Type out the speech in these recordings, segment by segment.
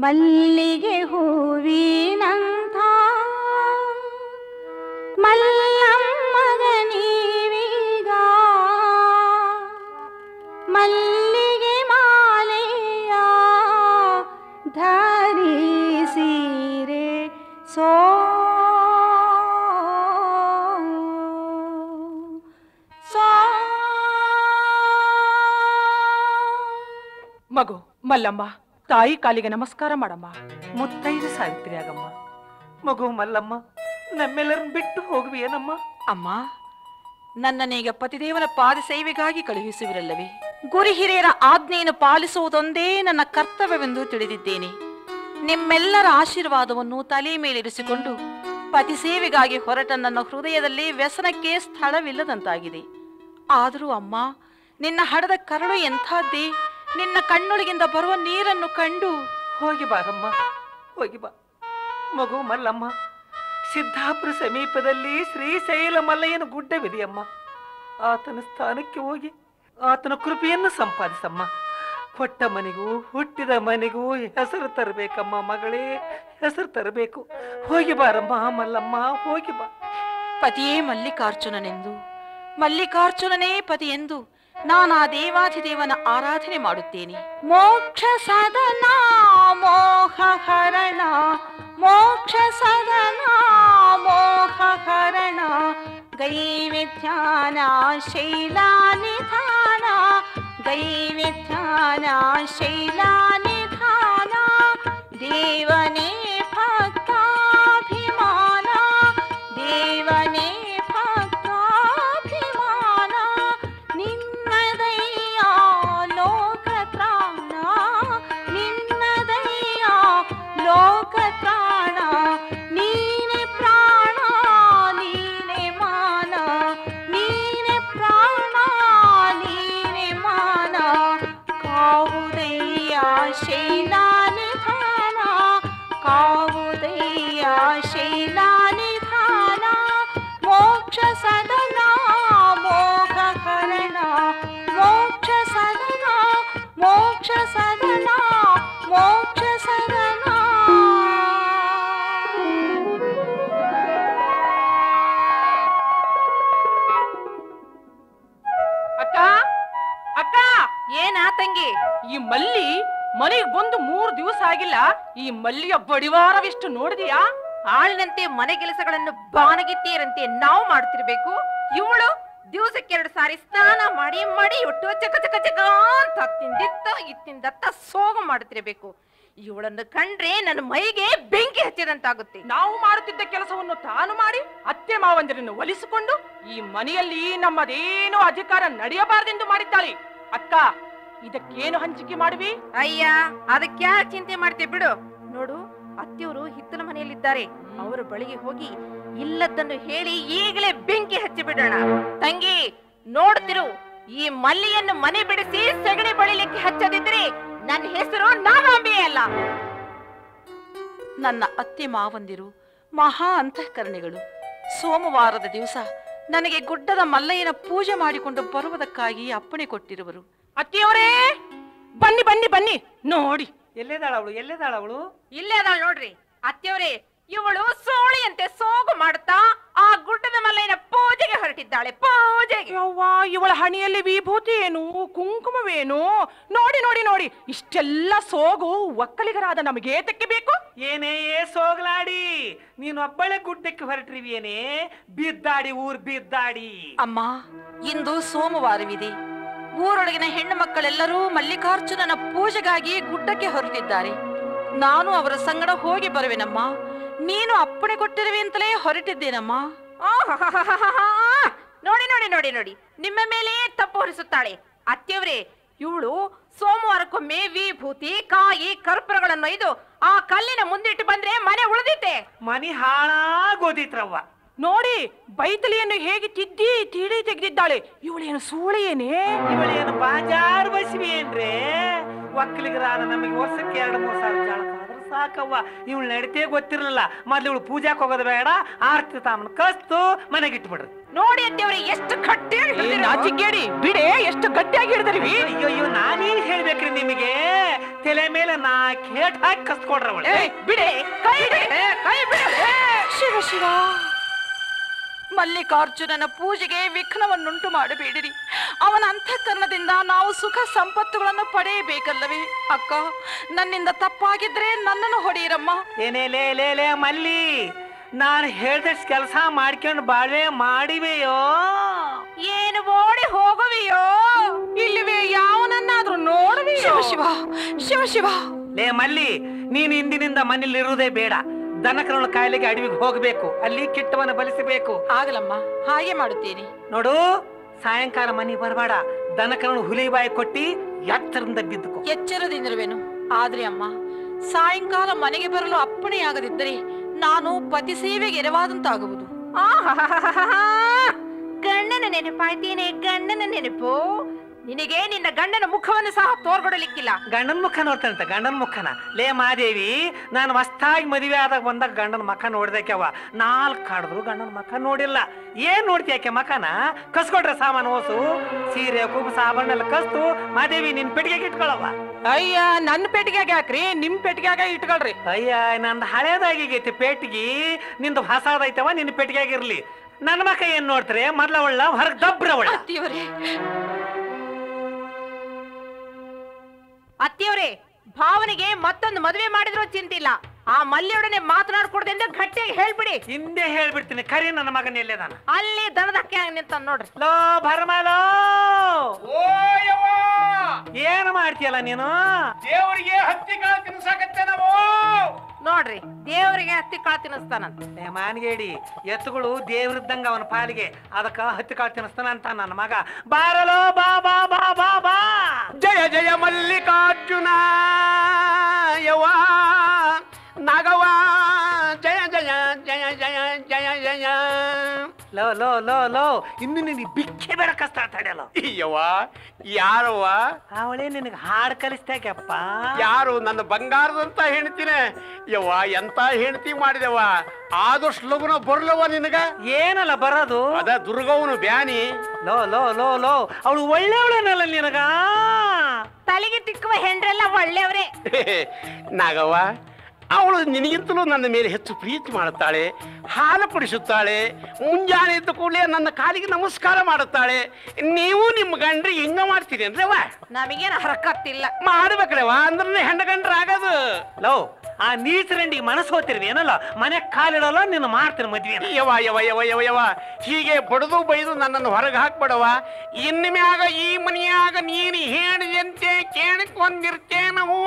ಮಲ್ಲಿಗೆ ಹೂವಿನಂಥ ಮಲ್ಲಮ್ಮಗನೀವೀಗ ಮಲ್ಲಿಗೆ ಮಾಲೆಯ ಧರಿಸಿರೆ ಸೋ ಸೋ ಮಗು ಮಲ್ಲಮ್ಮ ತಾಯಿ ಕಾಲಿಗೆ ನಮಸ್ಕಾರ ಮಾಡಮ್ಮ ಮುತ್ತೈದು ಸಾವಿತ್ರಿ ಆಗಮ್ಮ ಮಗು ಮಲ್ಲಮ್ಮ ನಮ್ಮೆಲ್ಲರನ್ನ ಬಿಟ್ಟು ಹೋಗುವಿಯೇನಮ್ಮ ಅಮ್ಮ ನನ್ನನೀಗ ಪತಿದೇವನ ಪಾದ ಸೇವೆಗಾಗಿ ಕಳುಹಿಸುವಿರಲ್ಲವೇ ಗುರು ಹಿರಿಯರ ಆಜ್ಞೆಯನ್ನು ಪಾಲಿಸುವುದೊಂದೇ ನನ್ನ ಕರ್ತವ್ಯವೆಂದು ತಿಳಿದಿದ್ದೇನೆ ನಿಮ್ಮೆಲ್ಲರ ಆಶೀರ್ವಾದವನ್ನು ತಲೆ ಮೇಲಿರಿಸಿಕೊಂಡು ಪತಿ ಸೇವೆಗಾಗಿ ಹೊರಟ ನನ್ನ ಹೃದಯದಲ್ಲಿ ವ್ಯಸನಕ್ಕೆ ಸ್ಥಳವಿಲ್ಲದಂತಾಗಿದೆ ಆದರೂ ಅಮ್ಮ ನಿನ್ನ ಹಡದ ಕರಳು ಎಂಥದ್ದೇ ನಿನ್ನ ಕಣ್ಣೊಳಗಿಂದ ಬರುವ ನೀರನ್ನು ಕಂಡು ಹೋಗಿ ಬಾರಮ್ಮ ಹೋಗಿ ಬಾ ಮಗು ಮಲ್ಲಮ್ಮ ಸಿದ್ದಾಪುರ ಸಮೀಪದಲ್ಲಿ ಶ್ರೀಶೈಲ ಮಲ್ಲಯ್ಯನ ಗುಡ್ಡವಿದೆಯಮ್ಮ ಆತನ ಸ್ಥಾನಕ್ಕೆ ಹೋಗಿ ಆತನ ಕೃಪೆಯನ್ನು ಸಂಪಾದಿಸಮ್ಮ ಕೊಟ್ಟ ಮನೆಗೂ ಹುಟ್ಟಿದ ಮನೆಗೂ ಹೆಸರು ತರಬೇಕಮ್ಮ ಮಗಳೇ ಹೆಸರು ತರಬೇಕು ಹೋಗಿ ಬಾರಮ್ಮ ಮಲ್ಲಮ್ಮ ಹೋಗಿ ಬಾ ಪತಿಯೇ ಮಲ್ಲಿಕಾರ್ಜುನನೆಂದು ಮಲ್ಲಿಕಾರ್ಜುನನೇ ಪತಿಯೆಂದು ನಾನಾ ದೇವಾಧಿದೇವನ ಆರಾಧನೆ ಮಾಡುತ್ತೇನೆ ಮೋಕ್ಷ ಸದನ ಮೋಹ ಹರಣ ಮೋಕ್ಷ ಸದನ ಮೋಹ ಹರಣ ಗೈವಿಧ್ಯಾನ ಶೈಲಾನಿಧಾನ ಗೈವಿಧ್ಯಾನ ಶೈಲಾನಿಧಾನ ದೇವನೇ ಭಕ್ತಾಭಿಮಾನ ದೇವನೇ ಭಕ್ತಾಭಿಮಾನ ನಿನ್ನದಯ್ಯ ಲೋಕತ್ರಾಣ ನಿನ್ನದಯ್ಯ ಲೋಕತ್ರಾಣ ನೀನೆ ಪ್ರಾಣ ನೀನೆ ಮಾನ ನೀನೆ ಪ್ರಾಣ ನೀನೆ ಮಾನ ಕಾವುದಯ್ಯ ಶೈಲಾನಿಧಾನ ಕಾವುದಯ್ಯ ಶೈಲಾನಿಧಾನ ಮೋಕ್ಷ ಸದನ ಮೋಹ ಹರಣ ಮೋಕ್ಷ ಸದನ ಮೋಕ್ಷ ಸದನ ಮೋಕ್ಷ ಸದನ ಅಕ್ಕ ಅಕ್ಕ ಏನಾ ತಂಗಿ ಈ ಮಲ್ಲಿ ಮನೆಗೆ ಬಂದು ಮೂರು ದಿವಸ ಆಗಿಲ್ಲ ಈ ಮಲ್ಲಿಯ ಬಡಿವಾರವಿಷ್ಟು ನೋಡಿದೀಯಾ ಆಳಿನಂತೆ ಮನೆ ಕೆಲಸಗಳನ್ನು ಬಾನಗಿತ್ತಿಯರಂತೆ ನಾವು ಮಾಡ್ತಿರ್ಬೇಕು ಇವಳು ದಿವಸಕ್ಕೆ ಎರಡು ಸಾರಿ ಸ್ನಾನ ಮಾಡಿ ಮಡಿ ಒಟ್ಟು ಚಕ ಚಕ ಚಕ ಅಂತ ತಿಂದಿತ್ತ ಇತ್ತಿಂದತ್ತ ಸೋಗ ಮಾಡ್ತಿರ್ಬೇಕು ಇವಳನ್ನು ಕಂಡ್ರೆ ನನ್ನ ಮೈಗೆ ಬೆಂಕಿ ಹಚ್ಚಿದಂತಾಗುತ್ತೆ ನಾವು ಮಾಡುತ್ತಿದ್ದ ಕೆಲಸವನ್ನು ತಾನು ಮಾಡಿ ಅತ್ತೆ ಮಾವಂದಿರನ್ನು ಒಲಿಸಿಕೊಂಡು ಈ ಮನೆಯಲ್ಲಿ ನಮ್ಮದೇನು ಅಧಿಕಾರ ನಡೆಯಬಾರದೆಂದು ಮಾಡಿದ್ದಾಳೆ ಅಕ್ಕ ಇದಕ್ಕೇನು ಹಂಚಿಕೆ ಮಾಡುವಿ ಅಯ್ಯ ಅದಕ್ಕೆ ಚಿಂತೆ ಮಾಡ್ತೇ ಬಿಡು ನೋಡು ಅತ್ತೆಯವರು ಹಿತ್ತಲ ಮನೆಯಲ್ಲಿದ್ದಾರೆ ಅವರ ಬಳಿಗೆ ಹೋಗಿ ಇಲ್ಲದನ್ನು ಹೇಳಿ ಈಗಲೇ ಬೆಂಕಿ ಹಚ್ಚಿ ಬಿಡೋಣ ತಂಗಿ ನೋಡ್ತಿರು ಈ ಮಲ್ಲಿಯನ್ನು ಮನೆ ಬಿಡಿಸಿ ಸಗಣಿ ಬಳಿಲಿಕ್ಕೆ ಹಚ್ಚದಿದ್ರೆ ನನ್ನ ಹೆಸರು ನಾನಾಂಬೆ ಅಲ್ಲ ನನ್ನ ಅತ್ತೆ ಮಾವಂದಿರು ಮಹಾ ಅಂತಃಕರಣಿಗಳು ಸೋಮವಾರದ ದಿವಸ ನನಗೆ ಗುಡ್ಡದ ಮಲ್ಲಯ್ಯನ ಪೂಜೆ ಮಾಡಿಕೊಂಡು ಬರುವುದಕ್ಕಾಗಿ ಅಪ್ಪಣೆ ಕೊಟ್ಟಿರುವರು ಅತ್ತೆಯವರೇ ಬನ್ನಿ ಬನ್ನಿ ಬನ್ನಿ ನೋಡಿ ಎಲ್ಲೇದಾಳ ಅವಳು ಎಲ್ಲೇದಾಳ ಅವಳು ಇಲ್ಲೇ ಅದಾಳ್ ನೋಡ್ರಿ ಅತ್ತೆಯವರೇ ಇವಳು ಸೋಳಿಯಂತೆ ಸೋಗು ಮಾಡುತ್ತಾ ಆ ಗುಡ್ಡದ ಮಲ್ಲಯ್ಯನ ಪೂಜೆಗೆ ಹೊರಟಿದ್ದಾಳೆ ಪೂಜೆಗೆ ಯವ್ವಾ ಇವಳ ಹಣಿಯಲ್ಲಿ ವಿಭೂತಿ ಏನು ಕುಂಕುಮವೇನು ನೋಡಿ ನೋಡಿ ನೋಡಿ ಇಷ್ಟೆಲ್ಲ ಸೋಗು ಒಕ್ಕಲಿಗರಾದ ನಮಗೆ ಏತಕ್ಕೆ ಬೇಕು ಏನೇ ಸೋಗಲಾಡಿ ನೀನು ಒಬ್ಬಳೆ ಗುಡ್ಡಕ್ಕೆ ಹೊರಟ್ರಿವಿಯೇನೆ ಬಿದ್ದಾಡಿ ಊರ್ ಬಿದ್ದಾಡಿ ಅಮ್ಮ ಇಂದು ಸೋಮವಾರವಿದೆ ಊರೊಳಗಿನ ಹೆಣ್ಣು ಮಕ್ಕಳೆಲ್ಲರೂ ಮಲ್ಲಿಕಾರ್ಜುನನ ಪೂಜೆಗಾಗಿ ಗುಡ್ಡಕ್ಕೆ ಹೊರಟಿದ್ದಾರೆ ನಾನು ಅವರ ಸಂಗಡ ಹೋಗಿ ಬರುವೆನಮ್ಮ ನೀನು ಅಪ್ಪಣೆ ಕೊಟ್ಟಿರುವೆ ಅಂತಲೇ ಹೊರಟಿದ್ದೇನಮ್ಮ ಆಹಾಹಾಹಾಹಾ. ನೋಡಿ ನೋಡಿ ನೋಡಿ ನೋಡಿ ನಿಮ್ಮ ಮೇಲೆ ತಪ್ಪು ಹೊರಿಸುತ್ತಾಳೆ ಅತ್ತೆಯವರೇ ಇವಳು ಸೋಮವಾರಕ್ಕೊಮ್ಮೆ ವಿಭೂತಿ ಕಾಯಿ ಕರ್ಪೂರಗಳನ್ನು ಒಯ್ದು ಆ ಕಲ್ಲಿನ ಮುಂದಿಟ್ಟು ಬಂದ್ರೆ ಮನೆ ಉಳಿದಿತ್ತೆ ಮನಿ ಹಾಳಾಗೋದಿತ್ರವ್ವ ನೋಡಿ ಬೈತಲಿಯನ್ನು ಹೇಗೆ ತಿದ್ದಿ ತಿಳಿ ತೆಗೆದಿದ್ದಾಳೆ ಇವಳೇನು ಸೂಳೆಯೇನೆ ಇವಳೇನು ಬಾಜಾರ್ ಬಸಿವಿ ಏನ್ರೆ ಒಕ್ಕಲಿಗರಾದ ನಮಗೆ ವರ್ಷಕ್ಕೆ ಎರಡು ಮೂರು ಸಾವಿರ ಜಳಕ ಆದ್ರೆ ಸಾಕವ್ವ ಇವಳು ನಡತೆ ಗೊತ್ತಿರಲಿಲ್ಲ ಮೊದ್ಲು ಇವಳು ಪೂಜಾಕ್ ಹೋಗೋದು ಬೇಡ ಆರ್ತಿ ತಾಮನ್ ಕಸ್ತು ಮನೆಗೆ ಇಟ್ಬಿಡ್ರಿ ನೋಡಿ ಅತ್ತೆಯವ್ರೆ ಎಷ್ಟು ಗಟ್ಟಿಯಾಗಿ ಏ, ಹಿಡ್ದಿರೋ. ನಾಚಿಕೇಡಿ ಬಿಡೆ ಎಷ್ಟು ಗಟ್ಟಿಯಾಗಿ ಹಿಡಿದ್ರಿ ಅಯ್ಯೋ ಅಯ್ಯೋ ನಾನೇನ್ ಹೇಳ್ಬೇಕ್ರಿ ನಿಮಗೆ ತಲೆ ಮೇಲೆ ನಾ ಕೇಟ್ ಹಾಕಿ ಕಸ್ಕೊಡ್ರ ಅವಳು ಏಯ್ ಬಿಡೆ ಕೈ ಬಿಡೆ, ಕೈ ಬಿಡೆ. ಶಿವ ಶಿವ ಮಲ್ಲಿಕಾರ್ಜುನನ ಪೂಜೆಗೆ ವಿಘ್ನವನ್ನುಂಟು ಮಾಡಬೇಡಿರಿ ಅವನ ಅಂತಃಕರಣದಿಂದ ನಾವು ಸುಖ ಸಂಪತ್ತುಗಳನ್ನು ಪಡೆಯಬೇಕಲ್ಲವೇ ಅಕ್ಕ ನನ್ನಿಂದ ತಪ್ಪಾಗಿದ್ರೆ ನನ್ನನ್ನು ಹೊಡೆಯಿರಮ್ಮ ಏನೇ ಲೇ ಲೇ ಲೇ ಮಲ್ಲಿ ನಾನು ಹೇಳ್ದಷ್ಟು ಕೆಲಸ ಮಾಡ್ಕೊಂಡು ಬಾಳೆ ಮಾಡಿವೆಯೋ ಏನು ಓಡಿ ಹೋಗುವಿಯೋ ಇಲ್ಲಿವೆ ಯಾವನನ್ನಾದ್ರೂ ನೋಡುವಿ ಶಿವ ಶಿವ ಶಿವ ಶಿವ ಲೇ ಮಲ್ಲಿ ನೀನು ಇಂದಿನಿಂದ ಮನೇಲಿ ಇರುವುದೇ ಬೇಡ ದನಕರಗಳ ಕಾಯಿಲೆಗೆ ಅಡವಿಗೆ ಹೋಗ್ಬೇಕು ಅಲ್ಲಿ ಕಿಟ್ಟವನ್ನು ಬಲಿಸಬೇಕು ಆಗಲಮ್ಮ ಹಾಗೆ ಮಾಡುತ್ತೇನೆ ನೋಡು ಸಾಯಂಕಾಲ ಮನೆಗೆ ಬರಬೇಡ ದನಕರನ್ನು ಹುಲಿ ಬಾಯಿ ಕೊಟ್ಟಿ ಎತ್ತರದಿಂದ ಬಿದ್ದುಕೋ ಎಚ್ಚರದಿಂದಿರುವೆನು ಆದ್ರೆ ಅಮ್ಮ ಸಾಯಂಕಾಲ ಮನೆಗೆ ಬರಲು ಅಪ್ಪಣೆಯಾಗದಿದ್ದರೆ ನಾನು ಪತಿ ಸೇವೆಗೆ ಎರವಾದಂತಾಗುವುದು ಆಹಾಹಾಹಾಹಾ. ಗಂಡನ ನೆನಪಾಯ್ತೇನೆ ಗಂಡನ ನೆನಪು ನಿನಗೆ ನಿನ್ನ ಗಂಡನ ಮುಖವನ್ನು ಸಹ ತೋರ್ಗೊಡಲಿಕ್ಕಿಲ್ಲ ಗಂಡನ ಮುಖ ನೋಡ್ತಾನಂತ ಗಂಡನ ಮುಖನ ಲೇ ಮಾದೇವಿ ನಾನು ಮಸ್ತಾಗಿ ಮದುವೆ ಆದಾಗ ಬಂದಾಗ ಗಂಡನ ಮಖ ನೋಡ್ದಕ್ಯವ ನಾಲ್ಕು ಕಾಡಿದ್ರು ಗಂಡನ ಮಖ ನೋಡಿಲ್ಲ ಏನ್ ನೋಡ್ತೀಯಾಕೆ ಮಖನ ಕಸ್ಕೊಟ್ರೆ ಸಾಮಾನು ಓಸು ಸೀರೆ ಕೂಬು ಸಾಬಣ್ಣ ಎಲ್ಲ ಕಸ್ತು ಮಾದೇವಿ ನಿನ್ ಪೆಟ್ಟಿಗೆಗೆ ಇಟ್ಕೊಳವ ಅಯ್ಯ ನನ್ನ ಪೆಟ್ಟಿಗೆಗೆ ಹಾಕ್ರಿ ನಿಮ್ ಪೆಟ್ಟಿಗೆಗ ಇಟ್ಕೊಳ್ರಿ ಅಯ್ಯ ನಂದು ಹಳೇದಾಗೈತಿ ಪೇಟಿಗೆ ನಿಂದು ಹೊಸದೈತವ ನಿನ್ನ ಪೆಟ್ಟಿಗೆಗಿರ್ಲಿ ನನ್ನ ಮಕ ಏನ್ ನೋಡ್ತಾರೆ ಮೊದ್ಲವಳ್ಳ ಹೊರಗ್ ದಬ್ರವಳ್ಳ ಅತ್ತಿಯವರೇ ಅತ್ತಿಯವರೇ ಭಾವನಿಗೆ ಮತ್ತೊಂದು ಮದುವೆ ಮಾಡಿದ್ರು ಚಿಂತಿಲ್ಲ ಆ ಮಲ್ಲಿಯೊಡನೆ ಮಾತನಾಡ್ಕೊಡ್ದಿಂದ ಗಟ್ಟಿಯಾಗಿ ಹೇಳ್ಬಿಡಿ ಹಿಂದೆ ಹೇಳ್ಬಿಡ್ತೀನಿ ಕರಿ ನನ್ನ ಮಗನ ಎಲ್ಲೇದಾನ ಅಲ್ಲಿ ದನದ ಹಕ್ಕಿ ಹಂಗ ನಿಂತ ನೋಡ್ರಿ ಲೋ ಭರಮಲೋ ಏನ್ ಮಾಡ್ತೀಯಲ್ಲ ನೀನು ದೇವರಿಗೆ ಹತ್ತಿ ಕಾಳು ತಿನ್ಸಾಕತ್ತೆ ನಾವು ನೋಡ್ರಿ ದೇವರಿಗೆ ಹತ್ತಿ ಕಾಳು ತಿನ್ನಿಸ್ತಾನಂತ ಏ ಮಾನ್ಗೇಡಿ ಎತ್ತುಗಳು ದೇವ್ರಿದ್ದಂಗ ಅವನ ಪಾಲಿಗೆ ಅದಕ್ಕ ಹತ್ತಿ ಕಾಳು ತಿನ್ನಿಸ್ತಾನ ಅಂತ ನನ್ನ ಮಗ ಬಾರಲೋ ಬಾ ಬಾ ಬಾ ಬಾ ಬಾ ಜಯ ಜಯ ಮಲ್ಲಿಕಾರ್ಜುನ ಯವ ನಾಗವ ಜಯ ಜಯ ಜಯ ಜಯ ಜಯ ಜಯ ಲೋ ಲೋ ಲೋ ಲೋ ಇನ್ನು ನಿನಗೆ ಬಿಕ್ಕೆ ಬೇಡ ಕಷ್ಟ ತಡೆಯಲ್ಲ ಯವ್ವ ಯಾರವ್ವ ಅವಳೇ ನಿನಗೆ ಹಾಡು ಕಲಿಸ್ತಾಕ್ಯಪ್ಪ ಯಾರು ನನ್ನ ಬಂಗಾರದಂತ ಹೆಣ್ತಿನೇ ಯವ್ವ ಎಂತ ಹೆಣ್ತಿ ಮಾಡಿದೆವ ಆದಷ್ಟು ಲಗುನ ಬರ್ಲವ ನಿನಗ ಏನಲ್ಲ ಬರೋದು ಅದ ದುರ್ಗವನು ಬ್ಯಾನಿ ಲೋ ಲೋ ಲೋ ಲೋ ಅವಳು ಒಳ್ಳೆಯವಳೇನಲ್ಲ ನಿನಗ ತಲೆಗೆ ತಿಕ್ಕುವ ಹೆಂಡ್ರೆಲ್ಲ ಒಳ್ಳೆಯವ್ರೆ ನಾಗವ್ವ ಅವಳು ನಿನಗಿಂತಲೂ ನನ್ನ ಮೇಲೆ ಹೆಚ್ಚು ಪ್ರೀತಿ ಮಾಡುತ್ತಾಳೆ ಹಾಲು ಕುಡಿಸುತ್ತಾಳೆ ಮುಂಜಾನೆ ಎದ್ದ ಕೂಡಲೇ ನನ್ನ ಕಾಲಿಗೆ ನಮಸ್ಕಾರ ಮಾಡುತ್ತಾಳೆ ನೀವು ನಿಮ್ಮ ಗಂಡ್ರಿಗೆ ಹಿಂಗ ಮಾಡ್ತೀರಿ ಅಂದ್ರವ ನಮಗೇನು ಹರಕತ್ತಿಲ್ಲ ಮಾಡ್ಬೇಕ್ರವ ಅಂದ್ರೆ ಹೆಂಡ ಗಂಡ್ರ ಆಗದು ಲೋ ಆ ನೀಚರಂಡಿಗೆ ಮನಸ್ಸು ಹೋಗ್ತಿರ್ವಿ ಏನಲ್ಲ ಮನೆ ಕಾಲಿಡಲ್ಲ ನಿನ್ನ ಮಾಡ್ತೀನಿ ಮದ್ವೆ ಯವ ಯವ ಯವ ಯವ ಯವ ಹೀಗೆ ಬಡದು ಬೈದು ನನ್ನನ್ನು ಹೊರಗೆ ಹಾಕ್ಬೇಡವ ಇನ್ನು ಮ್ಯಾಗ ಈ ಮನೆಯಾಗ ನೀನು ಹೇಳಿದಂತೆ ಕೇಳಿಕೊಂಡಿರ್ತೇನವ್ವ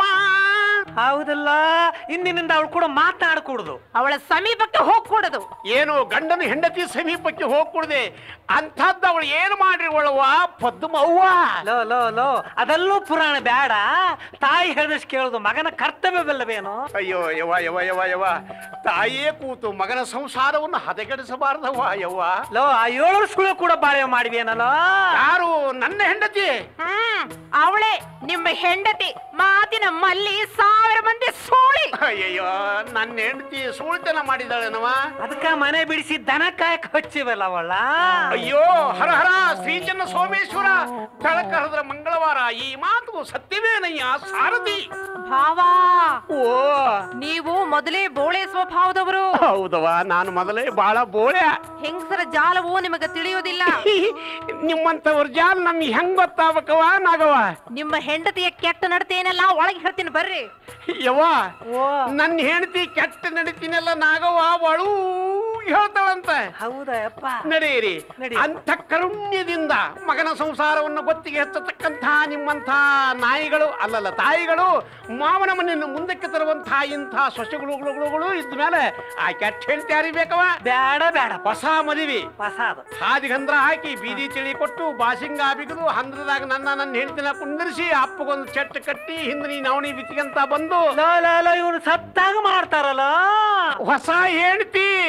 ಹೌದಲ್ಲ ಇಂದಿನಿಂದ ಅವಳು ಕೂಡ ಮಾತಾಡ್ಕೂಡ್ದು ಅವಳ ಸಮೀಪಕ್ಕೆ ಹೋಗ್ಕೂಡದು ಏನು ಗಂಡನ ಹೆಂಡತಿ ಸಮೀಪಕ್ಕೆ ಹೋಗ್ಕೂಡದೆ ಅಂಥದ್ದು ಅವಳು ಏನು ಮಾಡಿರುವಳವ್ವ ಪದ್ಮವ್ವ ಲೋ ಲೋ ಲೋ ಅದೆಲ್ಲೂ ಪುರಾಣ ಬೇಡ ತಾಯಿ ಹೇಳಿದಷ್ಟು ಕೇಳುದು ಮಗನ ಕರ್ತವ್ಯವಲ್ಲವೇನು ಅಯ್ಯೋ ಯವ ಯವ ಯವ ಯವ ತಾಯಿಯೇ ಕೂತು ಮಗನ ಸಂಸಾರವನ್ನು ಹದಗೆಡಿಸಬಾರ್ದವ್ವ ಯವ್ವ ಲೋ ಆ ಏಳು ವರ್ಷಗಳು ಕೂಡ ಬಾಳೆ ಮಾಡಿವೇನಲ್ಲ ಯಾರು ನನ್ನ ಹೆಂಡತಿ ಹ್ಮ್ ಅವಳೇ ನಿಮ್ಮ ಹೆಂಡತಿ ಮಾತಿನ ಮಲ್ಲಿ ಸಾವಿರ ಮಂದಿ ಸೋಳಿ ಅಯ್ಯಯ್ಯೋ ನನ್ನ ಹೆಂಡತಿ ಸುಳ್ತನ ಮಾಡಿದಾಳೇನವ ಅದಕ್ಕ ಮನೆ ಬಿಡಿಸಿ ದನ ಕಾಯಕ್ ಹಚ್ಚಿವಲ್ಲ ಅವಳ ಅಯ್ಯೋ ಹರ ಹರ ಶ್ರೀಚನ್ನ ಸೋಮೇಶ್ವರ ಬೆಳಕ ಹರಿದ್ರ ಮಂಗಳವಾರ ಈ ಮಾತು ಸತ್ಯವೇನಯ್ಯ ಸಾರಥಿ ಭಾವಾ ಓ ನೀವು ಮೊದಲೇ ಬೋಳೆ ಸ್ವಭಾವದವರು ಹೌದವ ನಾನು ಮೊದಲೇ ಬಹಳ ಬೋಳೆ ಹೆಂಗಸರ ಜಾಲವು ನಿಮಗೆ ತಿಳಿಯುವುದಿಲ್ಲ ನಿಮ್ಮಂತವ್ರ ಜಾಲ ನಮ್ಗೆ ಹೆಂಗ್ ಗೊತ್ತಾಗಬೇಕವ ನಾಗವ ನಿಮ್ಮ ಹೆಂಡತಿಯ ಕೆಟ್ಟ ನಡತೆಯನ್ನೆಲ್ಲ ಒಳಗೆ ಹೇಳ್ತೀನಿ ಬರ್ರಿ ಯವ್ವ ನನ್ನ ಹೆಂಡತಿ ಕೆಟ್ಟ ನಡಿತೀನಲ್ಲ ನಾಗವ್ವ ಅವಳು ಹೇಳ್ತಾಳಂತ ಹೌದಾ ಯಪ್ಪ ನಡೆಯಿರಿ ನಡಿ. ಅಂತ ಕರುಣ್ಯದಿಂದ ಮಗನ ಸಂಸಾರವನ್ನು ಗೊತ್ತಿಗೆ ಹಚ್ಚತಕ್ಕಂಥ ನಿಮ್ಮಂಥ ನಾಯಿಗಳು ಅಲ್ಲಲ್ಲ ತಾಯಿಗಳು ಮಾವನ ಮನೆಯನ್ನು ಮುಂದಕ್ಕೆ ತರುವಂಥ ಇಂಥ ಸೊಸೆಗಳು ಇದ್ದ ಮೇಲೆ ಆ ಕೆಟ್ಟ ಹೇಳ್ತಿ ಯಾರಿಬೇಕವ ಬೇಡ ಬೇಡ ಹೊಸ ಮದುವೆ ಹೊಸಾದು ಹಾದಿಗಂದ್ರ ಹಾಕಿ ಬೀದಿ ತಿಳಿ ಕೊಟ್ಟು ಬಾಸಿಂಗ ಬಿಗಿದು ಹಂದ್ರದಾಗ ನನ್ನ ನನ್ನ ಹೆಂಡತಿನ ಕುಂದಿರಿಸಿ ಅಪ್ಪಗೊಂದು ಚೆಟ್ಟು ಕಟ್ಟಿ ಹಿಂದೆ ನೀ ನವಣಿ ಬಿತ್ತಿಗಂತ ಬಂದು ಲೋ ಲೋ ಲೋ ಇವ್ರು ಸತ್ತಾಗ ಮಾಡ್ತಾರಲ್ಲ ಹೊಸ ಹೆಂಡತಿ ನಮ್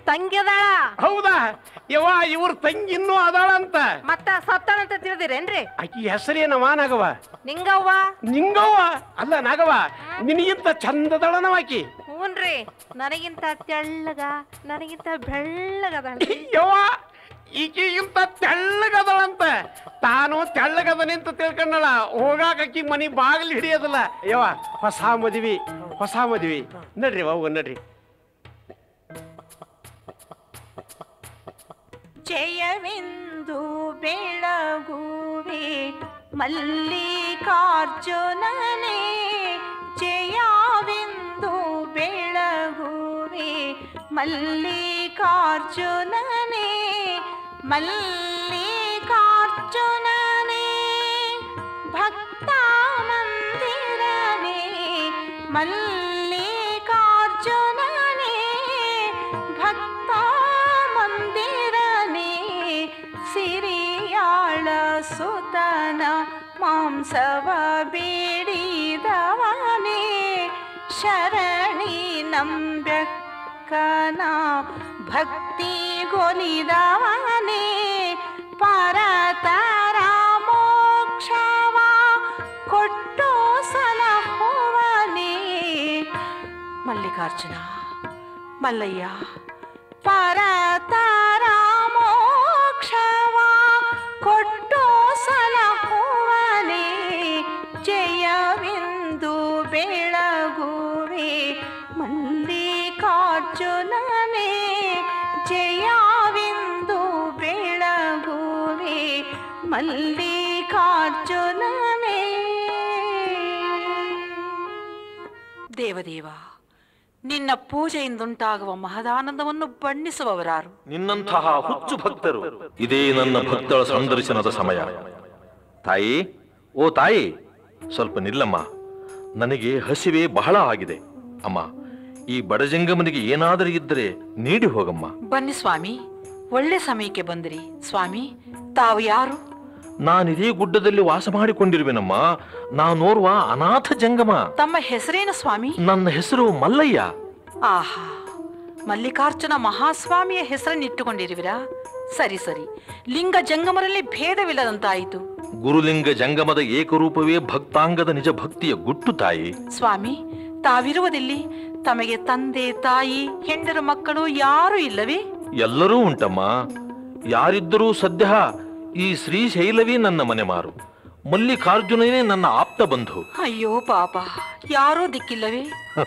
ತಂಗಿ ಅದಾಳ ಹೌದಾ ಯವ್ವ ಇವ್ರ ತಂಗಿ ಇನ್ನೂ ಅದಾಳಂತ ಮತ್ತ ಸತ್ತಾಳಂತ ತಿಳಿದಿರೇನ್ರಿ ಆಕಿ ಹೆಸರೇನವ ನಾಗವ ನಿಂಗವ್ವ ನಿಂಗವ್ವ ಅಲ್ಲ ನಾಗವ ನಿನಗಿಂತ ಚಂದದಳನವ ಆಕಿ ಹೂನ್ರಿ ನನಗಿಂತ ತೆಳ್ಳಗ ನನಗಿಂತ ಬೆಳ್ಳಗದಾಳ್ರಿ ಯವ್ವ ಈಕಿಗಿಂತ ತೆಳ್ಳಗದಳಂತ ತಾನು ತೆಳ್ಳಗದ ನಿಂತ ತಿಳ್ಕೊಂಡಳ ಹೋಗಾಕ ಆಕಿ ಮನಿ ಬಾಗಿಲು ಹಿಡಿಯೋದಿಲ್ಲ ಯವ್ವ ಹೊಸ ಮದ್ವಿ ಹೊಸ ಮದ್ವಿ ನಡ್ರಿ ಅವ್ವ ನಡ್ರಿ ಜಯವೆಂದು ಬೆಳಗುವೆ ಮಲ್ಲಿಕಾರ್ಜುನನೇ ಜಯವೆಂದು ಬೆಳಗುವೆ ಮಲ್ಲಿಕಾರ್ಜುನನೇ ಮಲ್ಲಿಕಾರ್ಜುನನೇ ಭಕ್ತ ಮಂದಿರನೇ ಮಲ್ಲಿಕಾರ್ಜುನನೇ ಭಕ್ತ ಮಂದಿರನೇ ಸಿರಿಯಾಳ ಸುತನ ಮಾಂಸವ ಬೇಡಿದವನೇ ಶರಣಿ ನಂಬ್ಯಕ್ಕನ ಭಕ್ತಿ ಗೊಲಿದವನೇ ಪರತರ ಮೋಕ್ಷವ ಕೊಟ್ಟು ಸಲಹುವನೇ ಮಲ್ಲಿಕಾರ್ಜುನ ಮಲ್ಲಯ್ಯ ಪರತರ ಮೋಕ್ಷವ ಕೊಟ್ಟು ಸಲಹುವನೇ ಜಯವೆಂದು ಬೆಳಗುವೆ ಮಲ್ಲಿಕಾರ್ಜುನನೇ ಜಯವೆಂದು ಬೆಳಗುವೆ ಮಲ್ಲಿಕಾರ್ಜುನನೇ ದೇವದೇವ ನಿನ್ನ ಪೂಜೆಯಿಂದುಂಟಾಗುವ ಮಹದಾನಂದವನ್ನು ಬಣ್ಣಿಸುವವರಾರು ನಿನ್ನಂತಹ ಹುಚ್ಚು ಭಕ್ತರು ಇದೇ ನನ್ನ ಭಕ್ತಳ ಸಂದರ್ಶನದ ಸಮಯ ತಾಯಿ ಓ ತಾಯಿ ಸ್ವಲ್ಪ ನಿಲ್ಲಮ್ಮ ನನಗೆ ಹಸಿವೆ ಬಹಳ ಆಗಿದೆ ಅಮ್ಮ ಈ ಬಡಜಂಗಮನಿಗೆ ಏನಾದರೂ ಇದ್ದರೆ ನೀಡಿ ಹೋಗಮ್ಮ ಬನ್ನಿ ಸ್ವಾಮಿ ಒಳ್ಳೆ ಸಮಯಕ್ಕೆ ಬಂದಿರಿ ಸ್ವಾಮಿ ತಾವು ಯಾರು ನಾನಿದೇ ಗುಡ್ಡದಲ್ಲಿ ವಾಸ ಮಾಡಿಕೊಂಡಿರುವೆನಮ್ಮ ನಾನೋರ್ವ ಅನಾಥ ಜಂಗಮ ತಮ್ಮ ಹೆಸರೇನು ಸ್ವಾಮಿ ನನ್ನ ಹೆಸರು ಮಲ್ಲಯ್ಯ ಆಹಾ ಮಲ್ಲಿಕಾರ್ಜುನ ಮಹಾಸ್ವಾಮಿಯ ಹೆಸರನ್ನಿಟ್ಟುಕೊಂಡಿರುವಿರಾ ಸರಿ ಸರಿ ಲಿಂಗ ಜಂಗಮರಲ್ಲಿ ಭೇದವಿಲ್ಲದಂತಾಯಿತು ಗುರುಲಿಂಗ ಜಂಗಮದ ಏಕರೂಪವೇ ಭಕ್ತಾಂಗದ ನಿಜ ಭಕ್ತಿಯ ಗುಟ್ಟು ತಾಯಿ ಸ್ವಾಮಿ ತಾವಿರುವುದಿಲ್ಲಿ ತಮಗೆ ತಂದೆ ತಾಯಿ ಹೆಂಡರು ಮಕ್ಕಳು ಯಾರೂ ಇಲ್ಲವೇ ಎಲ್ಲರೂ ಉಂಟಮ್ಮ ಯಾರಿದ್ದರೂ ಸದ್ಯ ಈ ಶ್ರೀಶೈಲವೇ ನನ್ನ ಮನೆ ಮಾರು ಮಲ್ಲಿಕಾರ್ಜುನನೇ ನನ್ನ ಆಪ್ತ ಬಂಧು ಅಯ್ಯೋ ಪಾಪ ಯಾರೂ ದಿಕ್ಕಿಲ್ಲವೇ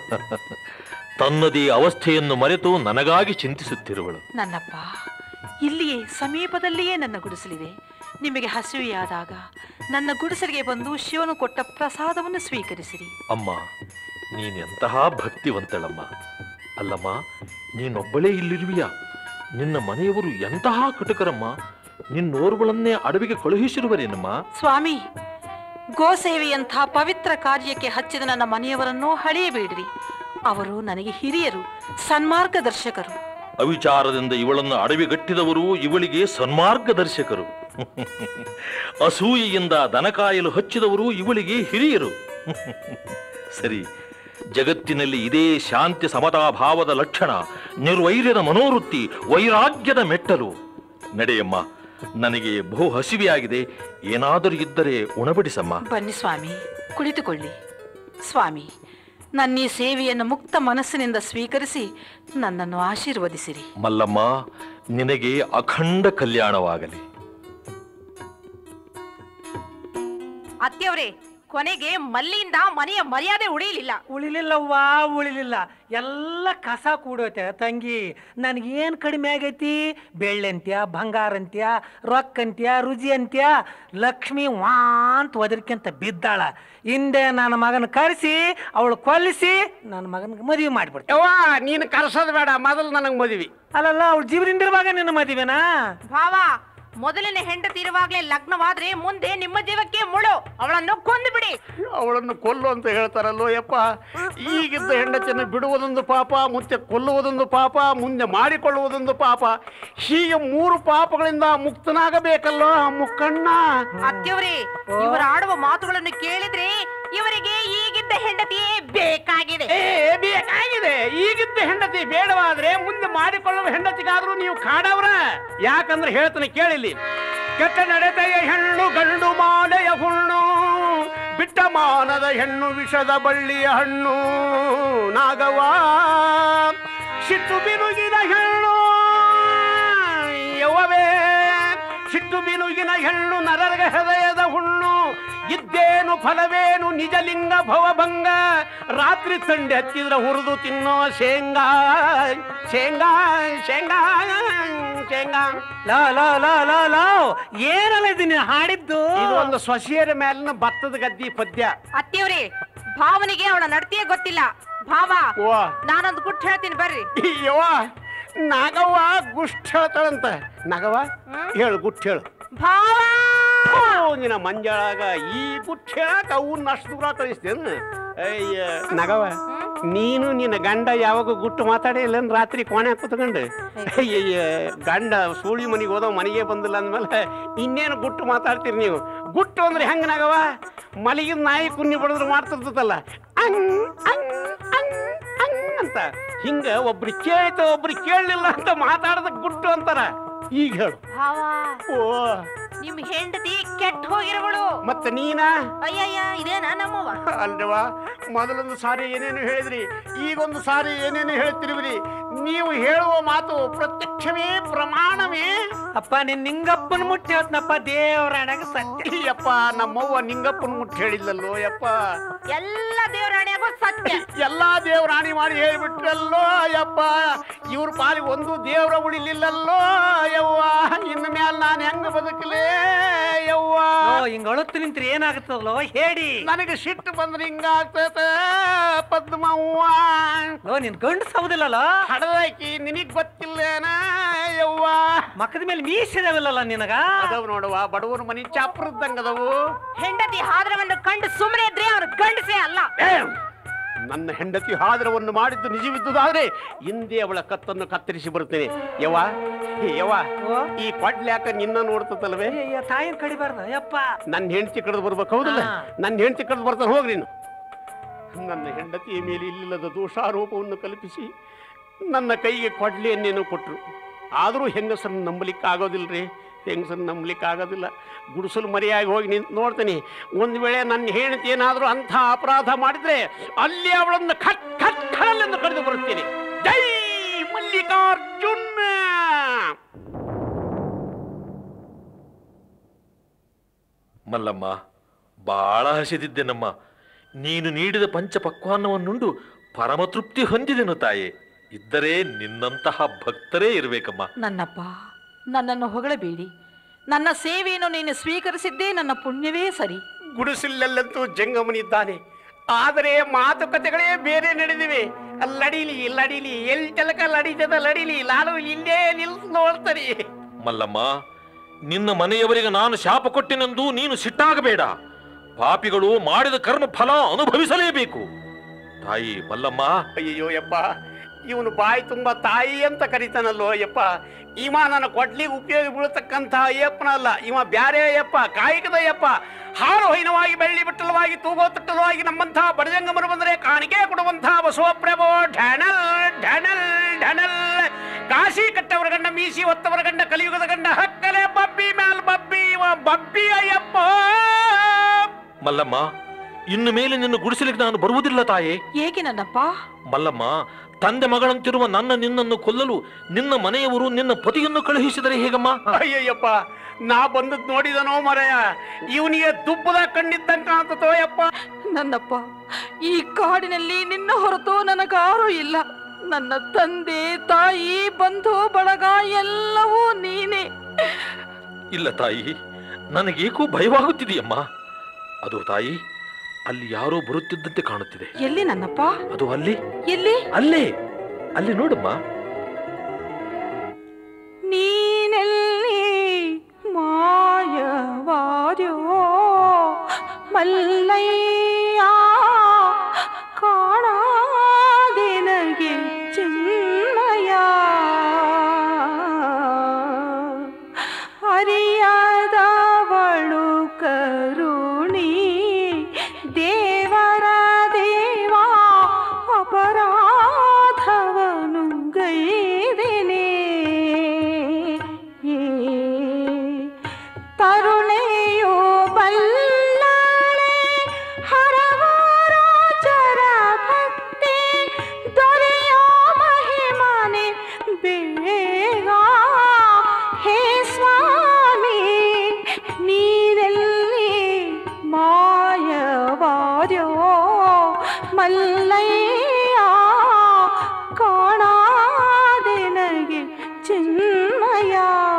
ತನ್ನದೇ ಅವಸ್ಥೆಯನ್ನು ಮರೆತು ನನಗಾಗಿ ಚಿಂತಿಸುತ್ತಿರುವಳು ನನ್ನಪ್ಪ ಇಲ್ಲಿಯೇ ಸಮೀಪದಲ್ಲಿಯೇ ನನ್ನ ಗುಡಿಸಲಿದೆ ನಿಮಗೆ ಹಸಿವೆಯಾದಾಗ ನನ್ನ ಗುಡಿಸಲಿಗೆ ಬಂದು ಶಿವನು ಕೊಟ್ಟ ಪ್ರಸಾದವನ್ನು ಸ್ವೀಕರಿಸಿರಿ ಅಮ್ಮ ನೀನೆಂತಹ ಭಕ್ತಿವಂತಳಮ್ಮ ಅಲ್ಲಮ್ಮ ನೀನೊಬ್ಬಳೇ ಇಲ್ಲಿರುವಿಯ ನಿನ್ನ ಮನೆಯವರು ಎಂತಹ ಕಟುಕರಮ್ಮ ನಿನ್ನೋರ್ಗಳನ್ನೇ ಅಡವಿಗೆ ಕಳುಹಿಸಿರುವರೇನಮ್ಮ ಸ್ವಾಮಿ ಗೋಸೇವೆಯಂಥ ಪವಿತ್ರ ಕಾರ್ಯಕ್ಕೆ ಹಚ್ಚಿದ ನನ್ನ ಮನೆಯವರನ್ನು ಹಳೆಯಬೇಡಿರಿ ಅವರು ನನಗೆ ಹಿರಿಯರು ಸನ್ಮಾರ್ಗದರ್ಶಕರು ಅವಿಚಾರದಿಂದ ಇವಳನ್ನು ಅಡವಿಗಟ್ಟಿದವರು ಇವಳಿಗೆ ಸನ್ಮಾರ್ಗದರ್ಶಕರು ಅಸೂಯೆಯಿಂದ ದನಕಾಯಲು ಹಚ್ಚಿದವರು ಇವಳಿಗೆ ಹಿರಿಯರು ಸರಿ ಜಗತ್ತಿನಲ್ಲಿ ಇದೇ ಶಾಂತಿ ಸಮತಾಭಾವದ ಲಕ್ಷಣ ನಿರ್ವೈರ್ಯದ ಮನೋವೃತ್ತಿ ವೈರಾಗ್ಯದ ಮೆಟ್ಟಲು ನಡೆಯಮ್ಮ ನನಗೆ ಬಹು ಹಸಿವೆಯಾಗಿದೆ ಏನಾದರೂ ಇದ್ದರೆ ಉಣಬಡಿಸಮ್ಮ ಬನ್ನಿ ಸ್ವಾಮಿ ಕುಳಿತುಕೊಳ್ಳಿ ಸ್ವಾಮಿ ನನ್ನ ಈ ಸೇವೆಯನ್ನು ಮುಕ್ತ ಮನಸ್ಸಿನಿಂದ ಸ್ವೀಕರಿಸಿ ನನ್ನನ್ನು ಆಶೀರ್ವದಿಸಿರಿ ಮಲ್ಲಮ್ಮ ನಿನಗೆ ಅಖಂಡ ಕಲ್ಯಾಣವಾಗಲಿ ಅತ್ತೆಯವ್ರೆ ಕೊನೆಗೆ ಮಲ್ಲಿಯಿಂದ ಮನೆಯ ಮರ್ಯಾದೆ ಉಳಿಯಲಿಲ್ಲ ಉಳಿಲಿಲ್ಲವ್ವ ಉಳಿಲಿಲ್ಲ ಎಲ್ಲ ಕಸ ಕೂಡೋತೆ ತಂಗಿ ನನಗೇನು ಕಡಿಮೆ ಆಗೈತಿ ಬೆಳ್ಳಂತ್ಯ ಬಂಗಾರಂತ್ಯ ರೊಕ್ಕಂತ್ಯ ರುಜಿ ಅಂತ್ಯ ಲಕ್ಷ್ಮಿ ವಾಂತ್ ಒದರ್ಕ್ಯಂತ ಬಿದ್ದಾಳ ಹಿಂದೆ ನನ್ನ ಮಗನ ಕರೆಸಿ ಅವಳು ಕೊಲ್ಲಿಸಿ ನನ್ನ ಮಗನಿಗೆ ಮದುವೆ ಮಾಡಿಬಿಡ್ತೆ ಯವ್ವ ನೀನು ಕರ್ಸೋದ್ ಬೇಡ ಮೊದಲು ನನಗೆ ಮದ್ವಿ ಅಲ್ಲಲ್ಲ ಅವಳು ಜೀವನಿಂದಿರುವಾಗ ನಿನ್ನ ಮದುವೆನಾ ಭಾವ ಮೊದಲನೇ ಹೆಂಡತಿ ಇರುವಾಗ್ಲೇ ಲಗ್ನವಾದ್ರೆ ಮುಂದೆ ನಿಮ್ಮ ಜೀವಕ್ಕೆ ಮುಳು ಅವಳನ್ನು ಕೊಂದು ಬಿಡಿ ಅವಳನ್ನು ಕೊಲ್ಲು ಅಂತ ಹೇಳ್ತಾರಲ್ಲೋ ಯಪ್ಪ ಈಗಿದ್ದ ಹೆಂಡತಿಯನ್ನು ಬಿಡುವುದೊಂದು ಪಾಪ ಮುಂಚೆ ಕೊಲ್ಲುವುದೊಂದು ಪಾಪ ಮುಂದೆ ಮಾಡಿಕೊಳ್ಳುವುದೊಂದು ಪಾಪ ಹೀಗೆ ಮೂರು ಪಾಪಗಳಿಂದ ಮುಕ್ತನಾಗಬೇಕಲ್ಲೋ ಮುಕ್ಕಣ್ಣ ಅತ್ತೆಯವ್ರೆ ಇವರು ಆಡುವ ಮಾತುಗಳನ್ನು ಕೇಳಿದ್ರೆ ಇವರಿಗೆ ಈಗಿದ್ದ ಹೆಂಡತಿಯೇ ಬೇಕಾಗಿದೆ ಏ ಬೇಕ ಬೇಕಾಗಿದೆ ಈಗಿದ್ದ ಹೆಂಡತಿ ಬೇಡವಾದ್ರೆ ಮುಂದೆ ಮಾಡಿಕೊಳ್ಳುವ ಹೆಂಡತಿಗಾದ್ರೂ ನೀವು ಕಾಡವ್ರ ಯಾಕಂದ್ರೆ ಹೇಳ್ತಾನೆ ಕೇಳಿಲ್ಲಿ ಕೆಟ್ಟ ನಡೆತೆಯ ಹೆಣ್ಣು ಗಂಡು ಮಾಲೆಯ ಹುಣ್ಣು ಬಿಟ್ಟ ಮಾನದ ಹೆಣ್ಣು ವಿಷದ ಬಳ್ಳಿಯ ಹಣ್ಣು ನಾಗವ ಸಿಟ್ಟು ಬಿರುಗಿದ ಹೆಣ್ಣು ಯೌವವೇ ಸಿಟ್ಟು ಬಿರುಗಿನ ಹೆಣ್ಣು ನರಗ ಹೃದಯದ ಹುಣ್ಣು ಇದ್ದೇನು ಫಲವೇನು ನಿಜಲಿಂಗ ಭವಭಂಗ ರಾತ್ರಿ ತಂಡೆ ಹತ್ತಿದ್ರ ಹುರಿದು ತಿನ್ನೋ ಶೇಂಗಾ ಶೇಂಗಾ ಶೇಂಗಾ ಶೇಂಗಾ ಲೋ ಲೋ ಲೋ ಲೋ ಲೋ ಏನಲ್ಲ ಇದು ನೀನು ಹಾಡಿದ್ದು ಇದು ಒಂದು ಸೊಸೆಯರ ಮೇಲಿನ ಭತ್ತದ ಗದ್ದಿ ಪದ್ಯ ಅತ್ತಿಯವ್ರಿ ಭಾವನಿಗೆ ಅವಳ ನಡತೆಯೇ ಗೊತ್ತಿಲ್ಲ ಭಾವ ಓ ನಾನೊಂದು ಗುಟ್ಟು ಹೇಳ್ತೀನಿ ಬರ್ರಿ ಯವ್ವ ನಾಗವ್ವ ಗುಷ್ಟ್ ಹೇಳ್ತಾಳಂತ ನಾಗವ್ವ ಹೇಳು ಗುಟ್ ಹೇಳು ಭಾವ ಓ, ನಿನ್ನ ಮಂಜಾಳಾಗ ಈ ಗುಟ್ ಹೇಳಕ್ ಅವನ್ನ ಅಷ್ಟು ದೂರ ಕಳಿಸ್ತೇನು ಅಯ್ಯ ನಗವ ನೀನು ನಿನ್ನ ಗಂಡ ಯಾವಾಗ ಗುಟ್ಟು ಮಾತಾಡೇ ಇಲ್ಲ ರಾತ್ರಿ ಕೋಣೆ ಕೂತ್ಕೊಂಡು ಅಯ್ಯಯ್ಯ ಗಂಡ ಸೂಳಿ ಮನೆಗೆ ಹೋದವ ಮನೆಗೆ ಬಂದಿಲ್ಲ ಅಂದ್ಮೇಲೆ ಇನ್ನೇನು ಗುಟ್ಟು ಮಾತಾಡ್ತೀರಿ ನೀವು ಗುಟ್ಟು ಅಂದ್ರೆ ಹೆಂಗ ನಗವ ಮಲಗಿದ ನಾಯಿ ಕುನ್ನಿ ಬಡಿದ್ರು ಮಾಡ್ತಿರ್ತದಲ್ಲ ಅಂಗ್ ಅಂಗ್ ಅಂಗ್ ಅಂಗ್ ಅಂತ ಹಿಂಗ ಒಬ್ರು ಕೇಳಿತ ಒಬ್ರು ಕೇಳಲಿಲ್ಲ ಅಂತ ಮಾತಾಡದ ಗುಟ್ಟು ಅಂತಾರ ಈಗ ಹೇಳು ಭಾವ ಓ ನಿಮ್ ಹೆಂಡತಿ ಕೆಟ್ಟ ಹೋಗಿರವಳು ಮತ್ತೆ ನೀನಾ ಅಯ್ಯಯ್ಯ ಇದೇನಾ ನಮ್ಮವ್ವ ಅಲ್ವಾ ಮೊದಲೊಂದು ಸಾರಿ ಏನೇನು ಹೇಳಿದ್ರಿ ಈಗೊಂದು ಸಾರಿ ಏನೇನು ಹೇಳ್ತಿರುವಿರಿ ನೀವು ಹೇಳುವ ಮಾತು ಪ್ರತ್ಯಕ್ಷವೇ ಪ್ರಮಾಣವೇ ಅಪ್ಪ ನಿನ್ ನಿಂಗಪ್ಪನ ಮುಟ್ಟಿ ಹೇಳ್ತನಪ್ಪ ದೇವರಾಣಾಗ ಸತ್ಯ ಯಪ್ಪ ನಮ್ಮವ್ವ ನಿಂಗಪ್ಪನ ಮುಟ್ಟಿ ಹೇಳಿಲ್ಲಲ್ಲೋ ಯಪ್ಪ ಎಲ್ಲ ದೇವರಾಣಿಯಾಗೋ ಸತ್ಯ ಎಲ್ಲಾ ದೇವರಾಣಿ ಮಾಡಿ ಹೇಳ್ಬಿಟ್ರಲ್ಲೋ ಯಪ್ಪ ಇವ್ರ ಪಾಲಿಗೆ ಒಂದು ದೇವರ ಉಳಿಲಿಲ್ಲಲ್ಲೋ ಯವ್ವ ಇನ್ನು ಮೇಲೆ ನಾನು ಹೆಂಗ ಬದುಕಲೇ ಯವ್ವ ಓ ಹಿಂಗ ಅಳುತ್ತು ನಿಂತ್ರಿ ಏನಾಗುತ್ತದಲ್ಲೋ ಹೇಳಿ ನನಗೆ ಸಿಟ್ಟು ಬಂದ್ರೆ ಹಿಂಗಾಗ್ತೈತೆ ಪದ್ಮವ್ವ ಓ ನಿನ್ ಗಂಡು ಸೌದಿಲ್ಲಲ್ಲ ಹಡದಾಕಿ ನಿನಗ್ ಗೊತ್ತಿಲ್ಲೇನ ಯವ್ವ ಮಕ್ಕದ ಮೇಲೆ ಮೀಸಿದಾವಿಲ್ಲಲ್ಲ ನಿನಗ ಅದಾವ ನೋಡುವ ಬಡವರ ಮನಿ ಚಾಪ್ರದ್ದಂಗ ಅದಾವು ಹೆಂಡತಿ ಹಾದ್ರವನ್ನು ಕಂಡು ಸುಮ್ಮನೆ ಇದ್ರೆ ಅವ್ರ ಗಂಡಸೇ ಅಲ್ಲ ಏ, ನನ್ನ ಹೆಂಡತಿ ಹಾದರವನ್ನು ಮಾಡಿದ್ದು ನಿಜವಿದ್ದುದಾದ್ರೆ ಹಿಂದೆ ಅವಳ ಕತ್ತನ್ನು ಕತ್ತರಿಸಿ ಬರುತ್ತೇನೆ ಯವ್ವ ಹೇ ಯವ್ವ ಓ ಈ ಕೊಡ್ಲ್ಯಾಕ ನಿನ್ನ ನೋಡ್ತದಲ್ವೇ ಅಯ್ಯ ತಾಯಿನ ಕಡಿಬಾರ್ದ ಯಪ್ಪ ನನ್ನ ಹೆಂಡತಿ ಕಡ್ದು ಬರ್ಬೇಕು ಹೌದಲ್ಲ ಹಾ. ನನ್ನ ಹೆಂಡತಿ ಕಡ್ದು ಬರ್ತಾನೆ ಹೋಗ್ರಿ ನೀನು ನನ್ನ ಹೆಂಡತಿಯ ಮೇಲೆ ಇಲ್ಲಿಲ್ಲದ ದೋಷಾರೋಪವನ್ನು ಕಲ್ಪಿಸಿ ನನ್ನ ಕೈಗೆ ಕೊಡ್ಲಿಯನ್ನೇನೋ ಕೊಟ್ಟರು ಆದರೂ ಹೆಂಗಸರನ್ನು ನಂಬಲಿಕ್ಕೆ ಆಗೋದಿಲ್ರಿ ಹೆಂಗಸರನ್ನು ನಂಬಲಿಕ್ಕೆ ಆಗೋದಿಲ್ಲ ಗುಡಿಸಲು ಮರಿಯಾಗಿ ಹೋಗಿ ನಿಂತು ನೋಡ್ತೀನಿ ಒಂದು ವೇಳೆ ನನ್ನ ಹೆಂಡತಿ ಏನಾದರೂ ಅಂಥ ಅಪರಾಧ ಮಾಡಿದ್ರೆ ಅಲ್ಲಿ ಅವಳನ್ನು ಖಟ್ ಖಟ್ ಖಡಲೆಂದು ಕಡಿದು ಬರುತ್ತೇನೆ ಜೈ ಮಲ್ಲಿಕಾರ್ಜುನ ಮಲ್ಲಮ್ಮ ಬಾಳ ಹಸಿದಿದ್ದೆನಮ್ಮ ನೀನು ನೀಡಿದ ಪಂಚಪಕ್ವಾನ್ನವನ್ನುಂಡು ಪರಮತೃಪ್ತಿ ಹೊಂದಿದೆನು ತಾಯೇ ಇದ್ದರೆ ನಿನ್ನಂತಹ ಭಕ್ತರೇ ಇರಬೇಕಮ್ಮ ನನ್ನಪ್ಪ ನನ್ನನ್ನು ಹೊಗಳಬೇಡಿ ನನ್ನ ಸೇವೆಯನ್ನು ನೀನು ಸ್ವೀಕರಿಸಿದ್ದೇ ನನ್ನ ಪುಣ್ಯವೇ ಸರಿ ಗುಡಿಸಲಲ್ಲಂತೂ ಜಂಗಮನಿದ್ದಾನೆ ಆದರೆ ಮಾತುಕತೆಗಳೇ ಬೇರೆ ನಡೆದಿವೆ ಲಡಿಲಿ ಲಡಿಲಿ ಎಲ್ ತಲಕ ಲಡಿತದ ಲಡಿಲಿ ನಾನು ಇಲ್ಲೇ ನಿಲ್ಸ್ ನೋಡ್ತಾರೆ ಮಲ್ಲಮ್ಮ ನಿನ್ನ ಮನೆಯವರಿಗೆ ನಾನು ಶಾಪ ಕೊಟ್ಟೆನೆಂದು ನೀನು ಸಿಟ್ಟಾಗಬೇಡ ಪಾಪಿಗಳು ಮಾಡಿದ ಕರ್ಮ ಫಲ ಅನುಭವಿಸಲೇಬೇಕು ತಾಯಿ ಮಲ್ಲಮ್ಮ ಅಯ್ಯೋ ಯಪ್ಪ ಇವನು ಬಾಯಿ ತುಂಬಾ ತಾಯಿ ಅಂತ ಕರಿತಾನಲ್ಲೋ ಯಪ್ಪ ಇವ ನನ್ನ ಕೊಡ್ಲಿಗೆ ಉಪಯೋಗ ಬೀಳತಕ್ಕಂಥ ಅಯ್ಯಪ್ಪನಲ್ಲ ಇವ ಬ್ಯಾರೆ ಅಯ್ಯಪ್ಪ ಕಾಯಕದ ಅಯ್ಯಪ್ಪ ಹಾಳು ಹೈನವಾಗಿ ಬೆಳ್ಳಿ ಬಿಟ್ಟಲವಾಗಿ ತೂಗೋ ತಟ್ಟಲವಾಗಿ ನಮ್ಮಂಥ ಬಡಜಂಗಮರು ಬಂದರೆ ಕಾಣಿಕೆ ಕೊಡುವಂಥ ಬಸವಪ್ರಭೋ ಢಣಲ್ ಢಣಲ್ ಢಣಲ್ ಕಾಶಿ ಕಟ್ಟವರ ಗಂಡ ಮೀಸಿ ಒತ್ತವರ ಗಂಡ ಕಲಿಯುಗದ ಗಂಡ ಹಕ್ಕಲೆ ಬಬ್ಬಿ ಮ್ಯಾಲ್ ಬಬ್ಬಿ ಇವ ಬಬ್ಬಿ ಅಯ್ಯಪ್ಪ ಮಲ್ಲಮ್ಮ ಇನ್ನು ಮೇಲೆ ನಿನ್ನ ಗುಡಿಸಲಿಕ್ಕೆ ನಾನು ಬರುವುದಿಲ್ಲ ತಾಯೇ ಏಕೆ ನನ್ನಪ್ಪ ಮಲ್ಲಮ್ಮ ತಂದೆ ಮಗಳಂತಿರುವ ನನ್ನ ನಿನ್ನನ್ನು ಕೊಲ್ಲಲು ನಿನ್ನ ಮನೆಯವರು ನಿನ್ನ ಪತಿಯನ್ನು ಕಳುಹಿಸಿದರೆ ಹೇಗಮ್ಮ ಅಯ್ಯಯ್ಯಪ್ಪ ನಾ ಬಂದದ್ ನೋಡಿದನೋ ಮರಯ ಇವನಿಗೆ ದುಬ್ಬದ ಕಣ್ಣಿದ್ದಂಗ ಕಾಣ್ತತೋ ಯಪ್ಪ ನನ್ನಪ್ಪ ಈ ಕಾಡಿನಲ್ಲಿ ನಿನ್ನ ಹೊರತು ನನಗಾರೂ ಇಲ್ಲ ನನ್ನ ತಂದೆ ತಾಯಿ ಬಂಧು ಬಳಗ ಎಲ್ಲವೂ ನೀನೇ ಇಲ್ಲ ತಾಯಿ ನನಗೇಕೋ ಭಯವಾಗುತ್ತಿದೆಯಮ್ಮ ಅದು ತಾಯಿ ಅಲ್ಲಿ ಯಾರೋ ಬರುತ್ತಿದ್ದಂತೆ ಕಾಣುತ್ತಿದೆ ಎಲ್ಲಿ ನನ್ನಪ್ಪ ಅದು ಅಲ್ಲಿ ಎಲ್ಲಿ ಅಲ್ಲೇ ಅಲ್ಲಿ ನೋಡಮ್ಮ ನೀನೆಲ್ಲಿ ಮಾಯವಾದ್ಯೋ ಮಲ್ಲಯ್ಯ ಕಾಣಾದೆನಗೆ ಚಿನ್ಮಯ ಅರಿಯಾದವಳು ಕರುಣಿ ದೇವರ ದೇವಾ ಅಪರಾಧಿಯೋ ಸ್ವಾಮಿ ನೀನೆಲ್ಲಿ ಮಾಯವಾದ್ಯೋ ಮಲ್ಲಯ್ಯ ಕಾಣಾದೆ ನನಗೆ ಚಿನ್ಮಯ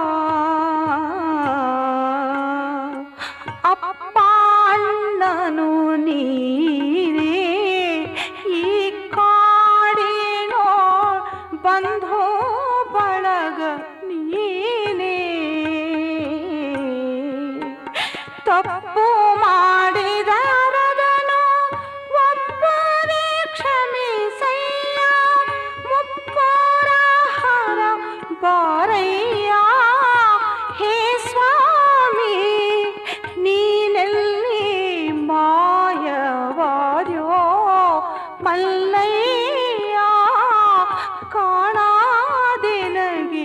ಅಪ್ಪಣ್ಣನು ನೀರೇ ಈ ಕಾಡಿನೋ ಬಂಧೋ ಬಳಗ ನೀನೇ ತಪ್ಪು ಮಾಡಿದರದನು ಒಬ್ಬನೇ ಕ್ಷಮಿಸಯ್ಯ ಮುಪ್ಪರ ಹರ ಬಾರಯ್ಯ ಹೇ ಸ್ವಾಮಿ ನೀನೆಲ್ಲಿ ಮಾಯವಾದ್ಯೋ ಮಲ್ಲಯ್ಯ ಕಾಣಾದೆ ನನಗೆ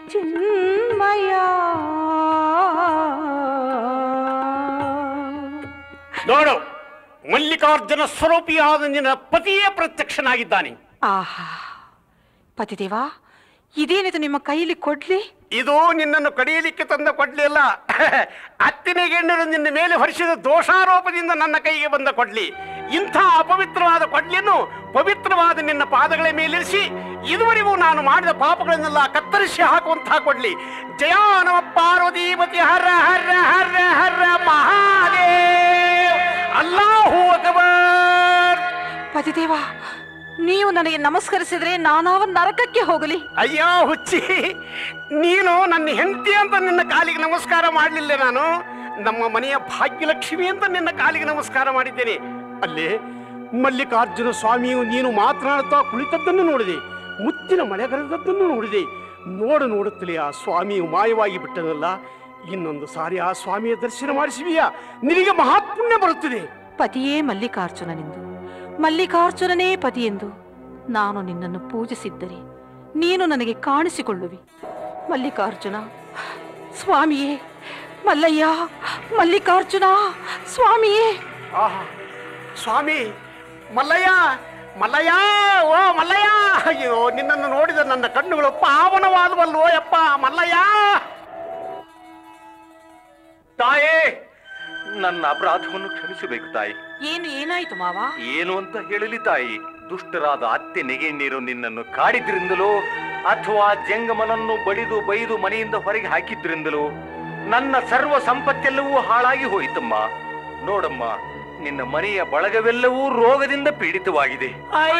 ಚಿನ್ಮಯ ನೋಡು ಮಲ್ಲಿಕಾರ್ಜುನ ಸ್ವರೂಪಿಯಾದ ನಿನ್ನ ಪತಿಯೇ ಪ್ರತ್ಯಕ್ಷನಾಗಿದ್ದಾನೆ ಆಹಾ ಪತಿದೇವ ಇದೇನಿದು ನಿಮ್ಮ ಕೈಯಲ್ಲಿ ಕೊಡ್ಲಿ ಇದು ನಿನ್ನನ್ನು ಕಡಿಯಲಿಕ್ಕೆ ತಂದ ಕೊಡ್ಲಿಲ್ಲ ಅತ್ತಿನ ಗೆಣ್ಣರು ನಿನ್ನ ಮೇಲೆ ಹೊರಿಸಿದ ದೋಷಾರೋಪದಿಂದ ನನ್ನ ಕೈಗೆ ಬಂದ ಕೊಡ್ಲಿ ಇಂಥ ಅಪವಿತ್ರವಾದ ಕೊಡ್ಲಿಯನ್ನು ಪವಿತ್ರವಾದ ನಿನ್ನ ಪಾದಗಳ ಮೇಲಿರಿಸಿ ಇದುವರೆಗೂ ನಾನು ಮಾಡಿದ ಪಾಪಗಳನ್ನೆಲ್ಲ ಕತ್ತರಿಸಿ ಹಾಕುವಂತಹ ಕೊಡ್ಲಿ ಜಯ ನಮ ಪಾರ್ವತೀಪತಿ ಹರ ಹರ ಹರ ಹರ ಮಹಾದೇವ್ ಅಲ್ಲಾಹು ಅಕ್ಬರ್ ಪತಿದೇವ ನೀವು ನನಗೆ ನಮಸ್ಕರಿಸಿದ್ರೆ ನಾನಾವ ನರಕಕ್ಕೆ ಹೋಗಲಿ ಅಯ್ಯೋ ಹುಚ್ಚಿ ನೀನು ನನ್ನ ಹೆಂಡತಿ ಅಂತ ನಿನ್ನ ಕಾಲಿಗೆ ನಮಸ್ಕಾರ ಮಾಡಲಿಲ್ಲ ನಾನು ನಮ್ಮ ಮನೆಯ ಭಾಗ್ಯಲಕ್ಷ್ಮಿ ಅಂತ ನಿನ್ನ ಕಾಲಿಗೆ ನಮಸ್ಕಾರ ಮಾಡಿದ್ದೇನೆ ಅಲ್ಲಿ ಮಲ್ಲಿಕಾರ್ಜುನ ಸ್ವಾಮಿಯು ನೀನು ಮಾತನಾಡುತ್ತಾ ಕುಳಿತದ್ದನ್ನು ನೋಡಿದೆ ಮುತ್ತಿನ ಮಳೆಗರೆದದ್ದನ್ನು ನೋಡಿದೆ ನೋಡು ನೋಡುತ್ತಲೇ ಆ ಸ್ವಾಮಿಯು ಮಾಯವಾಗಿ ಬಿಟ್ಟನಲ್ಲ ಇನ್ನೊಂದು ಸಾರಿ ಆ ಸ್ವಾಮಿಯ ದರ್ಶನ ಮಾಡಿಸುವಿಯಾ ನಿನಗೆ ಮಹಾತ್ಪುಣ್ಯ ಬರುತ್ತದೆ ಪತಿಯೇ ಮಲ್ಲಿಕಾರ್ಜುನನೆಂದು ಮಲ್ಲಿಕಾರ್ಜುನನೇ ಪತಿಯೆಂದು ನಾನು ನಿನ್ನನ್ನು ಪೂಜಿಸಿದ್ದರೆ ನೀನು ನನಗೆ ಕಾಣಿಸಿಕೊಳ್ಳುವಿ ಮಲ್ಲಿಕಾರ್ಜುನ ಸ್ವಾಮಿಯೇ ಮಲ್ಲಯ್ಯ ಮಲ್ಲಿಕಾರ್ಜುನ ಸ್ವಾಮಿಯೇ ಆಹಾ ಸ್ವಾಮಿ ಮಲ್ಲಯ್ಯ ಮಲ್ಲಯ್ಯ ಓ ಮಲ್ಲಯ್ಯ ಅಯ್ಯೋ ನಿನ್ನನ್ನು ನೋಡಿದ ನನ್ನ ಕಣ್ಣುಗಳು ಪಾವನವಾದವಲ್ವೋ ಯಪ್ಪ ಮಲ್ಲಯ್ಯ ತಾಯೇ ನನ್ನ ಅಪರಾಧವನ್ನು ಕ್ಷಮಿಸಬೇಕು ತಾಯಿ ಏನು ಏನಾಯ್ತು ಮಾವ ಏನು ಅಂತ ಹೇಳಲಿ ತಾಯಿ ದುಷ್ಟರಾದ ಅತ್ತೆ ನೆಗೆಣ್ಣೀರು ನಿನ್ನನ್ನು ಕಾಡಿದ್ರಿಂದಲೋ ಅಥವಾ ಜಂಗಮನನ್ನು ಬಡಿದು ಬೈದು ಮನೆಯಿಂದ ಹೊರಗೆ ಹಾಕಿದ್ರಿಂದಲೋ ನನ್ನ ಸರ್ವ ಸಂಪತ್ತೆಲ್ಲವೂ ಹಾಳಾಗಿ ಹೋಯಿತಮ್ಮ ನೋಡಮ್ಮ ನಿನ್ನ ಮನೆಯ ಬಳಗವೆಲ್ಲವೂ ರೋಗದಿಂದ ಪೀಡಿತವಾಗಿದೆ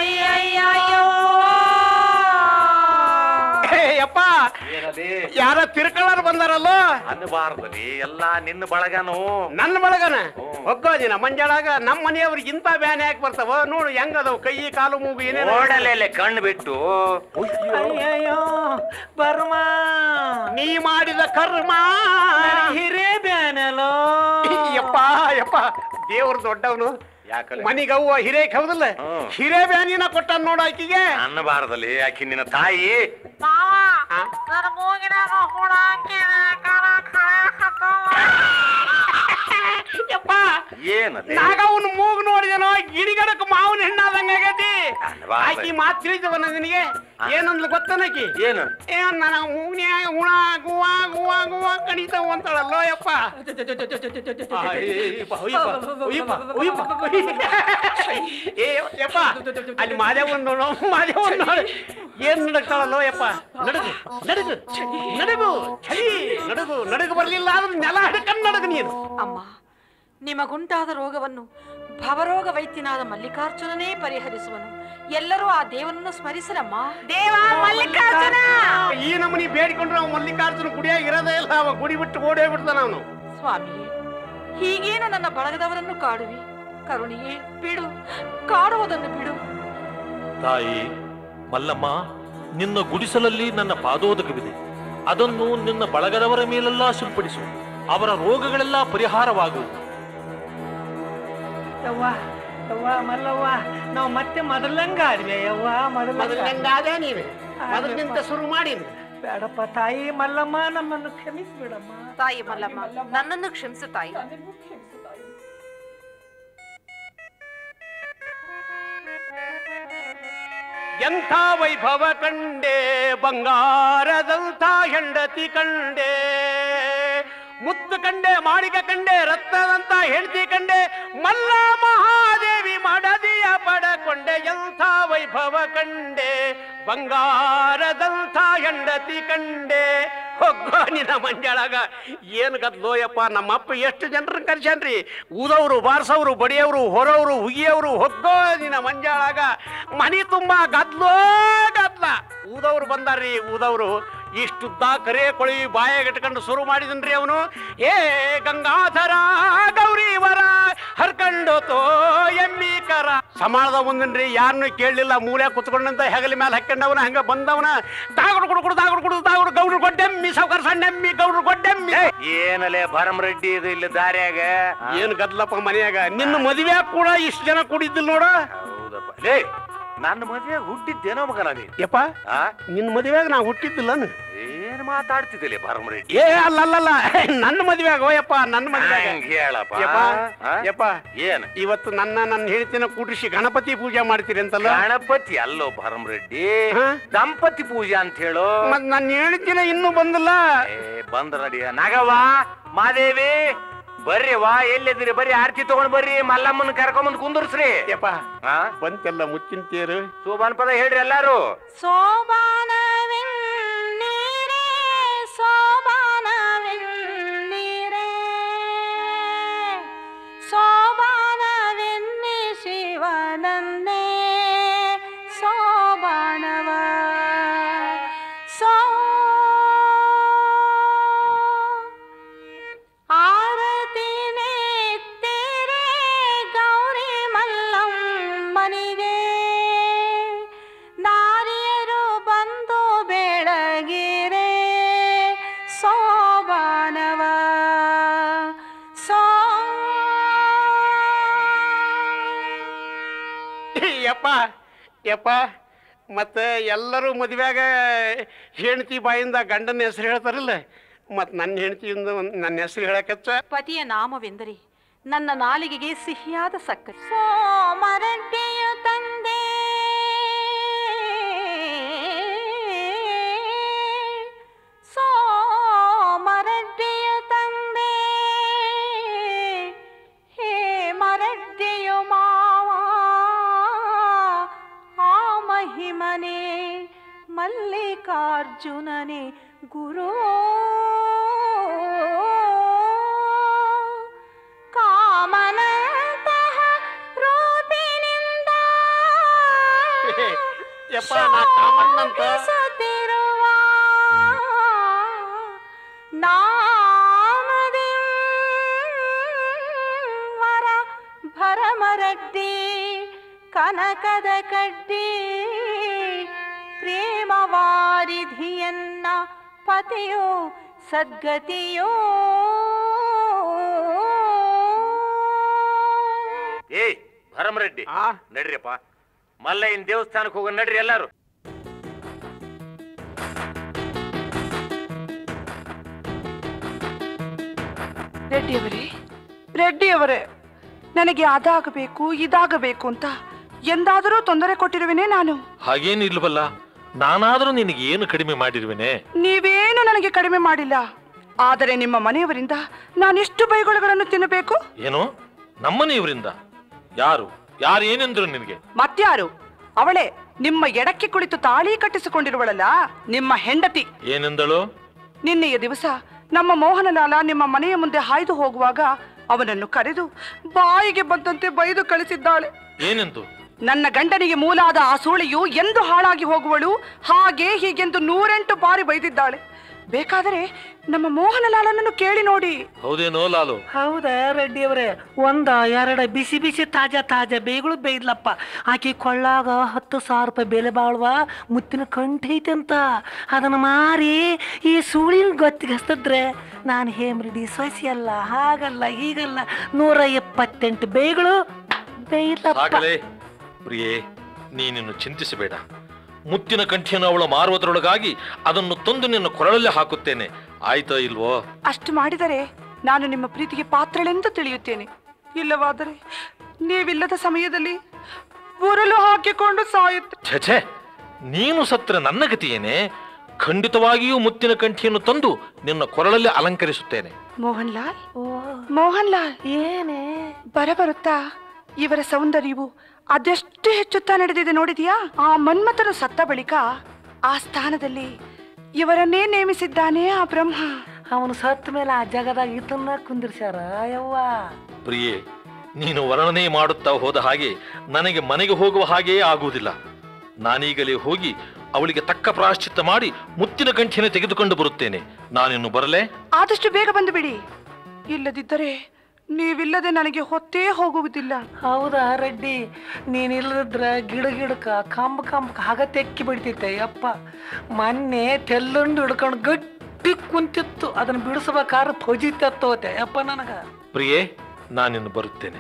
ಹೇ ಯಪ್ಪ ಏನದೇ ಯಾರ ತಿರ್ಕಳರು ಬಂದಾರಲ್ಲೋ ಅನ್ನಬಾರದಲ್ಲಿ ಎಲ್ಲಾ ನಿನ್ನ ಬಳಗನು ನನ್ನ ಬಳಗನ ಒಗ್ಗೋದಿನ ಮಂಜಾಳಾಗ ನಮ್ಮ ಮನೆಯವ್ರಿಗೆ ಇಂಥ ಬ್ಯಾನ್ ಯಾಕೆ ಬರ್ತಾವ ನೋಡು ಹೆಂಗದವು ಕೈ ಕಾಲು ಮೂಗು ಏನೇನು ನೋಡಲೆಲೆ ಕಣ್ಣು ಬಿಟ್ಟು ಅಯ್ಯಯ್ಯೋ ಬರ್ಮ ನೀ ಮಾಡಿದ ಕರ್ಮ ಹಿರೇ ಬ್ಯಾನಲೋ ಯಪ್ಪ ಯಪ್ಪ ದೇವ್ರು ದೊಡ್ಡವನು ಯಾಕಲೆ ಮನಿಗವ್ವ ಹಿರೇಕ್ ಹೌದಲ್ಲ ಹ್ಮ್. ಹಿರೇ ಬ್ಯಾನಿನ ಕೊಟ್ಟ ನೋಡು ಆಕಿಗೆ ಅನ್ನಬಾರದಲ್ಲಿ ಆಕಿ ನಿನ್ನ ತಾಯಿ ಆ? ಯಪ್ಪ ಏನದೆ ನಾಗವನು ಮೂಗು ನೋಡಿದನೋ ಗಿಡಿಗಡಕ ಮಾವನ ಹೆಣ್ಣಾದಂಗ ಆಗೈತಿ ಅಲ್ವಾ? ಆಕಿ ಮಾತು ತಿಳಿದವನ ನಿನಗೆ ಏನಂದ್ಲು ಗೊತ್ತನಕಿ ಏನು ಏ ನನ್ನ ಮೂಗ್ನ್ಯಾಗ ಹುಳ ಗುವ ಗುವ ಗುವ ಕಣಿತಾವ ಅಂತಾಳಲ್ಲೋ ಯಪ್ಪ ಏ ಯಪ್ಪ ಅಲ್ಲಿ ಮಾದೇವನ್ ನೋಡು ಮಾದೇವನ್ ನೋಡು ಏನ್ ನಡಕ್ತಾಳಲ್ಲೋ ಯಪ್ಪ ನಡಗು ನಡಗು ನಡಗು ಛಲಿ ನಡಗು ನಡಗು ಬರ್ಲಿಲ್ಲ ಆದ್ರೆ ನೆಲ ಹಿಡ್ಕಂಡ್ ನಡಗು ನೀನು ಅಮ್ಮ ನಿಮಗುಂಟಾದ ರೋಗವನ್ನು ಭವರೋಗ ವೈದ್ಯನಾದ ಮಲ್ಲಿಕಾರ್ಜುನನೇ ಪರಿಹರಿಸುವನು ಎಲ್ಲರೂ ಆ ದೇವನನ್ನು ಸ್ಮರಿಸರಮ್ಮ ದೇವ ಮಲ್ಲಿಕಾರ್ಜುನ ಈ ನಮನಿ ಬೇಡಿಕೊಂಡ್ರೆ ಅವ ಮಲ್ಲಿಕಾರ್ಜುನ ಗುಡಿಯಾಗ ಇರೋದೇ ಇಲ್ಲ ಅವ ಗುಡಿ ಬಿಟ್ಟು ಓಡೇ ಬಿಡ್ತಾನ ಅವನು ಸ್ವಾಮಿಯೇ ಹೀಗೇನು ನನ್ನ ಬಳಗದವರನ್ನು ಕಾಡುವಿ ಕರುಣಿಯೇ ಬಿಡು ಕಾಡುವುದನ್ನು ಬಿಡು ತಾಯಿ ಮಲ್ಲಮ್ಮ ನಿನ್ನ ಗುಡಿಸಲಲ್ಲಿ ನನ್ನ ಪಾದೋದಕವಿದೆ ಅದನ್ನು ನಿನ್ನ ಬಳಗದವರ ಮೇಲೆಲ್ಲ ಸಿಂಪಡಿಸು ಅವರ ರೋಗಗಳೆಲ್ಲ ಪರಿಹಾರವಾಗುವು ಯವ್ವ ಯವ್ವ ಮಲ್ಲವ್ವ ನಾವು ಮತ್ತೆ ಮೊದಲಂಗ ಆದ್ವಿ ಯವ್ವ ಮೊದಲ ಮೊದಲಿಂದಾದ ನೀನು ಮೊದಲಿನಿಂದ ಶುರು ಮಾಡಿ ಬೇಡಪ್ಪ ತಾಯಿ ಮಲ್ಲಮ್ಮ ನಮ್ಮನ್ನು ಕ್ಷಮಿಸ್ಬಿಡಮ್ಮ ತಾಯಿ ಮಲ್ಲಮ್ಮ ನನ್ನನ್ನು ಕ್ಷಮಿಸು ತಾಯಿ ಎಂಥ ವೈಭವ ಕಂಡೆ ಬಂಗಾರದಂಥ ಹೆಂಡತಿ ಕಂಡೆ ಮುತ್ತು ಕಂಡೆ ಮಾಳಿಕ ಕಂಡೆ ರತ್ನದಂತ ಹೆಂಡತಿ ಕಂಡೆ ಮಲ್ಲ ಮಹಾದೇವಿ ಮಡದಿಯ ಪಡಕೊಂಡೆ ಎಂಥ ವೈಭವ ಕಂಡೆ ಬಂಗಾರದಂಥ ಹೆಂಡತಿ ಕಂಡೆ ಹೊಗ್ಗೋ ನಿನ್ನ ಮಂಜಾಳಾಗ ಏನು ಗದ್ಲೋಯಪ್ಪ ನಮ್ಮಪ್ಪ ಎಷ್ಟು ಜನರನ್ನ ಕರ್ಸ್ಯಾನ್ರಿ ಊದವ್ರು ಬಾರ್ಸವ್ರು ಬಡಿಯವ್ರು ಹೊರವ್ರು ಹುಗಿಯವ್ರು ಹೊಗ್ಗೋ ನಿನ್ನ ಮಂಜಾಳಾಗ ಮನಿ ತುಂಬಾ ಗದ್ಲೋ ಗದ್ಲ ಊದವ್ರು ಬಂದಾರ್ರಿ ಊದವ್ರು ಇಷ್ಟುದ್ದ ಕರೆ ಕೊಳಿ ಬಾಯಾಗ ಇಟ್ಕೊಂಡು ಶುರು ಮಾಡಿದನ್ರಿ ಅವನು ಏ ಗಂಗಾಧರ ಗೌರಿವರ ಹರ್ಕಂಡು ತೋ ಎಮ್ಮಿ ಕರ ಸಮಾಳದ ಮುಂದನ್ರಿ ಯಾರನ್ನು ಕೇಳಲಿಲ್ಲ ಮೂಲೆ ಕುತ್ಕೊಂಡಂತ ಹೆಗಲ ಮೇಲೆ ಹಾಕೊಂಡವನ ಹಂಗ ಬಂದವನ ದಾಗುಡು ಕುಡು ಕುಡು ದಾಗುಡು ಕುಡು ದಾಗುಡು ಗೌಡ್ರು ಕೊಡ್ಡೆಮ್ಮಿ ಸಾವುಕಾರ ಸಣ್ಣೆಮ್ಮಿ ಗೌಡ್ರು ಕೊಡ್ಡೆಮ್ಮಿ ಏನಲೇ ಭರಮರೆಡ್ಡಿ ಇದು ಇಲ್ಲಿ ದಾರ್ಯಾಗ ಏನ್ ಗದ್ಲಪ್ಪ ಮನ್ಯಾಗ ನಿನ್ನ ಮದುವೆ ಕೂಡ ಇಷ್ಟು ಜನ ಕೂಡಿದ್ದಿಲ್ಲ ನೋಡ ಹೌದಪ್ಪ ಲೇ ನನ್ನ ಮದುವೆ ಹುಟ್ಟಿದ್ದೇನೋ ಮಗನ ನೀನ್ ಯಪ್ಪ ಆ? ನಿನ್ನ ಮದುವೆಯಾಗ ನಾ ಹುಟ್ಟಿದ್ದಿಲ್ಲ ಏನ್ ಮಾತಾಡ್ತಿದ್ದಿಲ್ಲ ಭರಮರೆಡ್ಡಿ ಏ ಅಲ್ಲಲ್ಲಲ್ಲ ನನ್ನ ಮದುವೆಯಾಗ ಓಯಪ್ಪ ನನ್ನ ಮದುವೆಯಾಗ ಹಂಗ್ ಹೇಳಪ್ಪ ಯಪ್ಪ ಆ? ಯಪ್ಪ ಏನ್ ಇವತ್ತು ನನ್ನ ನನ್ನ ಹೇಳ್ತಿನ ಕೂಡಿಸಿ ಗಣಪತಿ ಪೂಜೆ ಮಾಡ್ತೀರಿ ಅಂತಲ್ಲ ಗಣಪತಿ ಅಲ್ಲೋ ಭರಮರೆಡ್ಡಿ ಹಾ? ದಂಪತಿ ಪೂಜೆ ಅಂತ ಹೇಳು ಮತ್ ನನ್ನ ಹೇಳ್ತಿನ ಇನ್ನೂ ಬಂದಿಲ್ಲ ಏ ಬಂದ ನಡಿಯ ನಾಗವ್ವ ಮಾದೇವಿ ಬರ್ರಿ ವಾ ಎಲ್ಲಿದ್ದೀರಿ ಬರ್ರಿ ಆರ್ತಿ ತಗೊಂಡ್ ಬರ್ರಿ ಮಲ್ಲಮ್ಮನ ಕರ್ಕೊಂಬಂದ್ ಕುಂದರ್ಸ್ರಿ ಯಪ್ಪ ಆ? ಬಂತೆಲ್ಲ ಮುಚ್ಚಿನ ತೇರು ಸೋಬಾನ್ ಪದ ಹೇಳ್ರಿ ಎಲ್ಲಾರು ಸೋಬಾನವೆನ್ನೀರೇ ಸೋಬಾನವೆನ್ನೀರೇ ಸೋಬಾನವೆನ್ನಿ ಶಿವನನ್ನೇ ಸೋಬಾನವ ಸೋ ಆರತಿನೇ ತೇರೆ ಗೌರಿ ಮಲ್ಲಮ್ಮನಿಗೆ ನಾರಿಯರು ಬಂದು ಬೆಳಗಿರೆ ಸೋಬಾನವ ಸೋ ಯಪ್ಪ ಯಪ್ಪ ಮತ್ತೆ ಎಲ್ಲರೂ ಮದುವೆಯಾಗ ಹೆಂಡತಿ ಬಾಯಿಂದ ಗಂಡನ ಹೆಸರು ಹೇಳ್ತಾರಲ್ಲ ಮತ್ ನನ್ನ ಹೆಂಡತಿಯಿಂದ ನನ್ನ ಹೆಸರು ಹೇಳಕಚ್ಚ ಪತಿಯ ನಾಮವೆಂದರೆ ನನ್ನ ನಾಲಿಗೆಗೆ ಸಿಹಿಯಾದ ಸಕ್ಕರೆ ಸೋಮರಡ್ಡಿಯು ತಂದೆ ಸೋಮರಡ್ಡಿಯು ತಂದೆ ಹೇ ಮರಡ್ಡಿಯು ಮಾವ ಆ ಮಹಿಮನೆ ಮಲ್ಲಿಕಾರ್ಜುನನೇ ಗುರು ಕಾಮನಂತಹ ರೂಪಿನಿಂದ ಯಪ್ಪ ನಾ ಕಾಮಣ್ಣಂತ ಶೋಭಿಸುತ್ತಿರುವ ನಾಮದಿಂವರ ಭರಮರಡ್ಡಿ ಕನಕದ ಕಡ್ಡಿ ಪ್ರೇಮವಾರಿಧಿಯನ್ನ ಪತಿಯೋ ಸದ್ಗತಿಯೋ ಏಯ್ ಭರಮರೆಡ್ಡಿ ಆ ನಡ್ರಿಯಪ್ಪ ಮಲ್ಲಯ್ಯನ ದೇವಸ್ಥಾನಕ್ಕೆ ಹೋಗೋಣ ನಡ್ರಿ ಎಲ್ಲಾರು ರೆಡ್ಡಿಯವರೇ ರೆಡ್ಡಿಯವರೇ ನನಗೆ ಅದಾಗಬೇಕು ಇದಾಗಬೇಕು ಅಂತ ಎಂದಾದರೂ ತೊಂದರೆ ಕೊಟ್ಟಿರುವೆನೇ ನಾನು ಹಾಗೇನಿಲ್ವಲ್ಲ ನಾನಾದರೂ ನಿನಗೆ ಏನು ಕಡಿಮೆ ಮಾಡಿರುವೆನೆ ನೀವೇನು ನನಗೆ ಕಡಿಮೆ ಮಾಡಿಲ್ಲ ಆದರೆ ನಿಮ್ಮ ಮನೆಯವರಿಂದ ನಾನೆಷ್ಟು ಬೈಗುಳಗಳನ್ನು ತಿನ್ನಬೇಕು ಏನು ನಮ್ಮನೆಯವರಿಂದ ಯಾರು ಯಾರು ಏನೆಂದ್ರು ನಿನಗೆ ಮತ್ಯಾರು ಅವಳೇ ನಿಮ್ಮ ಎಡಕ್ಕೆ ಕುಳಿತು ತಾಳಿ ಕಟ್ಟಿಸಿಕೊಂಡಿರುವಳಲ್ಲ ನಿಮ್ಮ ಹೆಂಡತಿ ಏನೆಂದಳು ನಿನ್ನೆಯ ದಿವಸ ನಮ್ಮ ಮೋಹನಲಾಲ ನಿಮ್ಮ ಮನೆಯ ಮುಂದೆ ಹಾಯ್ದು ಹೋಗುವಾಗ ಅವನನ್ನು ಕರೆದು ಬಾಯಿಗೆ ಬಂದಂತೆ ಬೈದು ಕಳಿಸಿದ್ದಾಳೆ ಏನೆಂದು ನನ್ನ ಗಂಡನಿಗೆ ಮೂಲಾದ ಆ ಸೂಳೆಯು ಎಂದು ಹಾಳಾಗಿ ಹೋಗುವಳು ಹಾಗೆ ಹೀಗೆಂದು ನೂರೆಂಟು ಬಾರಿ ಬೈದಿದ್ದಾಳೆ ಬೇಕಾದರೆ ನಮ್ಮ ಮೋಹನಲಾಲನನ್ನು ಕೇಳಿ ನೋಡಿ ಹೌದೇನೋ ಲಾಲು ಹೌದಾ ರೆಡ್ಡಿ ಅವರೇ ಒಂದ ಎರಡ ಬಿಸಿ ಬಿಸಿ ತಾಜಾ ತಾಜಾ ಬೇಗಳು ಬೇಯ್ಲಪ್ಪ ಆಕಿ ಕೊಳ್ಳಾಗ ಹತ್ತು ಸಾವಿರ ರೂಪಾಯಿ ಬೆಲೆ ಬಾಳುವ ಮುತ್ತಿನ ಕಂಠ ಐತೆ ಅಂತ ಅದನ್ನ ಮಾರಿ ಈ ಸೂಳಿನ ಗೊತ್ತಿಗೆ ಹಚ್ತಿದ್ರೆ ನಾನು ಹೇಮ್ರೆಡಿ ಸೊಸಿ ಅಲ್ಲ ಹಾಗಲ್ಲ ಹೀಗಲ್ಲ ನೂರ ಎಪ್ಪತ್ತೆಂಟು ಬೇಗಳು ಬೇಯ್ಲಪ್ಪ ಸಾಕಲೇ ಪ್ರಿಯೇ ನೀನಿನ್ನು ಚಿಂತಿಸಬೇಡ ಮುತ್ತಿನ ಕಂಠಿಯನ್ನು ಅವಳು ಮಾರುವುದರೊಳಗಾಗಿ ಅದನ್ನು ತಂದು ನಿನ್ನ ಕೊರಳಲ್ಲೇ ಹಾಕುತ್ತೇನೆ ಆಯ್ತೋ ಇಲ್ವೋ ಅಷ್ಟು ಮಾಡಿದರೆ ನಾನು ನಿಮ್ಮ ಪ್ರೀತಿಗೆ ಪಾತ್ರಳೆಂದು ತಿಳಿಯುತ್ತೇನೆ ಇಲ್ಲವಾದರೆ ನೀವಿಲ್ಲದ ಸಮಯದಲ್ಲಿ ಉರಲು ಹಾಕಿಕೊಂಡು ಸಾಯುತ್ತೆ ಛೆ ಛೆ ನೀನು ಸತ್ರ ನನ್ನ ಗತಿಯೇನೆ ಖಂಡಿತವಾಗಿಯೂ ಮುತ್ತಿನ ಕಂಠಿಯನ್ನು ತಂದು ನಿನ್ನ ಕೊರಳಲ್ಲಿ ಅಲಂಕರಿಸುತ್ತೇನೆ ಮೋಹನ್ ಲಾಲ್ ಮೋಹನ್ ಲಾಲ್ ಏನೇ ಬರಬರುತ್ತಾ ಇವರ ಸೌಂದರ್ಯವು ಅದೆಷ್ಟು ಹೆಚ್ಚುತ್ತಾ ನಡೆದಿದೆ ನೋಡಿದ್ಯಾ ಆ ಮನ್ಮಥನು ಸತ್ತ ಬಳಿಕ ಆ ಸ್ಥಾನದಲ್ಲಿ ಇವರನ್ನೇ ನೇಮಿಸಿದ್ದಾನೆ ಆ ಬ್ರಹ್ಮ ಅವನು ಸತ್ತ ಮೇಲೆ ಆ ಜಗದಾಗ ಈತನ್ನ ಕುಂದಿರ್ಸ್ಯಾರ ಯವ್ವ ಪ್ರಿಯೆ ನೀನು ವರ್ಣನೆ ಮಾಡುತ್ತಾ ಹೋದ ಹಾಗೆ ನನಗೆ ಮನೆಗೆ ಹೋಗುವ ಹಾಗೆಯೇ ಆಗುವುದಿಲ್ಲ ನಾನೀಗಲೇ ಹೋಗಿ ಅವಳಿಗೆ ತಕ್ಕ ಪ್ರಾಶ್ಚಿತ್ತ ಮಾಡಿ ಮುತ್ತಿನ ಕಂಠಿನ ತೆಗೆದುಕೊಂಡು ಬರುತ್ತೇನೆ ನಾನಿನ್ನು ಬರಲೇ ಆದಷ್ಟು ಬೇಗ ಬಂದು ಬಿಡಿ ಇಲ್ಲದಿದ್ದರೆ ನೀವಿಲ್ಲದೆ ನನಗೆ ಹೊತ್ತೇ ಹೋಗುವುದಿಲ್ಲ ಹೌದಾ ರೆಡ್ಡಿ ನೀನಿಲ್ಲದ್ರ ಗಿಡ ಗಿಡಕ ಕಂಬ ಕಂಬ ಹಾಗ ತೆಕ್ಕಿ ಬಿಡ್ತಿತ್ತೆ ಯಪ್ಪ ಮೊನ್ನೆ ತೆಲ್ಲುಂಡು ಹಿಡ್ಕೊಂಡು ಗಟ್ಟಿ ಕುಂತಿತ್ತು ಅದನ್ನ ಬಿಡಿಸ್ಬೇಕಾದ್ರೆ ಫಜಿತತ್ತೋತೆ ಯಪ್ಪ ನನಗ ಪ್ರಿಯೆ ನಾನಿನ್ನು ಬರುತ್ತೇನೆ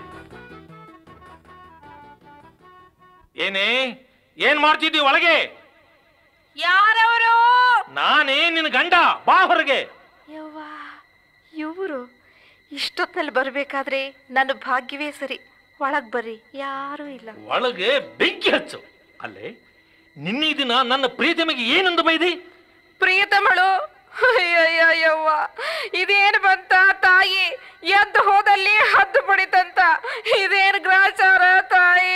ಏನೇ ಏನ್ ಮಾಡ್ತಿದ್ದೀವಿ ಒಳಗೆ ಯಾರವರು ನಾನೇ ನಿನ್ನ ಗಂಡ ಬಾ ಹೊರಗೆ ಯವ್ವ ಇವರು ಇಷ್ಟೊತ್ನಲ್ಲಿ ಬರಬೇಕಾದ್ರೆ ನನ್ನ ಭಾಗ್ಯವೇ ಸರಿ ಒಳಗ್ ಬರ್ರಿ ಯಾರೂ ಇಲ್ಲ ಒಳಗೆ ಬೆಂಕಿ ಹಚ್ಚು ಅಲ್ಲೇ ನಿನ್ನೆ ದಿನ ನನ್ನ ಪ್ರೀತಮಿಗೆ ಏನಂದು ಬೈದಿ ಪ್ರಿಯತಮಳು ಅಯ್ಯಯ್ಯವ್ವ ಇದೇನು ಬಂತ ತಾಯಿ ಎದ್ದು ಹೋದಲ್ಲಿ ಹದ್ದು ಪಡಿತಂತ ಇದೇನು ಗ್ರಾಚಾರ ತಾಯಿ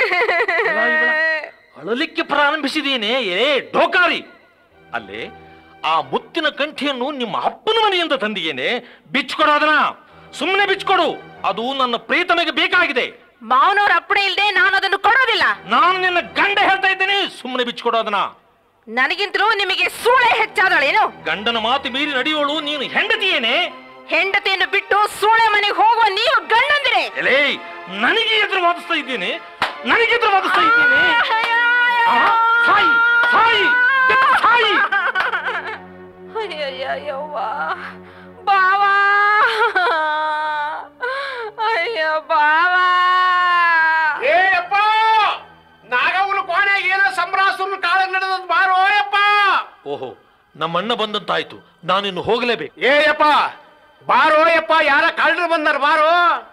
ಅಳಲಿಕ್ಕೆ ಪ್ರಾರಂಭಿಸಿದೇನೆ ಏ ಡೋಕಾರಿ ಅಲ್ಲೇ ಆ ಮುತ್ತಿನ ಕಂಠಿಯನ್ನು ನಿಮ್ಮ ಅಪ್ಪನ ಮನೆಯಿಂದ ತಂದಿಯೇನೆ ಬಿಚ್ಕೊಡು ಅದನ್ನ ಸುಮ್ಮನೆ ಬಿಚ್ಕೊಡು ಅದು ನನ್ನ ಪ್ರೀತಮಿಗೆ ಬೇಕಾಗಿದೆ ಮಾವನವ್ರ ಅಪ್ಪಣೆ ಇಲ್ದೆ ನಾನು ಅದನ್ನು ಕೊಡೋದಿಲ್ಲ ನಾನು ನಿನ್ನ ಗಂಡ ಹೇಳ್ತಾ ಇದ್ದೇನೆ ಸುಮ್ಮನೆ ಬಿಚ್ಕೊಡು ಅದನ್ನ ನನಗಿಂತಲೂ ನಿಮಗೆ ಸೂಳೆ ಹೆಚ್ಚಾದಳೇನು ಗಂಡನ ಮಾತು ಮೀರಿ ನಡೆಯೋಳು ನೀನು ಹೆಂಡತಿಯೇನೆ ಹೆಂಡತಿಯನ್ನು ಬಿಟ್ಟು ಸೂಳೆ ಮನೆಗೆ ಹೋಗುವ ನೀವು ಗಂಡಂದಿರೆ ಎಲೇ ನನಗೆ ಎದುರು ವಾದಿಸ್ತಾ ಇದ್ದೇನೆ ನನಗೆ ಎದುರು ವಾದಿಸ್ತಾ ಇದ್ದೇನೆ ಆ, ಸಾಯಿ ಸಾಯಿ ಬೆಕ್ಕು ಸಾಯಿ ಅಯ್ಯಯ್ಯವ್ವ ಬಾವಾ ಅಯ್ಯ ಬಾವಾ ಏ ಅಪ್ಪ ನಾಗವನ ಕೋಣೆಗೆ ಏನೋ ಸಂಭ್ರಾಸುರನ ಕಾಳ ನಡೆದದ್ ಬಾರೋ ಯಪ್ಪ ಓಹೋ ನಮ್ಮಣ್ಣ ಬಂದಂತಾಯ್ತು ನಾನಿನ್ನು ಹೋಗಲೇಬೇಕು ಏ ಯಪ್ಪ ಬಾರೋ ಯಪ್ಪ ಯಾರ ಕಳ್ಳರು ಬಂದಾರ ಬಾರೋ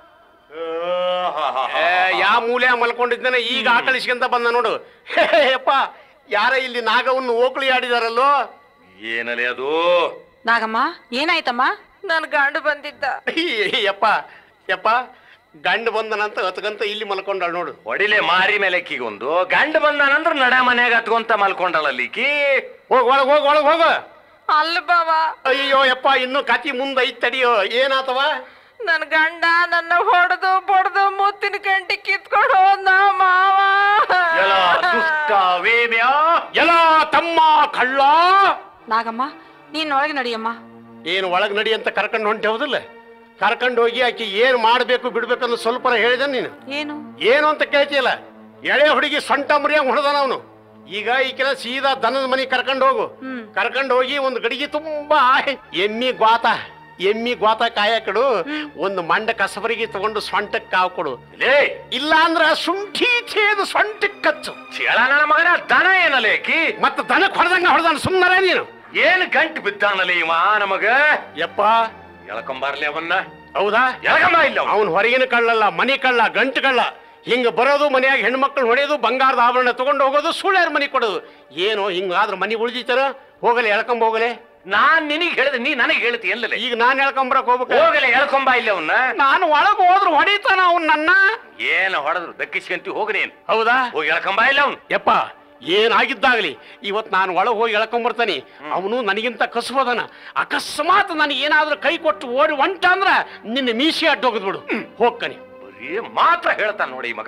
ಏ, ಯಾವ ಮೂಲೆ ಮಲ್ಕೊಂಡಿದ್ದಾನೆ ಈಗ ಆಕಳಿಸ್ಕೊಂತ ಬಂದ ನೋಡು ಹೇ, ಯಪ್ಪ ಯಾರ ಇಲ್ಲಿ ನಾಗವನ್ನು ಓಕಳಿ ಆಡಿದಾರಲ್ಲೋ ಏನಲೆ ಅದು ನಾಗಮ್ಮ ಏನಾಯ್ತಮ್ಮ ನನ್ ಗಂಡು ಬಂದಿದ್ದ ಯಪ್ಪ ಯಪ್ಪ ಗಂಡು ಬಂದನಂತ ಹತ್ಕಂತ ಇಲ್ಲಿ ಮಲ್ಕೊಂಡಾಳ ನೋಡು ಹೊಡಿಲೆ ಮಾರಿ ಮೇಲೆ ಒಂದು ಗಂಡ ಬಂದಾನಂದ್ರ ನಡ ಮನ್ಯಾಗ ಹತ್ಕೊಂತ ಮಲ್ಕೊಂಡಳಲ್ಲಿಕಿ ಹೋಗ್ ಒಳಗ್ ಹೋಗ್ ಒಳಗ್ ಹೋಗ ಅಲ್ಲ ಬಾವಾ ಅಯ್ಯೋ ಯಪ್ಪ ಇನ್ನು ಕತಿ ಮುಂದೈತ್ ತಡಿಯೋ ಏನಾತವ ನನ್ ಗಂಡ ನನ್ನ ಹೊಡೆದು ಬಡ್ದು ಮುತ್ತಿನ ಗಂಟಿ ಕಿತ್ಕೊಂಡು ಹೋದ್ನ ಮಾವ ಎಲ್ಲ ದುಷ್ಟ ವೇಮ್ಯ ಎಲ್ಲ ತಮ್ಮ ಕಳ್ಳ ನಾಗಮ್ಮ ನೀನ್ ಒಳಗೆ ನಡಿಯಮ್ಮ ಏನು ಒಳಗ್ ನಡಿ ಅಂತ ಕರ್ಕೊಂಡು ಹೊಂಟೆ ಹೌದಿಲ್ಲ ಕರ್ಕೊಂಡು ಹೋಗಿ ಆಕಿ ಏನ್ ಮಾಡ್ಬೇಕು ಬಿಡ್ಬೇಕನ್ನೋ ಸ್ವಲ್ಪ ಹೇಳಿದ ನೀನು ಏನು ಏನು ಅಂತ ಕೇಳ್ತಿಯಲ್ಲ ಎಳೆ ಹುಡುಗಿ ಸೊಂಟ ಮುರಿಯಂಗ್ ಹೊಡೆದಾನ ಅವನು ಈಗ ಈಕೆಲ್ಲ ಸೀದಾ ದನದ ಮನೆ ಕರ್ಕೊಂಡು ಹೋಗು ಕರ್ಕೊಂಡು ಹೋಗಿ ಒಂದು ಗಡಿಗೆ ತುಂಬಾ ಎಮ್ಮಿ ಗ್ವಾತ ಎಮ್ಮಿ ಗ್ವಾತ ಕಾಯಕಡು ಒಂದು ಮಂಡ ಕಸಬರಿಗೆ ತಗೊಂಡು ಸೊಂಟಕ್ಕೆ ಕಾವು ಕೊಡು ಲೇ ಇಲ್ಲ ಅಂದ್ರ ಶುಂಠಿ ಚೇದು ಸೊಂಟಕ್ಕೆ ಕಚ್ಚು ಚೇಳ ನನ್ನ ಮಗನ ದನ ಏನಲೇಕಿ ಮತ್ತ ದನಕ್ಕೆ ಹೊಡೆದಂಗ ಹೊಡೆದಾನ ಸುಮ್ಮನೆ ನೀನು ಏನ್ ಗಂಟ್ ಬಿದ್ದಾನಲ್ಲ ಇವ ನಮಗ ಯಪ್ಪ ಎಳ್ಕೊಂಬರ್ಲಿ ಅವನ್ನ ಹೌದಾ ಎಳ್ಕೊಂಬ ಇಲ್ಲ ಅವ್ನ. ಅವನು ಹೊರಗಿನ ಕಳ್ಳಲ್ಲ ಮನಿ ಕಳ್ಳ ಗಂಟು ಕಳ್ಳ ಹಿಂಗ ಬರೋದು ಮನೆಯಾಗ ಹೆಣ್ಮಕ್ಳು ಹೊಡೆಯೋದು ಬಂಗಾರದ ಆಭರಣ ತಗೊಂಡು ಹೋಗೋದು ಸುಳ್ಳ್ಯಾರ ಮನೆ ಕೊಡೋದು ಏನು ಹಿಂಗಾದ್ರ ಮನಿ ಉಳಿದಿತ್ತಾರ ಹೋಗಲೆ ಎಳ್ಕೊಂಬ ಹೋಗಲೆ ನಾನ್ ನಿನಗ್ ಹೇಳಿದೆ ನೀ ನನಗೆ ಹೇಳ್ತಿ ಎಲ್ಲಲೇ ಈಗ ನಾನ್ ಎಳ್ಕೊಂಬರಕ್ ಹೋಗ್ಬೇಕು ಹೋಗಲೆ ಎಳ್ಕೊಂಬ ಇಲ್ಲ ಅವನ್ನ ನಾನು ಒಳಗ್ ಹೋದ್ರು ಹೊಡಿತಾನ ಅವ್ನ್ ನನ್ನ ಏನ್ ಹೊಡೆದ್ರು ದಕ್ಕಿಸ್ಕಂತಿ ಹೋಗಿ ನೀನ್ ಹೌದಾ ಹೋಗಿ ಎಳ್ಕೊಂಬ ಇಲ್ಲ ಅವ್ನು ಯಪ್ಪ ಏನಾಗಿದ್ದಾಗಲಿ ಇವತ್ ನಾನು ಒಳಗೆ ಹೋಗಿ ಎಳ್ಕೊಂಬರ್ತಾನೆ ಅವನು ನನಗಿಂತ ಕಸುಬದನ ಅಕಸ್ಮಾತ್ ನನಗೆ ಏನಾದ್ರೂ ಕೈ ಕೊಟ್ಟು ಓಡಿ ಹೊಂಟ ಅಂದ್ರ ನಿನ್ನ ಮೀಸಿ ಅಡ್ಡೋಗದ್ ಬಿಡು ಹೋಗ್ಕನಿ ಬರೀ ಮಾತ್ರ ಹೇಳ್ತಾನ ನೋಡಿ ಈ ಮಗ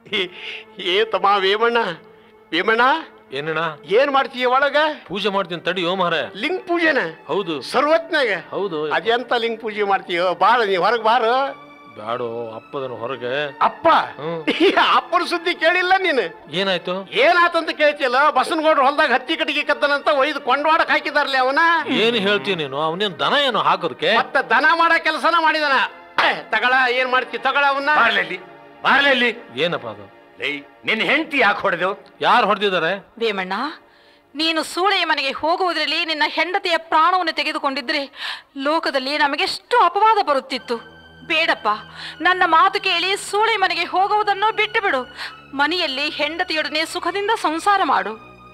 ಏ ತಮ್ಮ ವೇಮಣ್ಣ ವೇಮಣ್ಣ ಏನಣ್ಣ ಏನ್ ಮಾಡ್ತೀಯ ಒಳಗ ಪೂಜೆ ಮಾಡ್ತೀನಿ ತಡಿಯೋ ಮಾರ ಲಿಂಗ ಪೂಜೆನ ಹೌದು ಸರ್ವತ್ನಾಗ ಹೌದು ಅದೆಂತ ಲಿಂಗ ಪೂಜೆ ಮಾಡ್ತೀಯೋ ಬಾಳ ನೀ ಹೊರಗ್ ಬಾರು ಬ್ಯಾಡೋ ಅಪ್ಪದನು ಹೊರಗೆ ಅಪ್ಪ ಹ್ಮ್. ಅಪ್ಪನ ಸುದ್ದಿ ಕೇಳಿಲ್ಲ ನೀನು ಏನಾಯ್ತು ಏನಾತಂತ ಕೇಳ್ತಿಯಲ್ಲ ಬಸನಗೌಡ್ರು ಹೊಲ್ದಾಗ ಹತ್ತಿ ಕಟ್ಟಿಗೆ ಕದ್ದನಂತ ಒಯ್ದು ಕೊಂಡವಾಡಕ್ ಹಾಕಿದಾರ್ಲಿ ಅವನ ಏನು ಹೇಳ್ತೀನಿ ನೀನು ಅವನೇನ್ ದನ ಏನು ಹಾಕೋದಕ್ಕೆ ಮತ್ತ ದನ ಮಾಡೋ ಕೆಲಸನ ಮಾಡಿದನ ಏ, ತಗಳ ಏನ್ ಮಾಡ್ತಿ ತಗಳ ಅವನ್ನ ಬಾರ್ಲಲ್ಲಿ ಬಾರ್ಲಲ್ಲಿ ಏನಪ್ಪ ಅದು ಲೈ ನಿನ್ನ ಹೆಂಡತಿ ಯಾಕೆ ಹೊಡೆದು ಯಾರು ಹೊಡೆದಿದ್ದಾರೆ ವೇಮಣ್ಣ ನೀನು ಸೂಳೆಯ ಮನೆಗೆ ಹೋಗುವುದರಲ್ಲಿ ನಿನ್ನ ಹೆಂಡತಿಯ ಪ್ರಾಣವನ್ನು ತೆಗೆದುಕೊಂಡಿದ್ರೆ ಲೋಕದಲ್ಲಿ ನಮಗೆಷ್ಟು ಅಪವಾದ ಬರುತ್ತಿತ್ತು ಬೇಡಪ್ಪ ನನ್ನ ಮಾತು ಕೇಳಿ ಸೂಳೆ ಮನೆಗೆ ಹೋಗುವುದನ್ನು ಬಿಟ್ಟು ಬಿಡು ಮನೆಯಲ್ಲಿ ಹೆಂಡತಿಯೊಡನೆ ಸುಖದಿಂದ ಸಂಸಾರ ಮಾಡು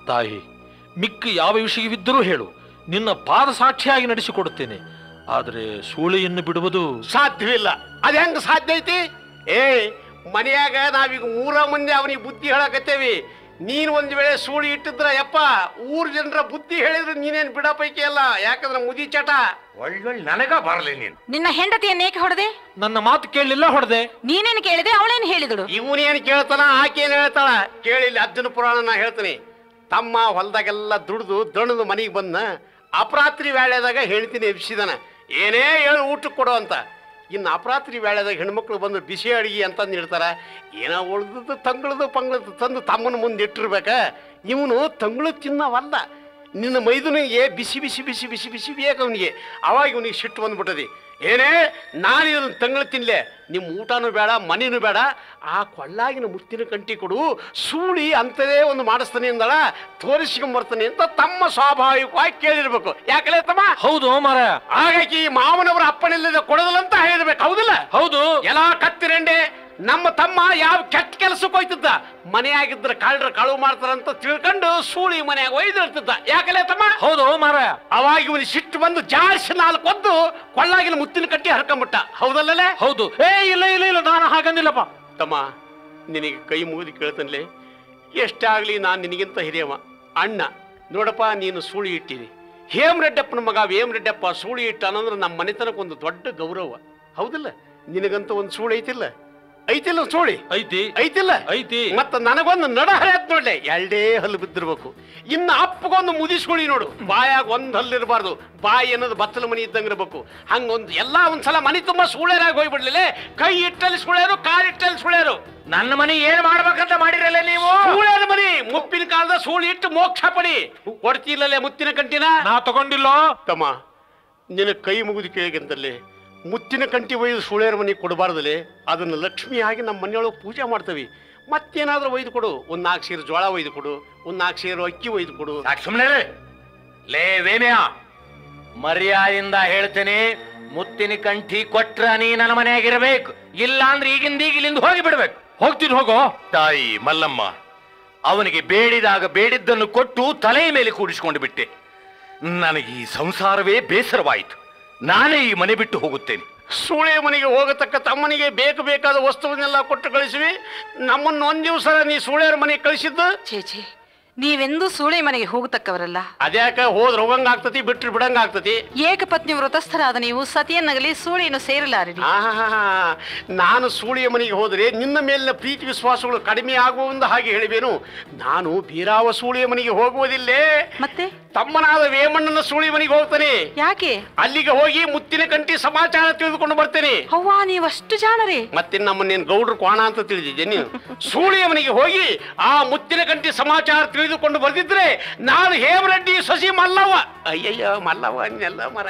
ತಾಯಿ ಮಿಕ್ಕ ಯಾವ ವಿಷಯವಿದ್ದರೂ ಹೇಳು ನಿನ್ನ ಪಾದ ಸಾಕ್ಷಿಯಾಗಿ ನಡೆಸಿಕೊಡುತ್ತೇನೆ ಆದರೆ ಸೂಳೆಯನ್ನು ಬಿಡುವುದು ಸಾಧ್ಯವಿಲ್ಲ ಅದ ಹೆಂಗ ಸಾಧ್ಯ ಐತಿ ಏ ಮನೆಯಾಗ ನಾವೀಗ ಮೂರ ಮಂದಿ ಅವನಿಗೆ ಬುದ್ಧಿ ಹೇಳಕತ್ತೇವಿ ನೀನ್ ಒಂದ್ ವೇಳೆ ಸೂಳಿ ಇಟ್ಟಿದ್ರ ಯಪ್ಪ ಊರ್ ಜನರ ಬುದ್ಧಿ ಹೇಳಿದ್ರೆ ನೀನೇನ್ ಬಿಡ ಪೈಕಿ ಅಲ್ಲ ಯಾಕಂದ್ರೆ ಮುದಿ ಚಟ ಒಳ್ಳೊಳ್ಳೆ ನನಗ ಬರಲಿ ನೀನು ನಿನ್ನ ಹೆಂಡತಿಯನ್ನೇಕೆ ಹೊಡೆದೆ ನನ್ನ ಮಾತು ಕೇಳಲಿಲ್ಲ ಹೊಡೆದೆ ನೀನೇನು ಕೇಳಿದೆ ಅವಳೇನು ಹೇಳಿದಳು ಇವನೇನ್ ಕೇಳ್ತಾನ ಆಕೆ ಏನ್ ಹೇಳ್ತಾಳ ಕೇಳಿಲ್ಲ ಅರ್ಜುನ ಪುರಾಣ ನಾ ಹೇಳ್ತೀನಿ ತಮ್ಮ ಹೊಲ್ದಾಗೆಲ್ಲ ದುಡ್ದು ದಣದು ಮನೆಗೆ ಬಂದ ಅಪರಾತ್ರಿ ವೇಳೆದಾಗ ಹೇಳ್ತೀನಿ ಎಬ್ಸಿದಾನ ಏನೇ ಹೇಳು ಊಟಕ್ಕೆ ಕೊಡು ಅಂತ ಇನ್ನು ಅಪರಾತ್ರಿ ವೇಳೆದಾಗ ಹೆಣ್ಮಕ್ಳು ಬಂದು ಬಿಸಿ ಅಡಿಗೆ ಅಂತಂದು ಇಡ್ತಾರ ಏನೋ ಉಳ್ದದ್ದು ತಂಗಳದು ಪಂಗಳದು ತಂದು ತಮ್ಮನ ಮುಂದೆ ಇಟ್ಟಿರ್ಬೇಕ ಇವನು ತಂಗಳು ತಿನ್ನವಲ್ಲ ನಿನ್ನ ಮೈದುನಿಗೆ ಬಿಸಿ ಬಿಸಿ ಬಿಸಿ ಬಿಸಿ ಬಿಸಿ ಬೇಕು ಅವನಿಗೆ ಅವಾಗ ಇವನಿಗೆ ಸಿಟ್ಟು ಬಂದ್ಬಿಟ್ಟದಿ ಏನೇ ನಾನು ಇದನ್ನು ತಂಗಳು ತಿನ್ಲೆ ನಿಮ್ಮ ಊಟನೂ ಬೇಡ ಮನೇನೂ ಬೇಡ ಆ ಕೊಳ್ಳಾಗಿನ ಮುತ್ತಿನ ಕಂಟಿ ಕೊಡು ಸೂಳಿ ಅಂಥದೇ ಒಂದು ಮಾಡಿಸ್ತಾನೆ ಅಂದಳ ತೋರಿಸ್ಕೊಂಬರ್ತಾನೆ ಅಂತ ತಮ್ಮ ಸ್ವಾಭಾವಿಕವಾಗಿ ಕೇಳಿರ್ಬೇಕು ಯಾಕಲೇ ತಮ್ಮ ಹೌದು ಮಾರ ಹಾಗಾಗಿ ಮಾವನವರ ಅಪ್ಪನಿಲ್ಲದೆ ಕೊಡೋದಿಲ್ಲ ಅಂತ ಹೇಳಿರ್ಬೇಕು ಹೌದಿಲ್ಲ ಹೌದು ಎಲ್ಲ ಕತ್ತಿರಂಡೆ ನಮ್ಮ ತಮ್ಮ ಯಾವ ಕೆಟ್ಟ ಕೆಲಸಕ್ಕೆ ಹೋಯ್ತಿದ್ದ ಮನೆಯಾಗಿದ್ರೆ ಕಳ್ರ ಕಳುವು ಮಾಡ್ತಾರಂತ ತಿಳ್ಕೊಂಡು ಸೂಳಿ ಮನೆಯಾಗ ಒಯ್ದಿರ್ತಿದ್ದ ಯಾಕಲೇ ತಮ್ಮ ಹೌದು ಮಾರ ಅವಾಗ ಇವನು ಸಿಟ್ಟು ಬಂದು ಜಾರ್ಸಿ ನಾಲ್ಕು ಒದ್ದು ಕೊಳ್ಳಾಗಿನ ಮುತ್ತಿನ ಕಟ್ಟಿ ಹರ್ಕೊಂಬಿಟ್ಟ ಹೌದಲ್ಲೇ ಹೌದು ಏ ಇಲ್ಲ ಇಲ್ಲ ಇಲ್ಲ ನಾನು ಹಾಗಂದಿಲ್ಲಪ್ಪ ತಮ್ಮ ನಿನಗೆ ಕೈ ಮುಗಿದು ಕೇಳ್ತನ್ಲೆ ಎಷ್ಟಾಗ್ಲಿ ನಾನು ನಿನಗಿಂತ ಹಿರಿಯವ ಅಣ್ಣ ನೋಡಪ್ಪ ನೀನು ಸೂಳಿ ಇಟ್ಟಿರಿ ಹೇಮ್ ರೆಡ್ಡಪ್ಪನ ಮಗ ವೇಮ್ ರೆಡ್ಡಪ್ಪ ಸೂಳಿ ಇಟ್ಟ ಅನ್ನಂದ್ರೆ ನಮ್ಮ ಮನೆತನಕ್ಕೆ ಒಂದು ದೊಡ್ಡ ಗೌರವ ಹೌದಿಲ್ಲ ನಿನಗಂತ ಒಂದು ಸೂಳಿ ಐತಿಲ್ಲ ಐತಿಲ್ಲ ಒಂದ್ ಸೂಳಿ ಐತಿ ಐತಿಲ್ಲ ಐತಿ ಮತ್ತ ನನಗೊಂದು ನಡ ಹರಿಯತ್ ನೋಡ್ಲೆ ಎರಡೇ ಹಲ್ಲು ಬಿದ್ದಿರ್ಬೇಕು ಇನ್ನು ಅಪ್ಪಗೊಂದು ಮುದಿಸ್ಕೊಳ್ಳಿ ನೋಡು ಬಾಯಾಗ ಒಂದ್ ಹಲ್ಲಿರಬಾರ್ದು ಬಾಯಿ ಅನ್ನೋದು ಬತ್ತಲ ಮನಿ ಇದ್ದಂಗೆ ಇರ್ಬೇಕು ಹಂಗೊಂದು ಎಲ್ಲಾ ಒಂದ್ಸಲ ಮನಿ ತುಂಬಾ ಸುಳ್ಳೆರಾಗಿ ಹೋಗ್ಬಿಡ್ಲಿಲ್ಲ ಕೈ ಇಟ್ಟಲ್ಲಿ ಸುಳ್ಯಾರು ಕಾಲ್ ಇಟ್ಟಲ್ಲಿ ಸುಳ್ಯಾರು ನನ್ನ ಮನೆ ಏನ್ ಮಾಡ್ಬೇಕಂತ ಮಾಡಿರಲ್ಲ ನೀವು ಸುಳ್ಯಾರ ಮನಿ ಮುಪ್ಪಿನ ಕಾಲದ ಸೂಳಿ ಇಟ್ಟು ಮೋಕ್ಷ ಪಡಿ ಕೊಡ್ತಿಲ್ಲಲ್ಲೇ ಮುತ್ತಿನ ಕಂಟಿನ ನಾ ತಗೊಂಡಿಲ್ಲ ತಮ್ಮ ನಿನ್ನ ಕೈ ಮುಗಿದು ಕೇಳಿಗಂತಲ್ಲಿ ಮುತ್ತಿನ ಕಂಟಿ ಒಯ್ದು ಸುಳ್ಯರ ಮನೆಗೆ ಕೊಡಬಾರ್ದಲೆ ಅದನ್ನು ಲಕ್ಷ್ಮಿಯಾಗಿ ನಮ್ಮ ಮನೆಯೊಳಗೆ ಪೂಜೆ ಮಾಡ್ತೀವಿ ಮತ್ತೇನಾದ್ರೂ ಒಯ್ದು ಕೊಡು ಒಂದು ನಾಲ್ಕು ಸೇರು ಜೋಳ ಒಯ್ದು ಕೊಡು ಒಂದು ನಾಲ್ಕು ಸೇರು ಅಕ್ಕಿ ಒಯ್ದು ಕೊಡು ಸಾಕ್ ಸುಮ್ನೆ ಇರು. ಲೇ ವೇಮ್ಯ ಮರ್ಯಾದಿಂದ ಹೇಳ್ತೇನೆ ಮುತ್ತಿನ ಕಂಠಿ ಕೊಟ್ರ ನೀ ನನ್ನ ಮನೆಯಾಗಿರ್ಬೇಕು ಇಲ್ಲ ಅಂದ್ರೆ ಈಗಿಂದ ಈಗ ಇಲ್ಲಿಂದ ಹೋಗಿ ಬಿಡ್ಬೇಕು ಹೋಗ್ತೀನಿ ಹೋಗೋ ತಾಯಿ ಮಲ್ಲಮ್ಮ ಅವನಿಗೆ ಬೇಡಿದಾಗ ಬೇಡಿದ್ದನ್ನು ಕೊಟ್ಟು ತಲೆಯ ಮೇಲೆ ಕೂಡಿಸಿಕೊಂಡು ಬಿಟ್ಟೆ ನನಗೆ ಈ ಸಂಸಾರವೇ ಬೇಸರವಾಯಿತು ನಾನೇ ಈ ಮನೆ ಬಿಟ್ಟು ಹೋಗುತ್ತೇನೆ ಸೂಳೆ ಮನೆಗೆ ಹೋಗತಕ್ಕ ತಮ್ಮನಿಗೆ ಬೇಕು ಬೇಕಾದ ವಸ್ತುವನ್ನೆಲ್ಲ ಕೊಟ್ಟು ಕಳಿಸಿವಿ ನಮ್ಮನ್ನು ಒಂದ್ ದಿವಸ ನೀ ಸೂಳೆಯರ ಮನೆಗೆ ಕಳಿಸಿದ್ದು ಛೇ ಛೇ ನೀವೆಂದೂ ಸೂಳೆ ಮನೆಗೆ ಹೋಗತಕ್ಕವರಲ್ಲ ಅದ್ಯಾಕ ಹೋದ್ರ ಹೋಗಂಗ ಆಗ್ತತಿ ಬಿಟ್ರು ಬಿಡಂಗ ಆಗ್ತತಿ ಏಕಪತ್ನಿ ವ್ರತಸ್ಥರಾದ ನೀವು ಸತಿಯನ್ನಗಲಿ ಸೂಳೆಯನ್ನು ಸೇರಲಾರಿರಿ ಆಹಾಹಾಹಾ. ನಾನು ಸೂಳಿಯ ಮನೆಗೆ ಹೋದರೆ ನಿನ್ನ ಮೇಲಿನ ಪ್ರೀತಿ ವಿಶ್ವಾಸಗಳು ಕಡಿಮೆ ಆಗುವಂದ ಹಾಗೆ ಹೇಳಿಬೇನು ನಾನು ಬೀರಾವ ಸೂಳಿಯ ಮನೆಗೆ ಹೋಗುವುದಿಲ್ಲೇ ಮತ್ತೆ ತಮ್ಮನಾದ ವೇಮಣ್ಣನ ಸೂಳಿ ಮನೆಗೆ ಹೋಗ್ತಾನೆ ಯಾಕೆ ಅಲ್ಲಿಗೆ ಹೋಗಿ ಮುತ್ತಿನ ಕಂಟಿ ಸಮಾಚಾರ ತಿಳಿದುಕೊಂಡು ಬರ್ತೇನೆ ಅವ್ವಾ ನೀವಷ್ಟು ಜಾಣರಿ ಮತ್ತೆ ನಮ್ಮನ್ನೇನು ಗೌಡ್ರು ಕೋಣ ಅಂತ ತಿಳಿದಿದ್ದೆ ನೀನು ಸೂಳಿಯ ಮನೆಗೆ ಹೋಗಿ ಆ ಮುತ್ತಿನ ಕಂಟಿ ಸಮಾಚಾರ ತಿಳಿದುಕೊಂಡು ಬರ್ದಿದ್ರೆ ನಾನು ಹೇಮರೆಡ್ಡಿ ಸಸಿ ಮಲ್ಲವ್ವ ಅಯ್ಯಯ್ಯ ಮಲ್ಲವ್ವ ಅನ್ನೆಲ್ಲ ಮರ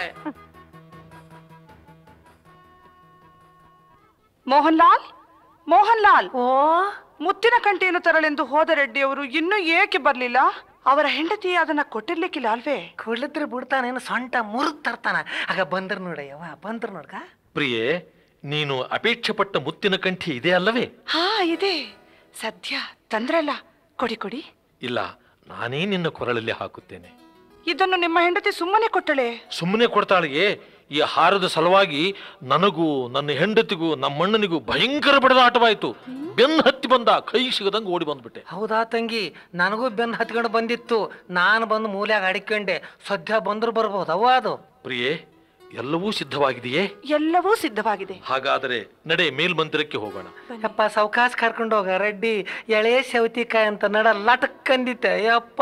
ಮೋಹನ್ ಲಾಲ್ ಮೋಹನ್ ಲಾಲ್ ಮುತ್ತಿನ ಕಂಠಿಯನ್ನು ತರಲೆಂದು ಹೋದ ರೆಡ್ಡಿಯವರು ಇನ್ನೂ ಏಕೆ ಬರ್ಲಿಲ್ಲ ಅವರ ಹೆಂಡತಿ ಅದನ್ನ ಕೊಟ್ಟಿರ್ಲಿಕ್ಕಿಲ್ಲ ಅಲ್ವೇ ಕೊಡ್ಲಿದ್ರೆ ಬಿಡ್ತಾನೇನು ಸೊಂಟ ಮುರಿದ್ ತರ್ತಾನ ಆಗ ಬಂದ್ರ ನೋಡಯ್ಯವ ಬಂದ್ರ ನೋಡ್ಕ ಪ್ರಿಯೆ ನೀನು ಅಪೇಕ್ಷೆ ಪಟ್ಟ ಮುತ್ತಿನ ಕಂಠಿ ಇದೆ ಅಲ್ಲವೇ ಹಾ ಇದೆ ಸದ್ಯ ತಂದ್ರಲ್ಲ ಕೊಡಿ ಕೊಡಿ ಇಲ್ಲ ನಾನೇ ನಿನ್ನ ಕೊರಳಲ್ಲಿ ಹಾಕುತ್ತೇನೆ ಇದನ್ನು ನಿಮ್ಮ ಹೆಂಡತಿ ಸುಮ್ಮನೆ ಕೊಟ್ಟಳೆ ಸುಮ್ಮನೆ ಕೊಡ್ತಾಳಿಗೆ ಈ ಹಾರದ ಸಲುವಾಗಿ ನನಗೂ ನನ್ನ ಹೆಂಡತಿಗೂ ನಮ್ಮಣ್ಣನಿಗೂ ಭಯಂಕರ ಬಡದಾಟವಾಯಿತು ಬೆನ್ನು ಹತ್ತಿ ಬಂದ ಕೈ ಸಿಗದಂಗೆ ಓಡಿ ಬಂದ್ಬಿಟ್ಟೆ ಹೌದಾ ತಂಗಿ ನನಗೂ ಬೆನ್ನು ಹತ್ಕೊಂಡು ಬಂದಿತ್ತು ನಾನು ಬಂದು ಮೂಲ್ಯಾಗ ಅಡಿಕೊಂಡೆ ಸದ್ಯ ಬಂದ್ರು ಬರ್ಬೋದು ಅವ್ವ ಅದು ಪ್ರಿಯೆ ಎಲ್ಲವೂ ಸಿದ್ಧವಾಗಿದೆಯೇ ಎಲ್ಲವೂ ಸಿದ್ಧವಾಗಿದೆ ಹಾಗಾದರೆ ನಡೆ ಮೇಲ್ಮಂದಿರಕ್ಕೆ ಹೋಗೋಣ ಯಪ್ಪ ಸಾವ್ಕಾಸ್ ಕರ್ಕೊಂಡು ಹೋಗ ರೆಡ್ಡಿ ಎಳೆ ಸೌತಿಕಾಯಿ ಅಂತ ನಡ ಲಟಕ್ಕಂದಿತ್ತೆ ಯಪ್ಪ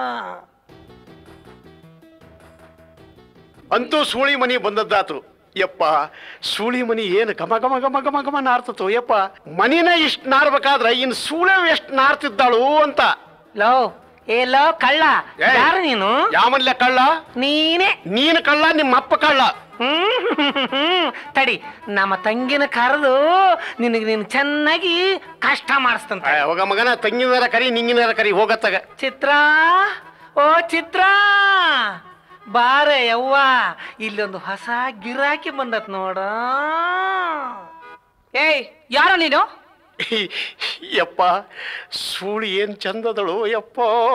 ಅಂತೂ ಸೂಳಿ ಮನಿ ಬಂದದ್ದಾತು ಯಪ್ಪ ಸೂಳಿ ಮನಿ ಏನು ಘಮ ಘಮ ಘಮ ಘಮ ಘಮ ನಾರ್ತತು ಯಪ್ಪ ಮನಿನ ಇಷ್ಟು ನಾರ್ಬೇಕಾದ್ರೆ ಇನ್ ಸೂಳೆ ಎಷ್ಟು ನಾರ್ತಿದ್ದಾಳು ಅಂತ ಲೋ ಏ ಲೋ ಕಳ್ಳ ಏಯ್. ಯಾರು ನೀನು ಯಾಮನ್ಲೆ ಕಳ್ಳ ನೀನೇ ನೀನು ಕಳ್ಳ ನಿಮ್ಮ ಅಪ್ಪ ಕಳ್ಳ ಹ್ಮ್ ತಡಿ ನಮ್ಮ ತಂಗಿನ ಕರೆದು ನಿನಗೆ ನೀನು ಚೆನ್ನಾಗಿ ಕಷ್ಟ ಮಾಡಿಸ್ತಂತ ಅವಾಗ ಮಗನ ತಂಗಿನಾರ ಕರಿ ನಿಂಗಿನಾರ ಕರಿ ಹೋಗತ್ತಾಗ ಚಿತ್ರ ಓ ಚಿತ್ರ ಬಾರೆ ಯವ್ವ ಇಲ್ಲೊಂದು ಹೊಸ ಗಿರಾಕಿ ಬಂದತ್ ನೋಡ ಏಯ್ ಯಾರೋ ನೀನು ಯಪ್ಪ ಸೂಳಿ ಏನ್ ಚಂದದಳು ಯಪ್ಪ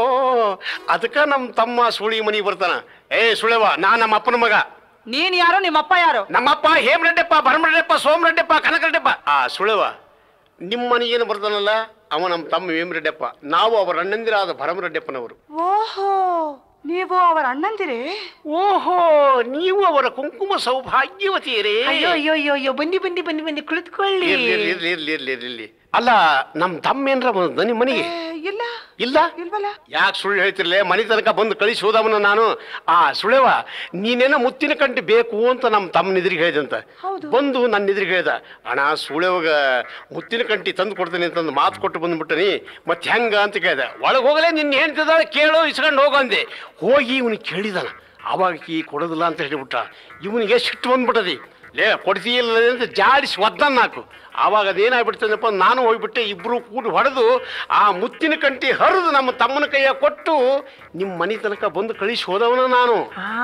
ಅದಕ್ಕ ನಮ್ಮ ತಮ್ಮ ಸೂಳಿ ಮನಿಗೆ ಬರ್ತಾನ ಏ ಸುಳೆವ ನಾ ನಮ್ಮ ಅಪ್ಪನ ಮಗ ನೀನ್ ಯಾರು ನಿಮ್ಮಪ್ಪ ಯಾರು ನಮ್ಮಪ್ಪ ಹೇಮರೆಡ್ಡಪ್ಪ ಭರಮರೆಡ್ಡಪ್ಪ ಸೋಮರೆಡ್ಡಪ್ಪ ಕನಕರೆಡ್ಡಪ್ಪ ಆ ಸುಳೆವ ನಿಮ್ಮ ಮನೆಗೇನು ಬರ್ತಾನಲ್ಲ ಅವ ನಮ್ಮ ತಮ್ಮ ಹೇಮರೆಡ್ಡಪ್ಪ ನಾವು ಅವರ ಅಣ್ಣಂದಿರಾದ ಭರಮರೆಡ್ಡಪ್ಪನವರು ಓಹೋ ನೀವು ಅವರ ಅಣ್ಣಂದಿರೇ ಓಹೋ ನೀವು ಅವರ ಕುಂಕುಮ ಸೌಭಾಗ್ಯವತಿಯರೇ ಅಯ್ಯೋ ಅಯ್ಯೋ ಅಯ್ಯೋ ಅಯ್ಯೋ ಬನ್ನಿ ಬನ್ನಿ ಬನ್ನಿ ಬನ್ನಿ ಕುಳಿತುಕೊಳ್ಳಿ ಇರ್ಲಿ ಇರ್ಲಿ ಇರ್ಲಿ ಇರ್ಲಿ ಇರ್ಲಿ ಇರ್ಲಿ ಅಲ್ಲ ನಮ್ಮ ತಮ್ಮ ಏನ್ರ ಬಂದ ನಿಮ್ಮ ಮನೆಗೆ ಏ, ಇಲ್ಲ ಇಲ್ಲ ಇಲ್ವಲ್ಲ ಯಾಕೆ ಸುಳ್ಳು ಹೇಳ್ತಿರ್ಲೆ ಮನೆ ತನಕ ಬಂದು ಕಳಿಸಿ ಹೋದವನ ನಾನು ಆ ಸುಳೆವ ನೀನೇನೋ ಮುತ್ತಿನ ಕಂಟಿ ಬೇಕು ಅಂತ ನಮ್ಮ ತಮ್ಮನ ಎದುರಿಗೆ ಹೇಳಿದಂತ ಹೌದು. ಬಂದು ನನ್ನ ಎದುರಿಗೆ ಹೇಳ್ದ ಅಣ್ಣ ಸುಳೆವಾಗ ಮುತ್ತಿನ ಕಂಟಿ ತಂದು ಕೊಡ್ತೀನಿ ಅಂತಂದು ಮಾತು ಕೊಟ್ಟು ಬಂದ್ಬಿಟ್ಟನಿ ಮತ್ತೆ ಹೆಂಗ ಅಂತ ಕೇಳ್ದೆ ಒಳಗೆ ಹೋಗಲೇ ನಿನ್ನ ಹೇಳ್ತಿದ್ದ ಕೇಳು ಇಸ್ಕೊಂಡು ಹೋಗು ಅಂದೆ ಹೋಗಿ ಇವನಿಗೆ ಕೇಳಿದಾನ ಅವಾಗ ಈ ಕೊಡೋದಿಲ್ಲ ಅಂತ ಹೇಳಿಬಿಟ್ಟ ಇವನಿಗೆ ಸಿಟ್ಟು ಬಂದ್ಬಿಟ್ಟದಿ ಲೇ ಕೊಡ್ತೀಯಿಲ್ಲ ಅಂತ ಜಾಡಿಸಿ ಒದ್ದನ್ನ ಹಾಕು ಆವಾಗ ಅದೇನಾಗ್ಬಿಡ್ತದಪ್ಪ ನಾನು ಹೋಗ್ಬಿಟ್ಟೆ ಇಬ್ರು ಕೂಡಿ ಹೊಡೆದು ಆ ಮುತ್ತಿನ ಕಂಟಿ ಹರಿದು ನಮ್ಮ ತಮ್ಮನ ಕೈಯ ಕೊಟ್ಟು ನಿಮ್ಮ ಮನೆ ತನಕ ಬಂದು ಕಳಿಸಿ ಹೋದವನ ನಾನು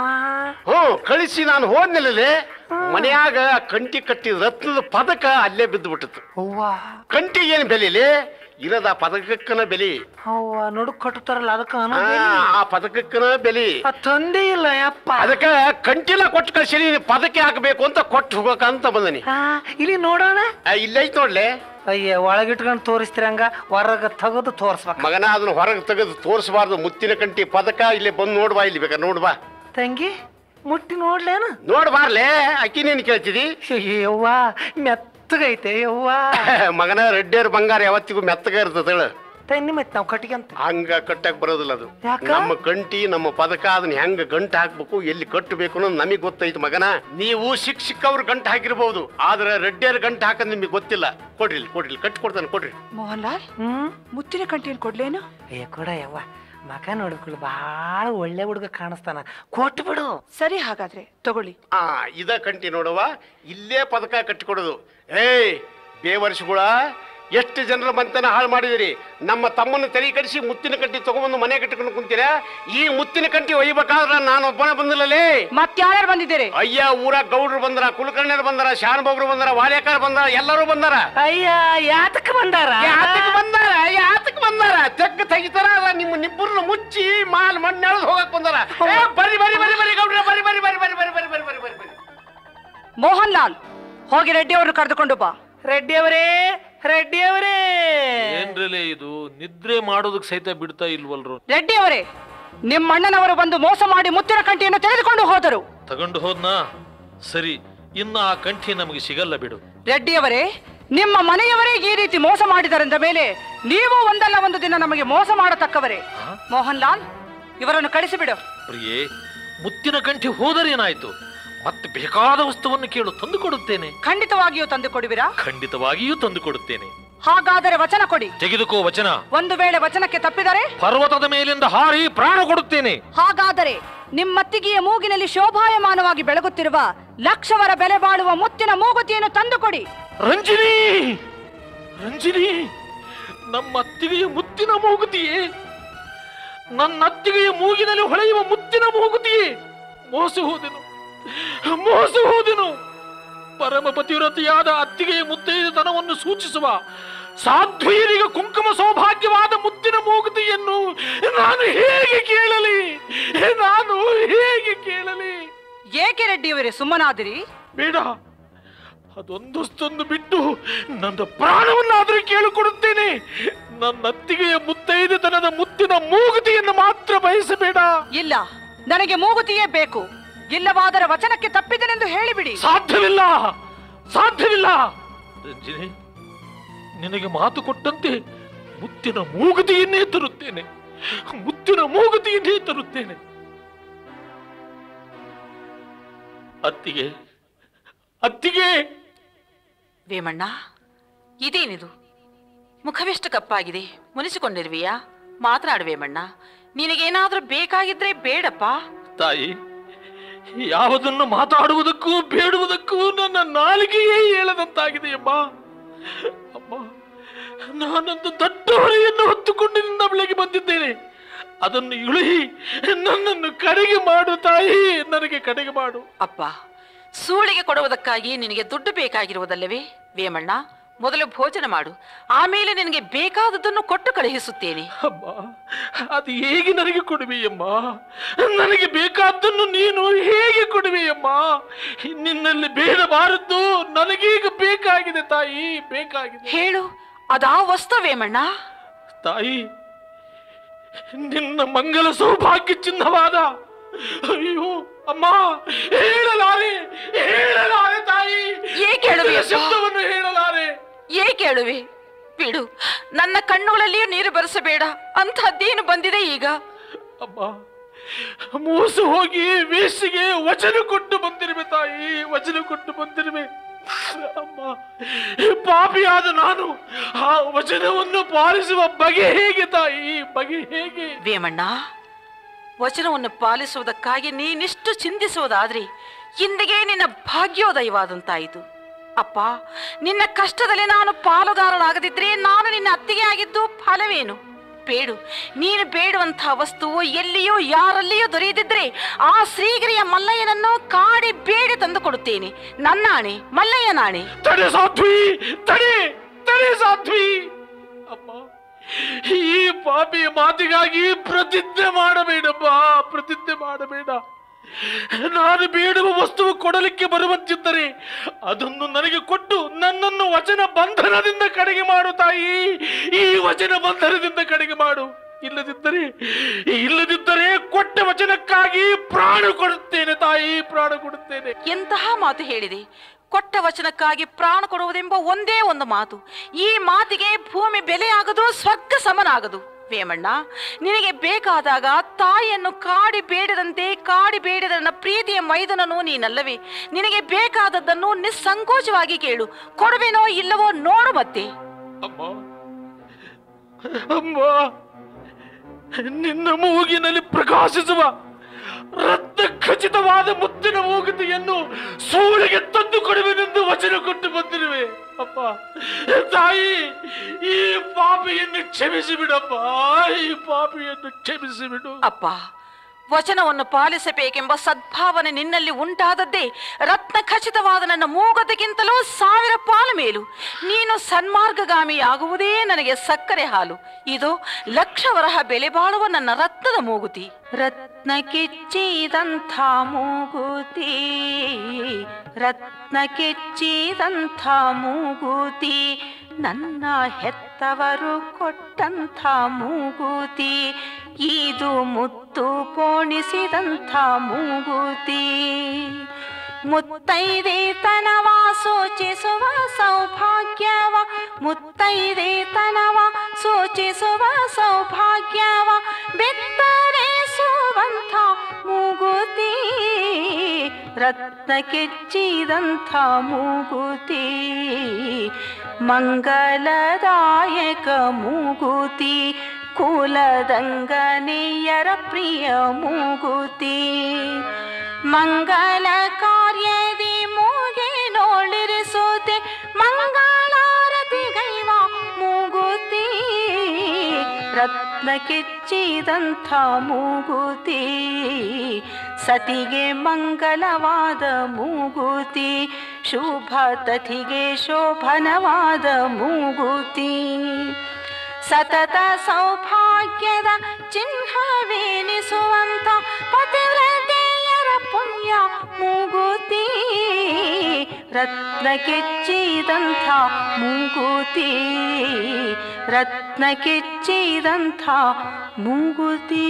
ಹ್ಞೂ ಕಳಿಸಿ ನಾನು ಹೋದ್ನಲ್ಲೇ ಮನೆಯಾಗ ಆ ಕಂಟಿ ಕಟ್ಟಿದ ರತ್ನದ ಪದಕ ಅಲ್ಲೇ ಬಿದ್ದು ಬಿಟ್ಟಿತ್ತು ಅವ್ವ ಕಂಟಿ ಏನು ಬೆಲೆಲಿ ಇರದ ಆ ಪದಕಕ್ಕನ ಬೆಲೆ ಅವ್ವ ನೋಡು ಕಟ್ಟುತ್ತಾರಲ್ಲ ಅದಕ್ಕ ಆ, ಆ ಪದಕಕ್ಕನ ಬೆಲೆ ತಂದೆ ಇಲ್ಲ ಯಪ್ಪ ಅದಕ್ಕ ಕಂಟಿಲ ಕೊಟ್ಟು ಕಳ್ಸಿನಿ ಪದಕ್ಕೆ ಹಾಕಬೇಕು ಅಂತ ಕೊಟ್ಟು ಹೋಗಕಂತ ಬಂದನಿ ಆ, ಇಲ್ಲಿ ನೋಡೋಣ ಆ, ಇಲ್ಲೈತ್ ನೋಡ್ಲೆ ಅಯ್ಯ ಒಳಗಿಟ್ಕೊಂಡು ತೋರಿಸ್ತಿರಂಗ ಹೊರಗ ತೆಗೆದು ತೋರಿಸ್ಬೇಕು ಮಗನ ಅದನ್ನ ಹೊರಗೆ ತೆಗೆದು ತೋರಿಸಬಾರ್ದು ಮುತ್ತಿನ ಕಂಟಿ ಪದಕ ಇಲ್ಲಿ ಬಂದು ನೋಡ್ಬಾ ಇಲ್ಲಿ ಬೇಕಾ ನೋಡ್ಬಾ ತಂಗಿ ಮುಟ್ಟಿ ನೋಡ್ಲೇನು ನೋಡ್ಬಾರ್ಲೆ ಅಕ್ಕಿ ನೀನು ಕೇಳ್ತಿದಿ ಯವ್ವ ಮೆತ್ತಗೈತೆ ಯವ್ವ ಮಗನ ರೆಡ್ಡಿಯರ್ ಬಂಗಾರ ಯಾವತ್ತಿಗೂ ಮೆತ್ತಗ ಇರ್ತದ ತನ್ನಿ ಮತ್ತೆ ನಾವು ಕಟ್ಟಿಗಂತ ಹಂಗ ಕಟ್ಟಕ್ ಬರೋದಿಲ್ಲ ಅದು ಯಾಕ? ನಮ್ಮ ಕಂಟಿ ನಮ್ಮ ಪದಕ ಅದನ್ನ ಹೆಂಗ ಗಂಟು ಹಾಕ್ಬೇಕು ಎಲ್ಲಿ ಕಟ್ಟಬೇಕು ಅನ್ನೋದು ನಮಗೆ ಗೊತ್ತೈತಿ ಮಗನ ನೀವು ಸಿಕ್ ಸಿಕ್ಕವ್ರು ಗಂಟು ಹಾಕಿರ್ಬೋದು ಆದ್ರೆ ರೆಡ್ಡಿಯರ್ ಗಂಟು ಹಾಕೋದು ನಿಮಗೆ ಗೊತ್ತಿಲ್ಲ ಕೊಡ್ರಿ ಇಲ್ಲಿ, ಕೊಡ್ರಿ ಇಲ್ಲಿ, ಕಟ್ಟಿ ಕೊಡ್ತಾನೆ ಕೊಡ್ರಿ ಮೋಹನ್ ಲಾಲ್ ಹ್ಮ್ ಮುತ್ತಿನ ಕಂಟಿಯನ್ನು ಕೊಡ್ಲೇನು ಏ ಕೊಡ ಯವ್ವ ಮಕ ನೋಡ್ಕೊಳ್ಳಿ ಭಾಳ ಒಳ್ಳೆ ಹುಡುಗ ಕಾಣಿಸ್ತಾನ ಕೊಟ್ಟು ಬಿಡು ಸರಿ ಹಾಗಾದ್ರೆ ತಗೊಳ್ಳಿ ಆ ಇದ ಕಂಟಿ ನೋಡುವ ಇಲ್ಲೇ ಪದಕ ಕಟ್ಟಿಕೊಡೋದು ಏಯ್ ಬೇವರ್ಷಗಳ ಎಷ್ಟು ಜನರ ಮಂತನ ಹಾಳು ಮಾಡಿದಿರಿ ನಮ್ಮ ತಮ್ಮನ ತಲೆ ಕಡಿಸಿ ಮುತ್ತಿನ ಕಂಟಿ ತಗೊಂಬಂದು ಮನೆ ಕಟ್ಟಿಕೊಂಡು ಕುಂತೀರಾ ಈ ಮುತ್ತಿನ ಕಂಟಿ ಒಯ್ಬೇಕಾದ್ರೆ ನಾನು ಒಬ್ಬನೇ ಬಂದಿಲ್ಲಲೇ ಮತ್ಯಾರು ಬಂದಿದ್ದೀರಿ ಅಯ್ಯ ಊರ ಗೌಡ್ರು ಬಂದರ ಕುಲಕರ್ಣಿಯರು ಬಂದರ ಶಾನಬಾಬ್ರು ಬಂದರ ವಾಲ್ಯಕಾರ ಬಂದರ ಎಲ್ಲರೂ ಬಂದಾರ ಅಯ್ಯ ಯಾತಕ್ ಬಂದಾರ ಯಾತಕ್ ಬಂದಾರ ಯಾತಕ್ ಬಂದಾರ ತೆಗ್ ತೆಗಿತಾರ ಅಲ್ಲ ನಿಮ್ಮ ನಿಬ್ಬರನ್ನ ಮುಚ್ಚಿ ಮಾಲ್ ಮಣ್ಣೆಳೆದು ಹೋಗಕ್ ಬಂದಾರ ಏ, ಬರ್ರಿ ಬರ್ರಿ ಬರ್ರಿ ಬರ್ರಿ ಗೌಡ್ರ ಬರ್ರಿ ಬರ್ರಿ ಬರ್ರಿ ಬರ್ರಿ ಬರ್ರಿ ಬರ್ರಿ ಬರ್ರಿ ಬರ್ರಿ ಬರ್ರಿ ಮೋಹನ್ ಲಾಲ್ ಹೋಗಿ ರೆಡ್ಡಿ ಅವರು ಕರೆದುಕೊಂಡು ಬಾ ರೆಡ್ಡಿ ಅವರೇ ರೆಡ್ಡಿ ಅವರೇ ಏನ್ರಲೇ ಇದು ನಿದ್ರೆ ಮಾಡೋದಕ್ಕೆ ಸಹಿತ ಬಿಡ್ತಾ ಇಲ್ವಲ್ರು ರೆಡ್ಡಿ ಅವರೇ ನಿಮ್ಮ ಅಣ್ಣನವರು ಬಂದು ಮೋಸ ಮಾಡಿ ಮುತ್ತಿನ ಕಂಟಿಯನ್ನು ತೆಗೆದುಕೊಂಡು ಹೋದರು ತಗೊಂಡು ಹೋದ್ನಾ ಸರಿ ಇನ್ನು ಆ ಕಂಠಿ ನಮಗೆ ಸಿಗಲ್ಲ ಬಿಡು ರೆಡ್ಡಿ ಅವರೇ ನಿಮ್ಮ ಮನೆಯವರೇ ಈ ರೀತಿ ಮೋಸ ಮಾಡಿದರೆಂದ ಮೇಲೆ ನೀವು ಒಂದಲ್ಲ ಒಂದು ದಿನ ನಮಗೆ ಮೋಸ ಮಾಡತಕ್ಕವರೇ ಮೋಹನ್ ಲಾಲ್ ಇವರನ್ನು ಕಳಿಸಿಬಿಡು ಪ್ರಿಯೇ ಮುತ್ತಿನ ಕಂಠಿ ಹೋದರೇನಾಯ್ತು ಮತ್ತೆ ಬೇಕಾದ ವಸ್ತುವನ್ನು ಕೇಳು ತಂದು ಕೊಡುತ್ತೇನೆ ಖಂಡಿತವಾಗಿಯೂ ತಂದು ಕೊಡುವಿರಾ ಖಂಡಿತವಾಗಿಯೂ ತಂದು ಕೊಡುತ್ತೇನೆ ಹಾಗಾದರೆ ವಚನ ಕೊಡಿ ತೆಗೆದುಕೋ ವಚನ ಒಂದು ವೇಳೆ ವಚನಕ್ಕೆ ತಪ್ಪಿದರೆ ಪರ್ವತದ ಮೇಲಿಂದ ಹಾರಿ ಪ್ರಾಣ ಕೊಡುತ್ತೇನೆ ಹಾಗಾದರೆ ನಿಮ್ಮತ್ತಿಗೆಯ ಮೂಗಿನಲ್ಲಿ ಶೋಭಾಯಮಾನವಾಗಿ ಬೆಳಗುತ್ತಿರುವ ಲಕ್ಷವರ ಬೆಲೆ ಬಾಳುವ ಮುತ್ತಿನ ಮೂಗುತಿಯನ್ನು ತಂದುಕೊಡಿ ರಂಜಿನಿ ರಂಜಿನಿ ನಮ್ಮ ಅತ್ತಿಗೆಯ ಮುತ್ತಿನ ಮೂಗುತಿಯೇ ನನ್ನ ಅತ್ತಿಗೆಯ ಮೂಗಿನಲ್ಲಿ ಹೊಳೆಯುವ ಮುತ್ತಿನ ಮೂಗುತಿಯೇ ಮೋಸ ಹೋದೆನು ಮೋಸ ಹೋದೆನು ಪರಮ ಪತಿವ್ರತಿಯಾದ ಅತ್ತಿಗೆಯ ಮುತ್ತೈದತನವನ್ನು ಸೂಚಿಸುವ ಸಾಧ್ವೀರಿಗೆ ಕುಂಕುಮ ಸೌಭಾಗ್ಯವಾದ ಮುತ್ತಿನ ಮೂಗುತಿಯನ್ನು ನಾನು ಹೇಗೆ ಕೇಳಲಿ ನಾನು ಹೇಗೆ ಕೇಳಲಿ ಏಕೆ ರೆಡ್ಡಿಯವರೇ ಸುಮ್ಮನಾದಿರಿ ಬೇಡ ಅದೊಂದಷ್ಟೊಂದು ಬಿಟ್ಟು ನನ್ನ ಪ್ರಾಣವನ್ನಾದರೂ ಕೇಳಿಕೊಡುತ್ತೇನೆ ನನ್ನ ಅತ್ತಿಗೆಯ ಮುತ್ತೈದೆತನದ ಮುತ್ತಿನ ಮೂಗುತಿಯನ್ನು ಮಾತ್ರ ಬಯಸಬೇಡ ಇಲ್ಲ ನನಗೆ ಮೂಗುತಿಯೇ ಬೇಕು ಇಲ್ಲವಾದರೆ ವಚನಕ್ಕೆ ತಪ್ಪಿದನೆಂದು ಹೇಳಿಬಿಡಿ ಸಾಧ್ಯವಿಲ್ಲ ಸಾಧ್ಯವಿಲ್ಲ ರಂಜಿನಿ ನಿನಗೆ ಮಾತು ಕೊಟ್ಟಂತೆ ಮುತ್ತಿನ ಮೂಗುತಿಯನ್ನೇ ತರುತ್ತೇನೆ ಮುತ್ತಿನ ಮೂಗುತಿಯನ್ನೇ ತರುತ್ತೇನೆ ಅತ್ತಿಗೆ ಅತ್ತಿಗೆ ವೇಮಣ್ಣ ಇದೇನಿದು ಮುಖವೆಷ್ಟು ಕಪ್ಪಾಗಿದೆ ಮುನಿಸಿಕೊಂಡಿರುವಿಯಾ ಮಾತನಾಡು ವೇಮಣ್ಣ ನಿನಗೇನಾದ್ರೂ ಬೇಕಾಗಿದ್ರೆ ಬೇಡಪ್ಪ ತಾಯಿ ಯಾವುದನ್ನು ಮಾತಾಡುವುದಕ್ಕೂ ಬೇಡುವುದಕ್ಕೂ ನನ್ನ ನಾಲಿಗೆಯೇ ಹೇಳದಂತಾಗಿದೆ ಅಮ್ಮ ಅಮ್ಮ ನಾನೊಂದು ದೊಡ್ಡ ಹೊರೆಯನ್ನು ಹೊತ್ತುಕೊಂಡು ನಿನ್ನ ಬಳಿಗೆ ಬಂದಿದ್ದೇನೆ ಅದನ್ನು ಇಳುಹಿ ನನ್ನನ್ನು ಕಡೆಗೆ ಮಾಡು ತಾಯಿ ನನಗೆ ಕಡೆಗೆ ಮಾಡು ಅಪ್ಪ ಸೂಳಿಗೆ ಕೊಡುವುದಕ್ಕಾಗಿ ನಿನಗೆ ದುಡ್ಡು ಬೇಕಾಗಿರುವುದಲ್ಲವೇ ವೇಮಣ್ಣ ಮೊದಲು ಭೋಜನ ಮಾಡು ಆಮೇಲೆ ನಿನಗೆ ಬೇಕಾದದ್ದನ್ನು ಕೊಟ್ಟು ಕಳುಹಿಸುತ್ತೇನೆ ಅಮ್ಮ ಅದು ಹೇಗೆ ನನಗೆ ಕೊಡುವೆಯಮ್ಮ ನನಗೆ ಬೇಕಾದ್ದನ್ನು ನೀನು ಹೇಗೆ ಕೊಡುವೆಯಮ್ಮ ನಿನ್ನಲ್ಲಿ ಬೇಡಬಾರದ್ದು ನನಗೀಗ ಬೇಕಾಗಿದೆ ತಾಯಿ ಬೇಕಾಗಿದೆ ಹೇಳು ಅದಾ ವಸ್ತುವೇಮಣ್ಣ ತಾಯಿ ನಿನ್ನ ಮಂಗಲ ಸೌಭಾಗ್ಯ ಚಿಹ್ನವಾದ ಅಯ್ಯೋ ಅಮ್ಮ ಹೇಳಲಾರೆ ಹೇಳಲಾರೆ ತಾಯಿ ಏಕೆ ಹೇಳುವೆಯಪ್ಪ? ಶಬ್ದವನ್ನು ಹೇಳಲಾರೆ ಏಕೆ ಹೇಳುವೆ ಬಿಡು ನನ್ನ ಕಣ್ಣುಗಳಲ್ಲಿಯೂ ನೀರು ಬರೆಸಬೇಡ ಅಂಥದ್ದೇನು ಬಂದಿದೆ ಈಗ ಅಮ್ಮ ಮೋಸ ಹೋಗಿ ವೇಸಿಗೆ ವಚನ ಕೊಟ್ಟು ಬಂದಿರುವೆ ತಾಯಿ ವಚನ ಕೊಟ್ಟು ಬಂದಿರುವೆ ಅಮ್ಮ ಪಾಪಿಯಾದ ನಾನು ಆ ವಚನವನ್ನು ಪಾಲಿಸುವ ಬಗೆ ಹೇಗೆ ತಾಯಿ ಬಗೆ ಹೇಗೆ ವೇಮಣ್ಣ ವಚನವನ್ನು ಪಾಲಿಸುವುದಕ್ಕಾಗಿ ನೀನಿಷ್ಟು ಚಿಂತಿಸುವುದಾದ್ರೆ ಇಂದಿಗೆ ನಿನ್ನ ಭಾಗ್ಯೋದಯವಾದಂತಾಯಿತು ಅಪ್ಪ ನಿನ್ನ ಕಷ್ಟದಲ್ಲಿ ನಾನು ಪಾಲುಗಾರನಾಗದಿದ್ರೆ ನಾನು ನಿನ್ನ ಅತ್ತಿಗೆ ಆಗಿದ್ದು ಫಲವೇನು ಬೇಡು ನೀನು ಬೇಡುವಂತಹ ವಸ್ತುವು ಎಲ್ಲಿಯೂ ಯಾರಲ್ಲಿಯೂ ದೊರೆಯದಿದ್ರೆ ಆ ಶ್ರೀಗಿರಿಯ ಮಲ್ಲಯ್ಯನನ್ನು ಕಾಡಿ ಬೇಡಿ ತಂದು ಕೊಡುತ್ತೇನೆ ನನ್ನಾಣೆ ಮಲ್ಲಯ್ಯನಾಣೆ ತಡೆ ಸಾಧ್ವಿ ತಡೆ ತಡೆ ಸಾಧ್ವಿ ಅಮ್ಮ ಈ ಪಾಪಿಯ ಮಾತಿಗಾಗಿ ಪ್ರತಿಜ್ಞೆ ಮಾಡಬೇಡಪ್ಪ ಪ್ರತಿಜ್ಞೆ ಮಾಡಬೇಡ ನಾನು ಬೇಡುವ ವಸ್ತುವು ಕೊಡಲಿಕ್ಕೆ ಬರುವಂತಿದ್ದರೆ ಅದನ್ನು ನನಗೆ ಕೊಟ್ಟು ನನ್ನನ್ನು ವಚನ ಬಂಧನದಿಂದ ಕಡೆಗೆ ಮಾಡು ತಾಯಿ ಈ ವಚನ ಬಂಧನದಿಂದ ಕಡೆಗೆ ಮಾಡು ಇಲ್ಲದಿದ್ದರೆ ಇಲ್ಲದಿದ್ದರೆ ಕೊಟ್ಟ ವಚನಕ್ಕಾಗಿ ಪ್ರಾಣ ಕೊಡುತ್ತೇನೆ ತಾಯಿ ಪ್ರಾಣ ಕೊಡುತ್ತೇನೆ ಎಂತಹ ಮಾತು ಹೇಳಿದೆ ಕೊಟ್ಟ ವಚನಕ್ಕಾಗಿ ಪ್ರಾಣ ಕೊಡುವುದೆಂಬ ಒಂದೇ ಒಂದು ಮಾತು ಈ ಮಾತಿಗೆ ಭೂಮಿ ಬೆಲೆಯಾಗದು ಸ್ವರ್ಗ ಸಮನಾಗದು ವೇಮಣ್ಣ ನಿನಗೆ ಬೇಕಾದಾಗ ತಾಯಿಯನ್ನು ಕಾಡಿ ಬೇಡದಂತೆ ಕಾಡಿ ಬೇಡದ ನನ್ನ ಪ್ರೀತಿಯ ಮೈದನನು ನೀನಲ್ಲವೇ ನಿನಗೆ ಬೇಕಾದದ್ದನ್ನು ನಿಸ್ಸಂಕೋಚವಾಗಿ ಕೇಳು ಕೊಡುವೆನೋ ಇಲ್ಲವೋ ನೋಡು ಮತ್ತೆ ಅಮ್ಮ ಅಮ್ಮ ನಿನ್ನ ಮೂಗಿನಲ್ಲಿ ಪ್ರಕಾಶಿಸುವ ರಕ್ತ ಖಚಿತವಾದ ಮುತ್ತಿನ ಮೂಗುತಿಯನ್ನು ಸೂಳಿಗೆ ತಂದು ಕೊಡುವೆನೆಂದು ವಚನ ಕೊಟ್ಟು ಬಂದಿರುವೆ ಅಪ್ಪ ತಾಯಿ ಈ ಪಾಪಿಯನ್ನು ಕ್ಷಮಿಸಿ ಬಿಡಪ್ಪ ಈ ಪಾಪಿಯನ್ನು ಕ್ಷಮಿಸಿ ಬಿಡು ಅಪ್ಪ ವಚನವನ್ನು ಪಾಲಿಸಬೇಕೆಂಬ ಸದ್ಭಾವನೆ ನಿನ್ನಲ್ಲಿ ಉಂಟಾದದ್ದೇ ರತ್ನ ಖಚಿತವಾದ ನನ್ನ ಮೂಗತಿಗಿಂತಲೂ ಸಾವಿರ ಪಾಲು ಮೇಲು ನೀನು ಸನ್ಮಾರ್ಗಗಾಮಿಯಾಗುವುದೇ ನನಗೆ ಸಕ್ಕರೆ ಹಾಲು ಇದು ಲಕ್ಷ ವರಹ ಬೆಲೆ ಬಾಳುವ ನನ್ನ ರತ್ನದ ಮೂಗುತಿ ರತ್ನ ಕಿಚ್ಚಿದಂಥ ಮೂಗುತಿ ರತ್ನ ಕಿಚ್ಚಿದಂಥ ಮೂಗುತಿ ನನ್ನ ಹೆತ್ತವರು ಕೊಟ್ಟಂಥ ಮೂಗುತಿ ಇದು ಮುತ್ತು ಪೋಣಿಸಿದಂಥ ಮೂಗುತಿ ಮುತ್ತೈದೆತನವ ಸೂಚಿಸುವ ಸೌಭಾಗ್ಯವ ಮುತ್ತೈದೆತನವ ಸೂಚಿಸುವ ಸೌಭಾಗ್ಯವ ಬೆತ್ತರಿಸುವಂಥ ಮೂಗುತಿ ರತ್ನ ಕೆಚ್ಚಿದಂಥ ಮೂಗುತಿ ಮಂಗಲದಾಯಕ ಮೂಗುತಿ ಕುಲದಂಗನೆಯರ ಪ್ರಿಯ ಮೂಗುತಿ ಮಂಗಲ ಕಾರ್ಯದಿ ಮೂಗಿನೋಳಿರಿಸುತ್ತೆ ಮಂಗಳಾರತಿ ಗೈವ ಮೂಗುತಿ ರತ್ನ ಕೆಚ್ಚಿದಂಥ ಮೂಗುತಿ ಸತಿಗೆ ಮಂಗಲವಾದ ಮೂಗುತಿ ಶುಭ ತಥಿಗೆ ಶೋಭನವಾದ ಮೂಗುತಿ ಸತತ ಸೌಭಾಗ್ಯದ ಚಿಹ್ನವೇನಿಸುವಂತ ಪತಿವ್ರತೆಯರ ಪುಣ್ಯ ಮೂಗುತಿ ರತ್ನ ಕೆಚ್ಚಿದಂಥ ಮೂಗುತಿ ರತ್ನ ಕೆಚ್ಚಿದಂಥ ಮೂಗುತಿ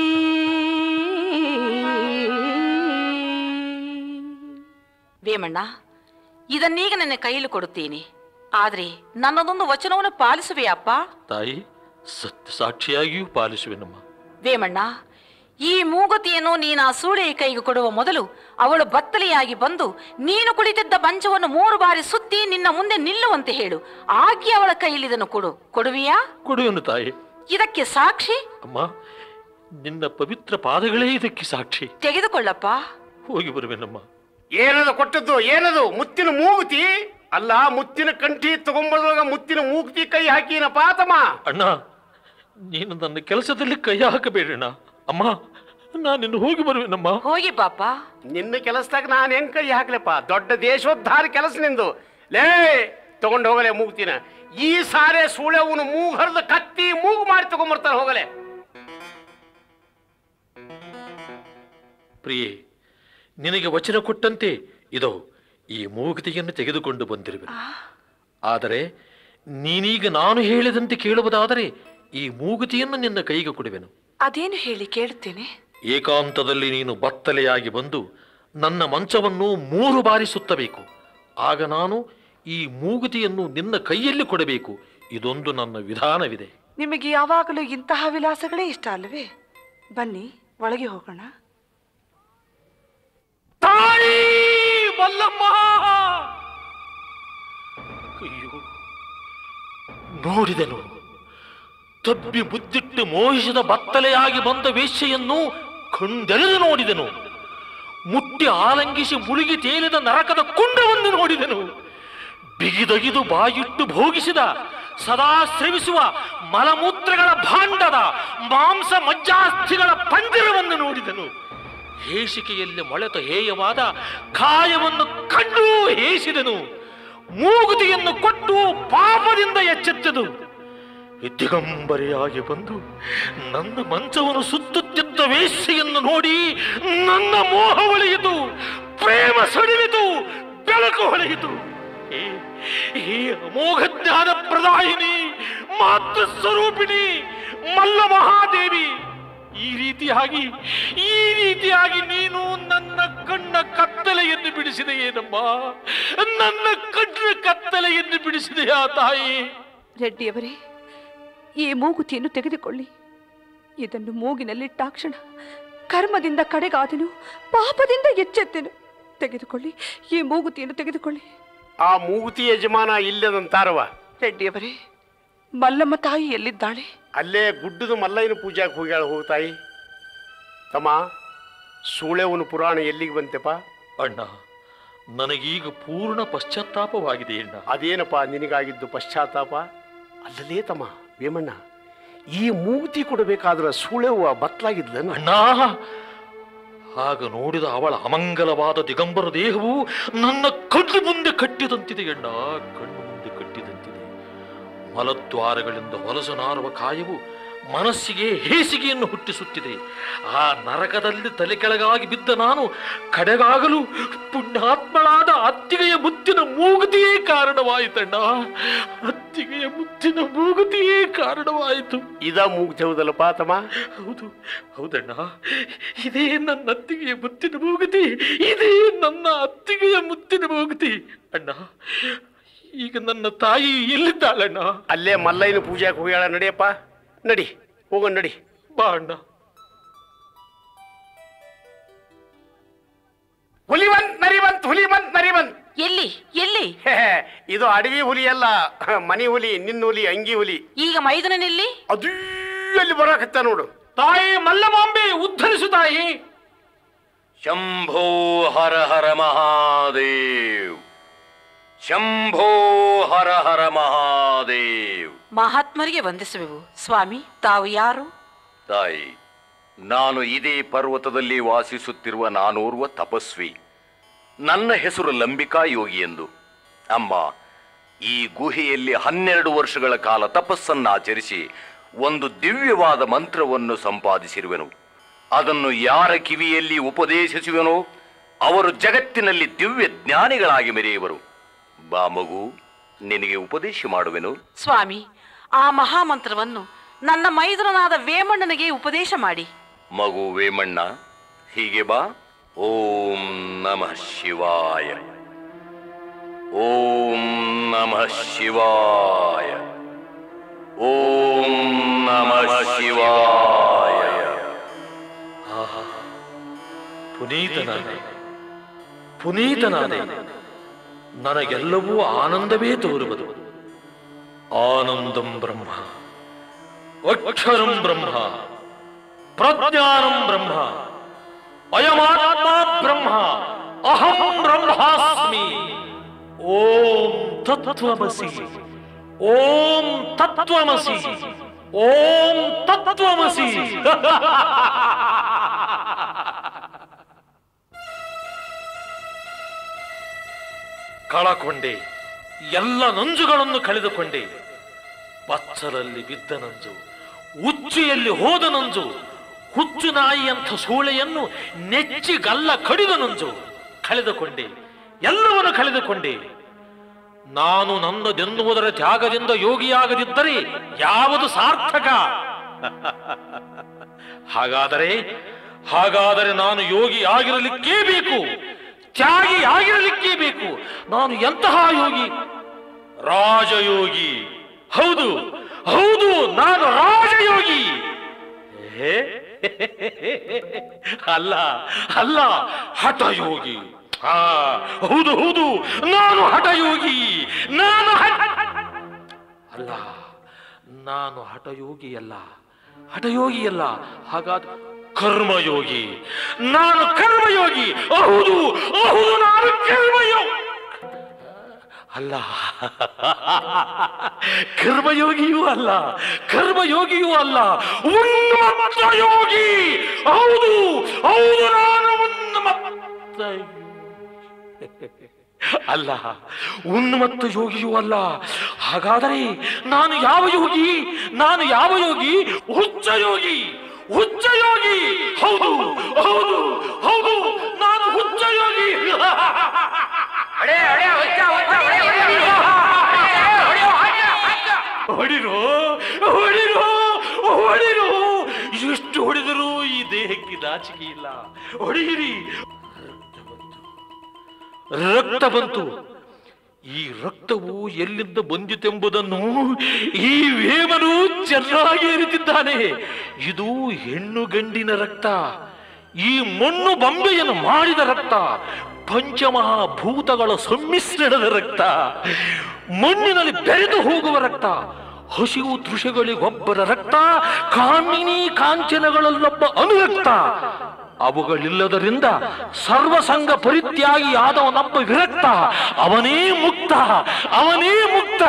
ವೇಮಣ್ಣ ಇದನ್ನೀಗ ನನ್ನ ಕೈಯಲ್ಲಿ ಕೊಡುತ್ತೇನೆ ಆದ್ರೆ ನನ್ನದೊಂದು ವಚನವನ್ನು ಪಾಲಿಸುವೆಯಪ್ಪ ತಾಯಿ ಸತ್ಯ ಸಾಕ್ಷಿಯಾಗಿಯೂ ಪಾಲಿಸುವೆನಮ್ಮ ವೇಮಣ್ಣ ಈ ಮೂಗುತಿಯನ್ನು ನೀನು ಆ ಸೂಳೆಯ ಕೈಗೆ ಕೊಡುವ ಮೊದಲು ಅವಳು ಬತ್ತಲೆಯಾಗಿ ಬಂದು ನೀನು ಕುಳಿತಿದ್ದ ಮಂಚವನ್ನು ಮೂರು ಬಾರಿ ಸುತ್ತಿ ನಿನ್ನ ಮುಂದೆ ನಿಲ್ಲುವಂತೆ ಹೇಳು ಆಗಿ ಅವಳ ಕೈಯಲ್ಲಿ ಇದನ್ನು ಕೊಡು ಕೊಡುವಿಯಾ ಕೊಡುವೆನು ತಾಯಿ ಇದಕ್ಕೆ ಸಾಕ್ಷಿ ಅಮ್ಮ ನಿನ್ನ ಪವಿತ್ರ ಪಾದಗಳೇ ಇದಕ್ಕೆ ಸಾಕ್ಷಿ ತೆಗೆದುಕೊಳ್ಳಪ್ಪ ಹೋಗಿ ಬರುವೆನಮ್ಮ ಏನದು ಕೊಟ್ಟದ್ದು ಏನದು ಮುತ್ತಿನ ಮೂಗುತಿ ಅಲ್ಲ ಮುತ್ತಿನ ಕಂಠಿ ತಗೊಂಬರುವಾಗ ಮುತ್ತಿನ ಮೂಗುತಿ ಕೈ ಹಾಕಿನ ಪಾತಮ್ಮ ಅಣ್ಣ ನೀನು ನನ್ನ ಕೆಲಸದಲ್ಲಿ ಕೈ ಹಾಕಬೇಡಣ್ಣ ಅಮ್ಮ ನಾನಿನ್ನು ಹೋಗಿ ಬರುವೆನಮ್ಮ ಹೋಗಿ ಪಾಪ ನಿನ್ನ ಕೆಲಸದಾಗ ನಾನು ಹೆಂಗ್ ಕೈ ಹಾಕ್ಲಪ್ಪ ದೊಡ್ಡ ದೇಶೋದ್ಧಾರ ಕೆಲಸ ನಿಂದು ಲೇ ತಗೊಂಡು ಹೋಗಲೇ ಮೂಗ್ತಿನ ಈ ಸಾರೆ ಸೂಳೆವನು ಮೂಗು ಹರಿದ ಕತ್ತಿ ಮೂಗು ಮಾಡಿ ತಗೊಂಬರ್ತಾನೆ ಹೋಗಲೆ ಪ್ರಿಯೆ ನಿನಗೆ ವಚನ ಕೊಟ್ಟಂತೆ ಇದೋ ಈ ಮೂಗುತಿಯನ್ನು ತೆಗೆದುಕೊಂಡು ಬಂದಿರುವೆ ಆದರೆ ನೀನೀಗ ನಾನು ಹೇಳಿದಂತೆ ಕೇಳುವುದಾದರೆ ಈ ಮೂಗುತಿಯನ್ನು ನಿನ್ನ ಕೈಗೆ ಕೊಡುವೆನು ಅದೇನು ಹೇಳಿ ಕೇಳುತ್ತೇನೆ ಏಕಾಂತದಲ್ಲಿ ನೀನು ಬತ್ತಲೆಯಾಗಿ ಬಂದು ನನ್ನ ಮಂಚವನ್ನು ಮೂರು ಬಾರಿ ಸುತ್ತಬೇಕು ಆಗ ನಾನು ಈ ಮೂಗುತಿಯನ್ನು ನಿನ್ನ ಕೈಯಲ್ಲಿ ಕೊಡಬೇಕು ಇದೊಂದು ನನ್ನ ವಿಧಾನವಿದೆ ನಿಮಗೆ ಯಾವಾಗಲೂ ಇಂತಹ ವಿಲಾಸಗಳೇ ಇಷ್ಟ ಅಲ್ಲವೇ ಬನ್ನಿ ಒಳಗೆ ಹೋಗೋಣ ತಾಯಿ ಮಲ್ಲಮ್ಮ ಅಯ್ಯೋ ನೋಡಿದೆನು ತಬ್ಬಿ ಬುದ್ಧಿಟ್ಟು ಮೋಹಿಸಿದ ಬತ್ತಲೆಯಾಗಿ ಬಂದ ವೇಶ್ಯೆಯನ್ನು ಕಂಡೆಳೆದು ನೋಡಿದೆನು ಮುಟ್ಟಿ ಆಲಂಗಿಸಿ ಮುಳುಗಿ ತೇಲಿದ ನರಕದ ಕುಂಡವನ್ನು ನೋಡಿದೆನು ಬಿಗಿದಗಿದು ಬಾಯಿಟ್ಟು ಭೋಗಿಸಿದ ಸದಾ ಶ್ರಮಿಸುವ ಮಲಮೂತ್ರಗಳ ಭಾಂಡದ ಮಾಂಸ ಮಜ್ಜಾಸ್ಥಿಗಳ ಪಂಜರವನ್ನು ನೋಡಿದನು ಹೇಸಿಕೆಯಲ್ಲಿ ಮೊಳೆತ ಹೇಯವಾದ ಕಾಯವನ್ನು ಕಂಡು ಹೇಸಿದನು ಮೂಗುತಿಯನ್ನು ಕೊಟ್ಟು ಪಾಪದಿಂದ ಎಚ್ಚೆತ್ತದು ದಿಗಂಬರಿಯಾಗಿ ಬಂದು ನನ್ನ ಮಂಚವನ್ನು ಸುತ್ತುತ್ತಿದ್ದ ವೇಶ್ಯೆಯನ್ನು ನೋಡಿ ನನ್ನ ಮೋಹ ಒಳೆಯಿತು ಪ್ರೇಮ ಸಡಿಲಿತು ಬೆಳಕು ಹೊಳೆಯಿತು ಏ ಈ ಅಮೋಘ ಜ್ಞಾನ ಪ್ರದಾಯಿನಿ ಮಾತೃ ಸ್ವರೂಪಿಣಿ ಮಲ್ಲ ಮಹಾದೇವಿ ಈ ರೀತಿಯಾಗಿ ಈ ರೀತಿಯಾಗಿ ನೀನು ನನ್ನ ಕಣ್ಣ ಕತ್ತಲೆಯನ್ನು ಬಿಡಿಸಿದೆಯೇನಮ್ಮ ನನ್ನ ಕಣ್ಣ ಕತ್ತಲೆಯನ್ನು ಬಿಡಿಸಿದೆಯಾ ತಾಯಿ ರೆಡ್ಡಿಯವರೇ ಈ ಮೂಗುತಿಯನ್ನು ತೆಗೆದುಕೊಳ್ಳಿ ಇದನ್ನು ಮೂಗಿನಲ್ಲಿಟ್ಟಾಕ್ಷಣ ಕರ್ಮದಿಂದ ಕಡೆಗಾದೆನು ಪಾಪದಿಂದ ಎಚ್ಚೆತ್ತೆನು ತೆಗೆದುಕೊಳ್ಳಿ ಈ ಮೂಗುತಿಯನ್ನು ತೆಗೆದುಕೊಳ್ಳಿ ಆ ಮೂಗುತಿ ಯಜಮಾನ ಇಲ್ಲದಂತಾರವ ರೆಡ್ಡಿಯವರೇ ಮಲ್ಲಮ್ಮ ತಾಯಿ ಎಲ್ಲಿದ್ದಾಳೆ ಅಲ್ಲೇ ಗುಡ್ಡದ ಮಲ್ಲಯ್ಯನ ಪೂಜಾಕ್ಕೆ ಹೋಗ್ಯಾಳ ಹೋಗ್ತಾಯಿ ತಮ್ಮ ಸೂಳೆವನು ಪುರಾಣ ಎಲ್ಲಿಗೆ ಬಂತೆಪ್ಪ ಅಣ್ಣ ನನಗೀಗ ಪೂರ್ಣ ಪಶ್ಚಾತ್ತಾಪವಾಗಿದೆ ಅಣ್ಣ ಅದೇನಪ್ಪ ನಿನಗಾಗಿದ್ದು ಪಶ್ಚಾತ್ತಾಪ ಅಲ್ಲಲೇ ತಮ್ಮ ವೇಮಣ್ಣ ಈ ಮೂಗುತಿ ಕೊಡಬೇಕಾದ್ರೆ ಸೂಳೆವ್ವ ಬತ್ಲಾಗಿದ್ಲನ ಅಣ್ಣ ಆಗ ನೋಡಿದ ಅವಳ ಅಮಂಗಲವಾದ ದಿಗಂಬರ ದೇಹವು ನನ್ನ ಕಣ್ಣು ಮುಂದೆ ಕಟ್ಟಿದಂತಿದೆ ಅಣ್ಣ ಕಣ್ಣು ಮುಂದೆ ಕಟ್ಟಿದಂತಿದೆ ಮಲದ್ವಾರಗಳಿಂದ ಹೊಲಸು ನಾರುವ ಕಾಯವು ಮನಸ್ಸಿಗೆ ಹೇಸಿಗೆಯನ್ನು ಹುಟ್ಟಿಸುತ್ತಿದೆ ಆ ನರಕದಲ್ಲಿ ತಲೆ ಕೆಳಗಾಗಿ ಬಿದ್ದ ನಾನು ಕಡೆಗಾಗಲು ಪುಣ್ಯಾತ್ಮಳಾದ ಅತ್ತಿಗೆಯ ಮುತ್ತಿನ ಮೂಗುತಿಯೇ ಕಾರಣವಾಯಿತಣ್ಣ ಅತ್ತಿಗೆಯ ಮುತ್ತಿನ ಮೂಗುತಿಯೇ ಕಾರಣವಾಯಿತು ಇದ ಮೂಗುತಿ ಹೌದಲ್ಲಪ್ಪ ತಮ್ಮ ಹೌದು ಹೌದಣ್ಣ ಇದೇ ನನ್ನ ಅತ್ತಿಗೆಯ ಮುತ್ತಿನ ಮೂಗುತಿ ಇದೇ ನನ್ನ ಅತ್ತಿಗೆಯ ಮುತ್ತಿನ ಮೂಗುತಿ ಅಣ್ಣ ಈಗ ನನ್ನ ತಾಯಿ ಎಲ್ಲಿದ್ದಾಳಣ್ಣ ಅಲ್ಲೇ ಮಲ್ಲಯ್ಯನ ಪೂಜಾಕ್ಕೆ ಹೋಗ್ಯಾಳ ನಡಿಯಪ್ಪ ನಡಿ ಹೋಗೋಣ ನಡಿ ಬಾ ಅಣ್ಣ ಹುಲಿವಂತ್ ನರಿವಂತ್ ಹುಲಿವಂತ್ ನರಿವಂತ್ ಎಲ್ಲಿ ಎಲ್ಲಿ ಹೇ, ಇದು ಅಡವಿ ಹುಲಿ ಅಲ್ಲ ಮನಿ ಹುಲಿ ನಿನ್ನ ಹುಲಿ ಅಂಗಿ ಹುಲಿ ಈಗ ಮೈದನನೆಲ್ಲಿ ಅದು ಅಲ್ಲಿ ಬರಾಕತ್ತ ನೋಡು ತಾಯಿ ಮಲ್ಲಮಾಂಬೆ ಉದ್ಧರಿಸು ತಾಯಿ ಶಂಭೋ ಹರ ಹರ ಮಹಾದೇವ್ ಶಂಭೋ ಹರ ಹರ ಮಹಾದೇವ್ ಮಹಾತ್ಮರಿಗೆ ವಂದಿಸುವೆವು ಸ್ವಾಮಿ ತಾವು ಯಾರು ತಾಯಿ ನಾನು ಇದೇ ಪರ್ವತದಲ್ಲಿ ವಾಸಿಸುತ್ತಿರುವ ನಾನೋರ್ವ ತಪಸ್ವಿ ನನ್ನ ಹೆಸರು ಲಂಬಿಕಾ ಯೋಗಿ ಎಂದು ಅಮ್ಮ ಈ ಗುಹೆಯಲ್ಲಿ ಹನ್ನೆರಡು ವರ್ಷಗಳ ಕಾಲ ತಪಸ್ಸನ್ನಾಚರಿಸಿ ಒಂದು ದಿವ್ಯವಾದ ಮಂತ್ರವನ್ನು ಸಂಪಾದಿಸಿರುವೆನು ಅದನ್ನು ಯಾರ ಕಿವಿಯಲ್ಲಿ ಉಪದೇಶಿಸುವೆನೋ ಅವರು ಜಗತ್ತಿನಲ್ಲಿ ದಿವ್ಯ ಜ್ಞಾನಿಗಳಾಗಿ ಮೆರೆಯುವರು ಬಾ ಮಗು ನಿನಗೆ ಉಪದೇಶ ಮಾಡುವೆನು ಸ್ವಾಮಿ ಆ ಮಹಾಮಂತ್ರವನ್ನು ನನ್ನ ಮೈದುನನಾದ ವೇಮಣ್ಣನಿಗೆ ಉಪದೇಶ ಮಾಡಿ ಮಗು ವೇಮಣ್ಣ ಹೀಗೆ ಬಾ ಓಂ ನಮಃ ಶಿವಾಯ ಓಂ ನಮಃ ಶಿವಾಯ ಓಂ ನಮಃ ಶಿವಾಯ ಪುನೀತನಾದೆ ಪುನೀತನಾದೆ ನನಗೆಲ್ಲವೂ ಆನಂದವೇ ತೋರುವುದು ಆನಂದಂ ಬ್ರಹ್ಮ ಅಕ್ಷರಂ ಬ್ರಹ್ಮ ಪ್ರಜ್ಞಾನಂ ಬ್ರಹ್ಮ ಅಯಮಾತ್ಮ ಬ್ರಹ್ಮ ಅಹಂ ಬ್ರಹ್ಮಾಸ್ಮಿ ಓಂ ತತ್ವಮಸಿ ಓಂ ತತ್ವಮಸಿ ಓಂ ತತ್ವಮಸಿ ಕಳಕೊಂಡೆ ಎಲ್ಲ ನಂಜುಗಳನ್ನು ಕಳೆದುಕೊಂಡೆ ಬಚ್ಚಲಲ್ಲಿ ಬಿದ್ದ ನಂಜು ಉಚ್ಚಿಯಲ್ಲಿ ಹೋದ ನಂಜು ಹುಚ್ಚು ನಾಯಿಯಂಥ ಸೂಳೆಯನ್ನು ನೆಚ್ಚಿ ಗಲ್ಲ ಕಡಿದ ನಂಜು ಕಳೆದುಕೊಂಡೆ ಎಲ್ಲವನ್ನು ಕಳೆದುಕೊಂಡೆ ನಾನು ನನ್ನದೆನ್ನುವುದರ ತ್ಯಾಗದಿಂದ ಯೋಗಿಯಾಗದಿದ್ದರೆ ಯಾವುದು ಸಾರ್ಥಕ ಹಾಗಾದರೆ ಹಾಗಾದರೆ ನಾನು ಯೋಗಿ ಆಗಿರಲಿಕ್ಕೇ ಬೇಕು ತ್ಯಾಗಿ ಆಗಿರಲಿಕ್ಕೇ ಬೇಕು ನಾನು ಎಂತಹ ಯೋಗಿ ರಾಜಯೋಗಿ ಹೌದು ಹೌದು ನಾನು ರಾಜಯೋಗಿ ಏ? ಅಲ್ಲ ಅಲ್ಲ ಹಠಯೋಗಿ ಆ ಹೌದು ಹೌದು ನಾನು ಹಠಯೋಗಿ ನಾನು ಹಠ ಅಲ್ಲ ನಾನು ಹಠಯೋಗಿ ಅಲ್ಲ ಹಠಯೋಗಿ ಅಲ್ಲ ಹಾಗಾದ ಕರ್ಮಯೋಗಿ ನಾನು ಕರ್ಮಯೋಗಿ ಹೌದು ಹೌದು ನಾನು ಕರ್ಮಯೋಗಿ ಅಲ್ಲ ಕರ್ಮಯೋಗಿಯೂ ಅಲ್ಲ ಕರ್ಮಯೋಗಿಯೂ ಅಲ್ಲ ಉನ್ಮತ್ತ ಯೋಗಿ ಹೌದು ಹೌದು ನಾನು ಉನ್ಮತ್ತ ಯೋಗಿ. ಅಲ್ಲ ಉನ್ಮತ್ತ ಯೋಗಿಯೂ ಅಲ್ಲ ಹಾಗಾದರೆ ನಾನು ಯಾವ ಯೋಗಿ ನಾನು ಯಾವ ಯೋಗಿ ಹುಚ್ಚ ಯೋಗಿ ಹುಚ್ಚ ಯೋಗಿ ಹೌದು ಹೌದು ಹೌದು ನಾನು ಹುಚ್ಚ ಯೋಗಿ ಹೊಡಿರು ಹೊಡಿರು ಹೊಡಿರು ಎಷ್ಟು ಹೊಡೆದರೂ ಈ ದೇಹಕ್ಕೆ ನಾಚಿಕೆ ಇಲ್ಲ ಹೊಡೆಯಿರಿ ರಕ್ತ ಬಂತು ಈ ರಕ್ತವು ಎಲ್ಲಿಂದ ಬಂದಿತೆಂಬುದನ್ನು ಈ ವೇಮನು ಚೆನ್ನಾಗಿ ಅರಿತಿದ್ದಾನೆ ಇದು ಹೆಣ್ಣು ಗಂಡಿನ ರಕ್ತ ಈ ಮಣ್ಣು ಬೊಂಬೆಯನ್ನು ಮಾಡಿದ ರಕ್ತ ಪಂಚಮಹಾಭೂತಗಳ ಸಮ್ಮಿಶ್ರಣದ ರಕ್ತ ಮಣ್ಣಿನಲ್ಲಿ ಬೆರೆದು ಹೋಗುವ ರಕ್ತ ಹಸಿವು ತೃಷಗಳಿಗೊಬ್ಬರ ರಕ್ತ ಕಾಮಿನಿ ಕಾಂಚನಗಳಲ್ಲೊಬ್ಬ ಅನುರಕ್ತ ಅವುಗಳಿಲ್ಲದರಿಂದ ಸರ್ವಸಂಗ ಪರಿತ್ಯಾಗಿ ಆದವನೊಬ್ಬ ವಿರಕ್ತ ಅವನೇ ಮುಕ್ತ ಅವನೇ ಮುಕ್ತ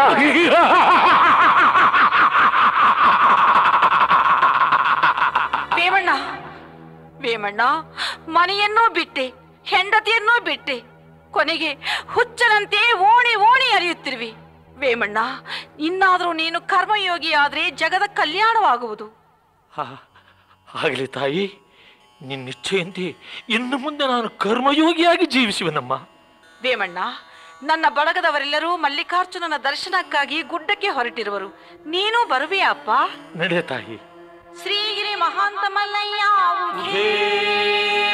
ವೇಮಣ್ಣ ವೇಮಣ್ಣ ಮನೆಯನ್ನೂ ಬಿಟ್ಟೆ ಹೆಂಡತಿಯನ್ನೂ ಬಿಟ್ಟೆ ಕೊನೆಗೆ ಹುಚ್ಚನಂತೆ ಓಣಿ ಓಣಿ ಅರಿಯುತ್ತಿರುವಿ ವೇಮಣ್ಣ ಇನ್ನಾದರೂ ನೀನು ಕರ್ಮಯೋಗಿ ಆದ್ರೆ ಜಗದ ಕಲ್ಯಾಣವಾಗುವುದು ಆಗಲಿ ತಾಯಿ ನಿನ್ನಿಚ್ಛೆಯಂತೆ ಇನ್ನು ಮುಂದೆ ನಾನು ಕರ್ಮಯೋಗಿಯಾಗಿ ಜೀವಿಸುವೆನಮ್ಮ ವೇಮಣ್ಣ ನನ್ನ ಬಳಗದವರೆಲ್ಲರೂ ಮಲ್ಲಿಕಾರ್ಜುನನ ದರ್ಶನಕ್ಕಾಗಿ ಗುಡ್ಡಕ್ಕೆ ಹೊರಟಿರುವರು ನೀನು ಬರುವೆಯಾ ಅಪ್ಪ ನಡೆ ತಾಯಿ ಶ್ರೀಗಿರಿ ಮಹಾಂತ ಮಲ್ಲಯ್ಯ ಉಘೇ.